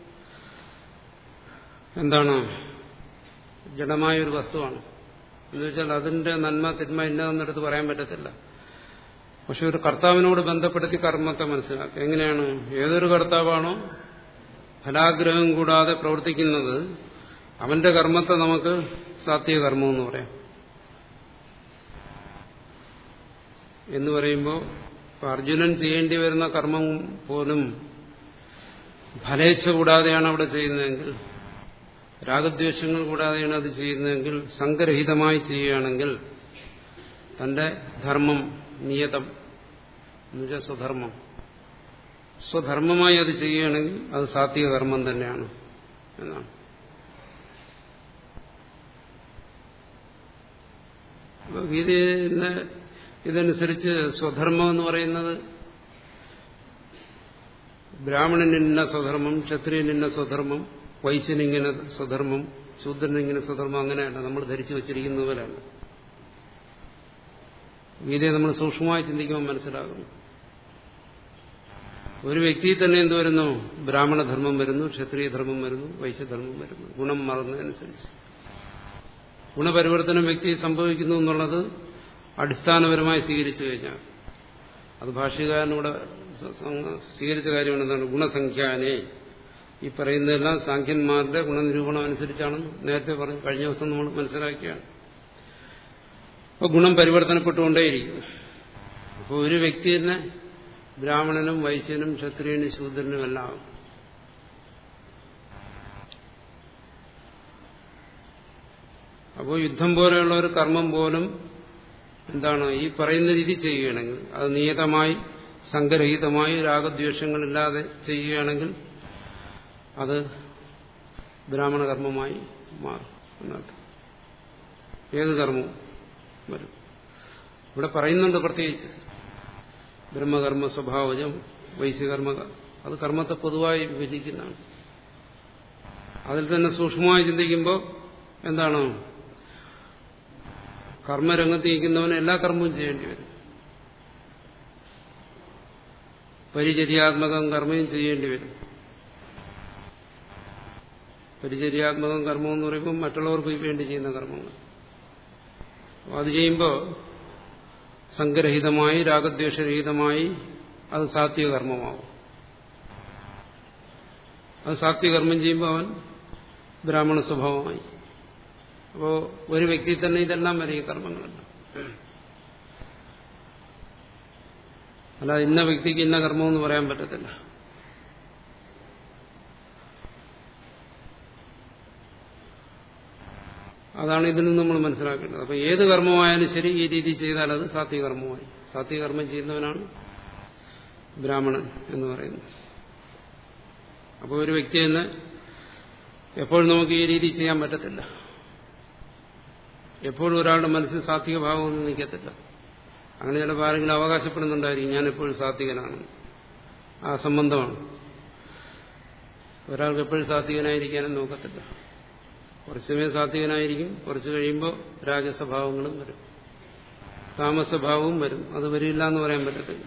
എന്താണ് ജഡമായ ഒരു വസ്തുവാണ് എന്ന് വെച്ചാൽ അതിന്റെ നന്മ തിന്മ ഇന്നതെന്നെടുത്ത് പറയാൻ പറ്റത്തില്ല പക്ഷെ ഒരു കർത്താവിനോട് ബന്ധപ്പെടുത്തി കർമ്മത്തെ മനസ്സിലാക്കുക എങ്ങനെയാണ് ഏതൊരു കർത്താവാണോ ഫലാഗ്രഹം കൂടാതെ പ്രവർത്തിക്കുന്നത് അവന്റെ കർമ്മത്തെ നമുക്ക് സാത്വിക കർമ്മം എന്ന് പറയാം എന്ന് പറയുമ്പോൾ അർജുനൻ ചെയ്യേണ്ടി വരുന്ന കർമ്മം പോലും ഫലേച്ഛ കൂടാതെയാണ് അവിടെ ചെയ്യുന്നതെങ്കിൽ രാഗദ്വേഷങ്ങൾ കൂടാതെയാണ് അത് ചെയ്യുന്നതെങ്കിൽ സംഘരഹിതമായി ചെയ്യുകയാണെങ്കിൽ തന്റെ ധർമ്മം നിയതം എന്നുവെച്ചാൽ സ്വധർമ്മം സ്വധർമ്മമായി അത് ചെയ്യുകയാണെങ്കിൽ അത് സാത്വിക കർമ്മം തന്നെയാണ് എന്നാണ് ഗീതയിലെ ഇതനുസരിച്ച് സ്വധർമ്മം എന്ന് പറയുന്നത് ബ്രാഹ്മണനിന്ന സ്വധർമ്മം ക്ഷത്രിയനിന്ന സ്വധർമ്മം വൈശ്യനിങ്ങനെ സ്വധർമ്മം ശൂദ്രനിങ്ങനെ സ്വധർമ്മം അങ്ങനെയല്ല നമ്മൾ ധരിച്ചു വച്ചിരിക്കുന്ന പോലെയാണ് ഗീതയെ നമ്മൾ സൂക്ഷ്മമായി ചിന്തിക്കുമ്പോൾ മനസ്സിലാകുന്നു ഒരു വ്യക്തിയിൽ തന്നെ എന്ത് വരുന്നു ബ്രാഹ്മണധർമ്മം വരുന്നു ക്ഷത്രിയധർമ്മം വരുന്നു വൈശ്യധർമ്മം വരുന്നു ഗുണം മാറുന്നതനുസരിച്ച് ഗുണപരിവർത്തനം വ്യക്തി സംഭവിക്കുന്നു എന്നുള്ളത് അടിസ്ഥാനപരമായി സ്വീകരിച്ചു കഴിഞ്ഞാൽ അത് ഭാഷ്യകാരനൂടെ സ്വീകരിച്ച കാര്യമാണ് എന്താണ് ഗുണസംഖ്യാനെ ഈ പറയുന്നതെല്ലാം സാഖ്യന്മാരുടെ ഗുണനിരൂപണം അനുസരിച്ചാണെന്ന് നേരത്തെ പറഞ്ഞു കഴിഞ്ഞ ദിവസം നമ്മൾ മനസ്സിലാക്കിയാണ് അപ്പോൾ ഗുണം പരിവർത്തനപ്പെട്ടുകൊണ്ടേയിരിക്കും അപ്പോൾ ഒരു വ്യക്തി തന്നെ ബ്രാഹ്മണനും വൈശ്യനും ക്ഷത്രിയനും ശൂദ്രനും എല്ലാം ആകും അപ്പോൾ യുദ്ധം പോലെയുള്ള ഒരു കർമ്മം പോലും എന്താണ് ഈ പറയുന്ന രീതി ചെയ്യുകയാണെങ്കിൽ അത് നിയതമായി സംഘരഹിതമായി രാഗദ്വേഷങ്ങളില്ലാതെ ചെയ്യുകയാണെങ്കിൽ അത് ബ്രാഹ്മണ കർമ്മമായി മാറും എന്നർത്ഥം ഏത് കർമ്മവും വരും ഇവിടെ പറയുന്നുണ്ട് പ്രത്യേകിച്ച് ബ്രഹ്മകർമ്മ സ്വഭാവജം വൈശ്യകർമ്മ അത് കർമ്മത്തെ പൊതുവായി വിഭജിക്കുന്നതാണ് അതിൽ തന്നെ സൂക്ഷ്മമായി ചിന്തിക്കുമ്പോൾ എന്താണ് കർമ്മരംഗത്ത് നിൽക്കുന്നവന് എല്ലാ കർമ്മവും ചെയ്യേണ്ടി വരും പരിചര്യാത്മകം കർമ്മവും ചെയ്യേണ്ടി വരും പരിചര്യാത്മകം കർമ്മം എന്ന് പറയുമ്പോൾ മറ്റുള്ളവർക്ക് വേണ്ടി ചെയ്യുന്ന കർമ്മങ്ങൾ അത് ചെയ്യുമ്പോൾ സംഗ്രഹിതമായി രാഗദ്വേഷരഹിതമായി അത് സാത്വിക കർമ്മമാവും അത് സാത്വിക കർമ്മം ചെയ്യുമ്പോൾ അവൻ ബ്രാഹ്മണ സ്വഭാവമായി അപ്പോൾ ഒരു വ്യക്തി തന്നെ ഇതെല്ലാം വരെ ഈ കർമ്മങ്ങളുണ്ട് അല്ല ഇന്ന വ്യക്തിക്ക് ഇന്ന കർമ്മമെന്ന് പറയാൻ പറ്റത്തില്ല അതാണ് ഇതിൽ നിന്ന് നമ്മൾ മനസ്സിലാക്കേണ്ടത് അപ്പൊ ഏത് കർമ്മമായാലും ശരി ഈ രീതി ചെയ്താൽ അത് സാത്വിക കർമ്മമായി സാത്വിക കർമ്മം ചെയ്യുന്നവനാണ് ബ്രാഹ്മണൻ എന്ന് പറയുന്നത് അപ്പോൾ ഒരു വ്യക്തി തന്നെ എപ്പോഴും നമുക്ക് ഈ രീതി ചെയ്യാൻ പറ്റത്തില്ല എപ്പോഴും ഒരാളുടെ മനസ്സിൽ സാത്വിക ഭാവമൊന്നും നിൽക്കത്തില്ല അങ്ങനെ ചിലപ്പോൾ ആരെങ്കിലും അവകാശപ്പെടുന്നുണ്ടായിരിക്കും ഞാൻ എപ്പോഴും സാത്വികനാണ് ആ സംബന്ധമാണ് ഒരാൾക്ക് എപ്പോഴും സാത്വികനായിരിക്കാനും നോക്കത്തില്ല കുറച്ച് സമയം സാത്വികനായിരിക്കും കുറച്ച് കഴിയുമ്പോൾ രാജസ്വഭാവങ്ങളും വരും താമസഭാവവും വരും അത് വരില്ല എന്ന് പറയാൻ പറ്റത്തില്ല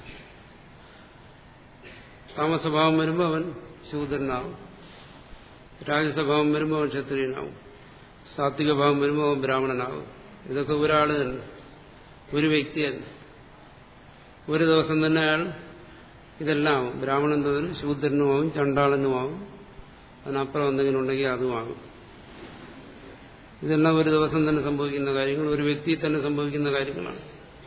താമസഭാവം വരുമ്പോൾ അവൻ ശൂദ്രനാവും രാജസ്വഭാവം വരുമ്പോൾ അവൻ ക്ഷത്രിയനാവും സാത്വിക ഭാവം വരുമ്പോൾ അവൻ ബ്രാഹ്മണനാവും ഇതൊക്കെ ഒരാൾ തന്നെ ഒരു വ്യക്തി തന്നെ ഒരു ദിവസം തന്നെ അയാൾ ഇതെല്ലാം ആവും ബ്രാഹ്മണൻ തോതിൽ ശൂദ്രനുമാവും ചണ്ടാളനുമാവും അതിനപ്പുറം എന്തെങ്കിലും ഉണ്ടെങ്കിൽ അതുമാകും ഇതെല്ലാം ഒരു ദിവസം തന്നെ സംഭവിക്കുന്ന കാര്യങ്ങൾ ഒരു വ്യക്തി തന്നെ സംഭവിക്കുന്ന കാര്യങ്ങളാണ്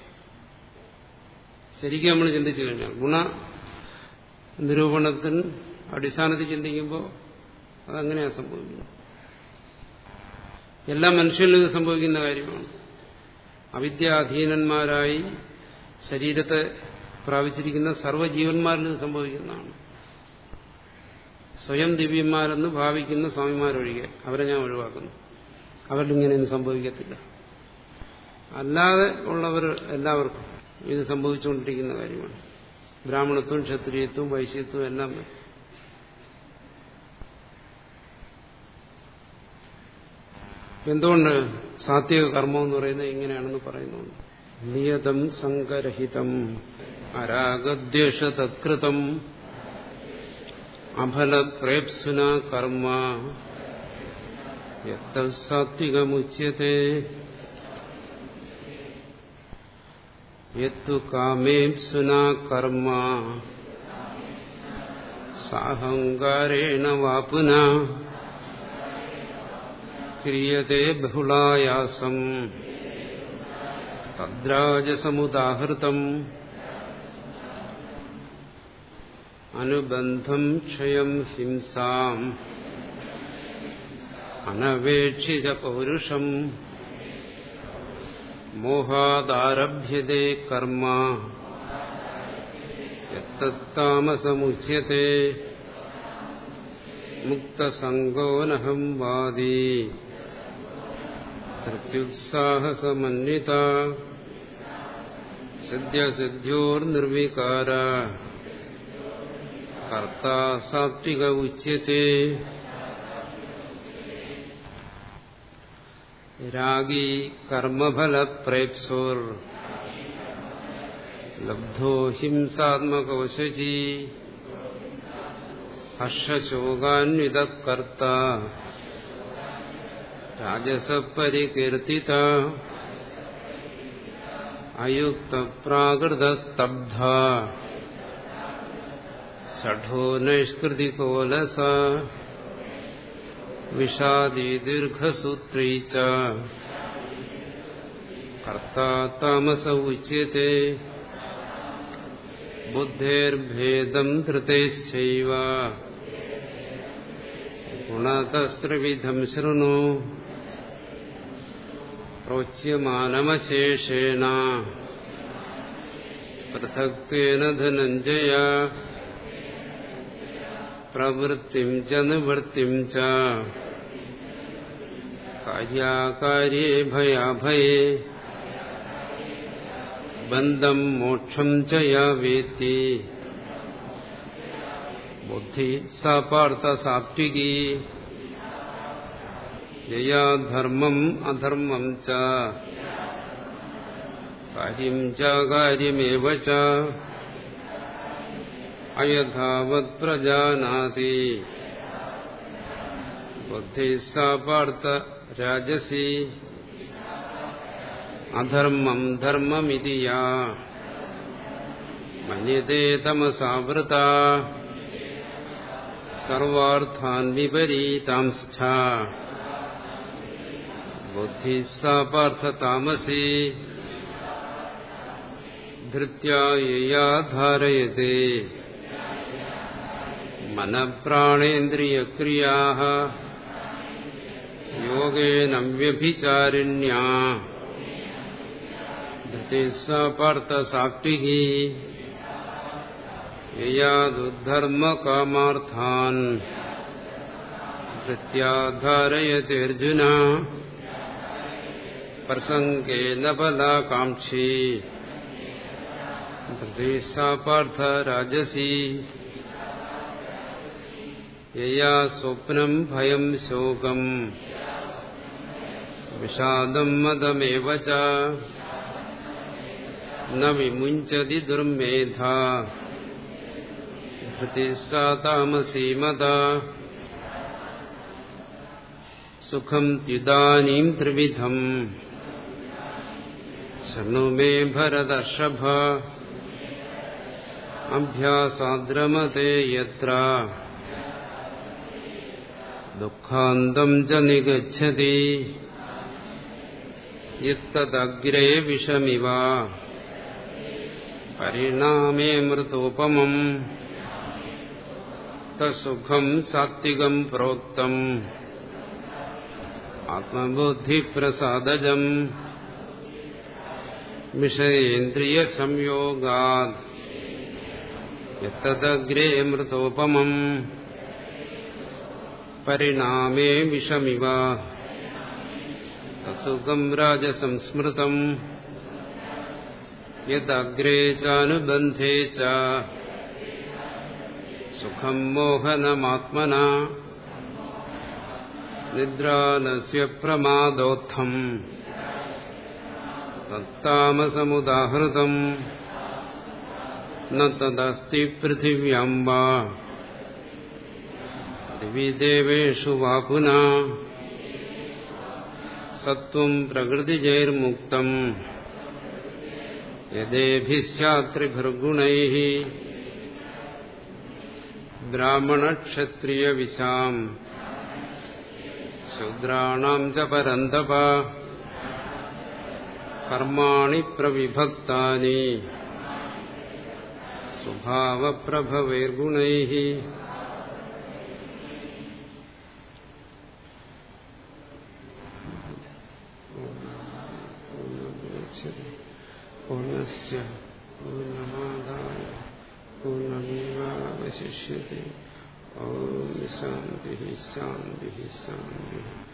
ശരിക്കും നമ്മൾ ചിന്തിച്ചു കഴിഞ്ഞാൽ ഗുണ നിരൂപണത്തിന് അടിസ്ഥാനത്തിൽ ചിന്തിക്കുമ്പോൾ അതങ്ങനെയാണ് സംഭവിക്കുന്നത് എല്ലാ മനുഷ്യരിലും ഇത് സംഭവിക്കുന്ന കാര്യമാണ് അവിദ്യാധീനന്മാരായി ശരീരത്തെ പ്രാപിച്ചിരിക്കുന്ന സർവ്വജീവന്മാരിൽ ഇത് സംഭവിക്കുന്നതാണ് സ്വയം ദിവ്യന്മാരെന്ന് ഭാവിക്കുന്ന സ്വാമിമാരൊഴികെ അവരെ ഞാൻ ഒഴിവാക്കുന്നു അവരിൽ ഇങ്ങനെയൊന്നും സംഭവിക്കത്തില്ല അല്ലാതെ ഉള്ളവർ എല്ലാവർക്കും ഇത് സംഭവിച്ചുകൊണ്ടിരിക്കുന്ന കാര്യമാണ് ബ്രാഹ്മണത്വം ക്ഷത്രിയത്വം വൈശ്യത്വം എല്ലാം എന്തുകൊണ്ട് സാത്വിക കർമ്മം എന്ന് പറയുന്നത് ഇങ്ങനെയാണെന്ന് പറയുന്നുണ്ട് നിയതം സംഗരഹിതം അരാഗദ്വേഷ തത്കൃതം അഫലപ്രേപ്സുന കർമ്മ സാത്വികമുച്യത്തെ യത്തു കാമേപ്സുന കർമ്മ സാഹങ്കാരേണ വാപുന ക്രിയത്തെ ബഹുളായാസം തദ്രാജസമുദാഹൃതം അനുബന്ധം ക്ഷയം ഹിംസാം അനവേക്ഷിത പൗരുഷം മോഹാദാരഭ്യതേ കർമ്മ യത്താമസമുച്യത്തെ മുക്തസംഗോനഹം വാദി പ്രത്യുത്സാഹസമന്വിത സിദ്ധ്യസിദ്ധ്യോർനിർവികാര കർത്താ സാത്വിക ഉച്യത്തെ രാഗി കർമ്മഫലപ്രേപ്സോർ ലബ്ധോ ഹിംസാത്മകോശചി ഹർഷശോകാന്വിത കർത്ത രാജസപരികീർത്തിത അയുക്ത പ്രാകൃതസ്തബ്ധ ഷഠോ നൈഷ്കൃതികോലസ വിഷാദി ദീർഘസൂത്രീ ച കർത്താ താമസ ഉച്യത്തെ ബുദ്ധേർഭേദം ധൃതേശ്ചൈവ ഗുണതസ്ത്രിവിധം ശൃണു പ്രോച്യമാനമശേഷേണ പൃഥക്വേന ധനഞ്ജയ പ്രവൃത്തിം ച നിവൃത്തിം ച കാര്യാകാര്യേ ഭയാഭയേ ബന്ധം മോക്ഷം ച യാ വേത്തി ബുദ്ധി സ പാർത്ഥ സാത്വികി യയാ ധർമ്മം അധർമ്മം ച കാര്യം ച കാര്യമേവ ച അയഥാവത് പ്രജാനാതി ബുദ്ധി സ പാർത്ഥ രാജസി അധർമ്മം ധർമ്മമിതി യാ മന്യത്തെ തമസാവൃത സർവാർത്ഥാൻ വിപരീതാംസ്ഥ ബുദ്ധി സ പാർത്ഥ താമസി ധൃത്യാ ധാരയത്തെ മനഃപ്രാണേന്ദ്രിയക്രിയാ യോഗേന വ്യഭിചാരിണ്യാ ധൃതി സ പാർത്ഥ സാത്വികി യയാദുദ്ധർമ്മകാമാർത്ഥാൻ ധൃത്യാധാരയതേർജുന പ്രസംഗേന ഫലാകാംക്ഷി ധൃതി സ പാർത്ഥ രാജസി യയാ സ്വപ്നം ഭയം ശോകം വിഷാദം മതമേവ ച ന വിമുഞ്ചതി ദുർമേധ ധൃതി സാ താമസീ മത സുഖം ത്യുദാനീം ത്രിവിധം ശൃണു മേ ഭരതർഷഭ അഭ്യാസാദ്രമത്തെ യത്ര ദുഃഖാന്തം ച നിഗച്ഛതി യത്തദഗ്രേ വിഷമിവ പരിണാമേ മൃതോപമം തസുഖം സാത്വികം പ്രോക്തം ആത്മബുദ്ധിപ്രസാദജം വിഷയേന്ദ്രിയ സംയോഗാത് യത്തദഗ്രേ മൃതോപമം പരിണാമേ വിഷമിവ അസുഖം രാജസംസ്മൃതം യദഗ്രേ ചാനുബന്ധേ ച സുഖം മോഹനമാത്മന നിദ്രാലസ്യ പ്രമാദോത്ഥം തത്താമസമുദാഹൃതം ന തദസ്തി പൃഥിവ്യാം വാ ദിവി ദേവേഷു വാ പുനാ സത്വം പ്രകൃതിജൈർമുക്തം യഥേഭിസ്യാത്രിഭിർഗുണൈ ബ്രാഹ്മണക്ഷത്രിയവിശാം ശൂദ്രാണാം ച പരന്തപ കർമാണി പ്രവിഭക്താനി സ്വഭാവപ്രഭവൈർഗുണൈ പൂർണ്ണസ്യ പൂർണ്ണമാദായ പൂർണ്ണമേവാവശിഷ്യത്തെ ഓം ശാന്തി ശാന്തി ശാന്തി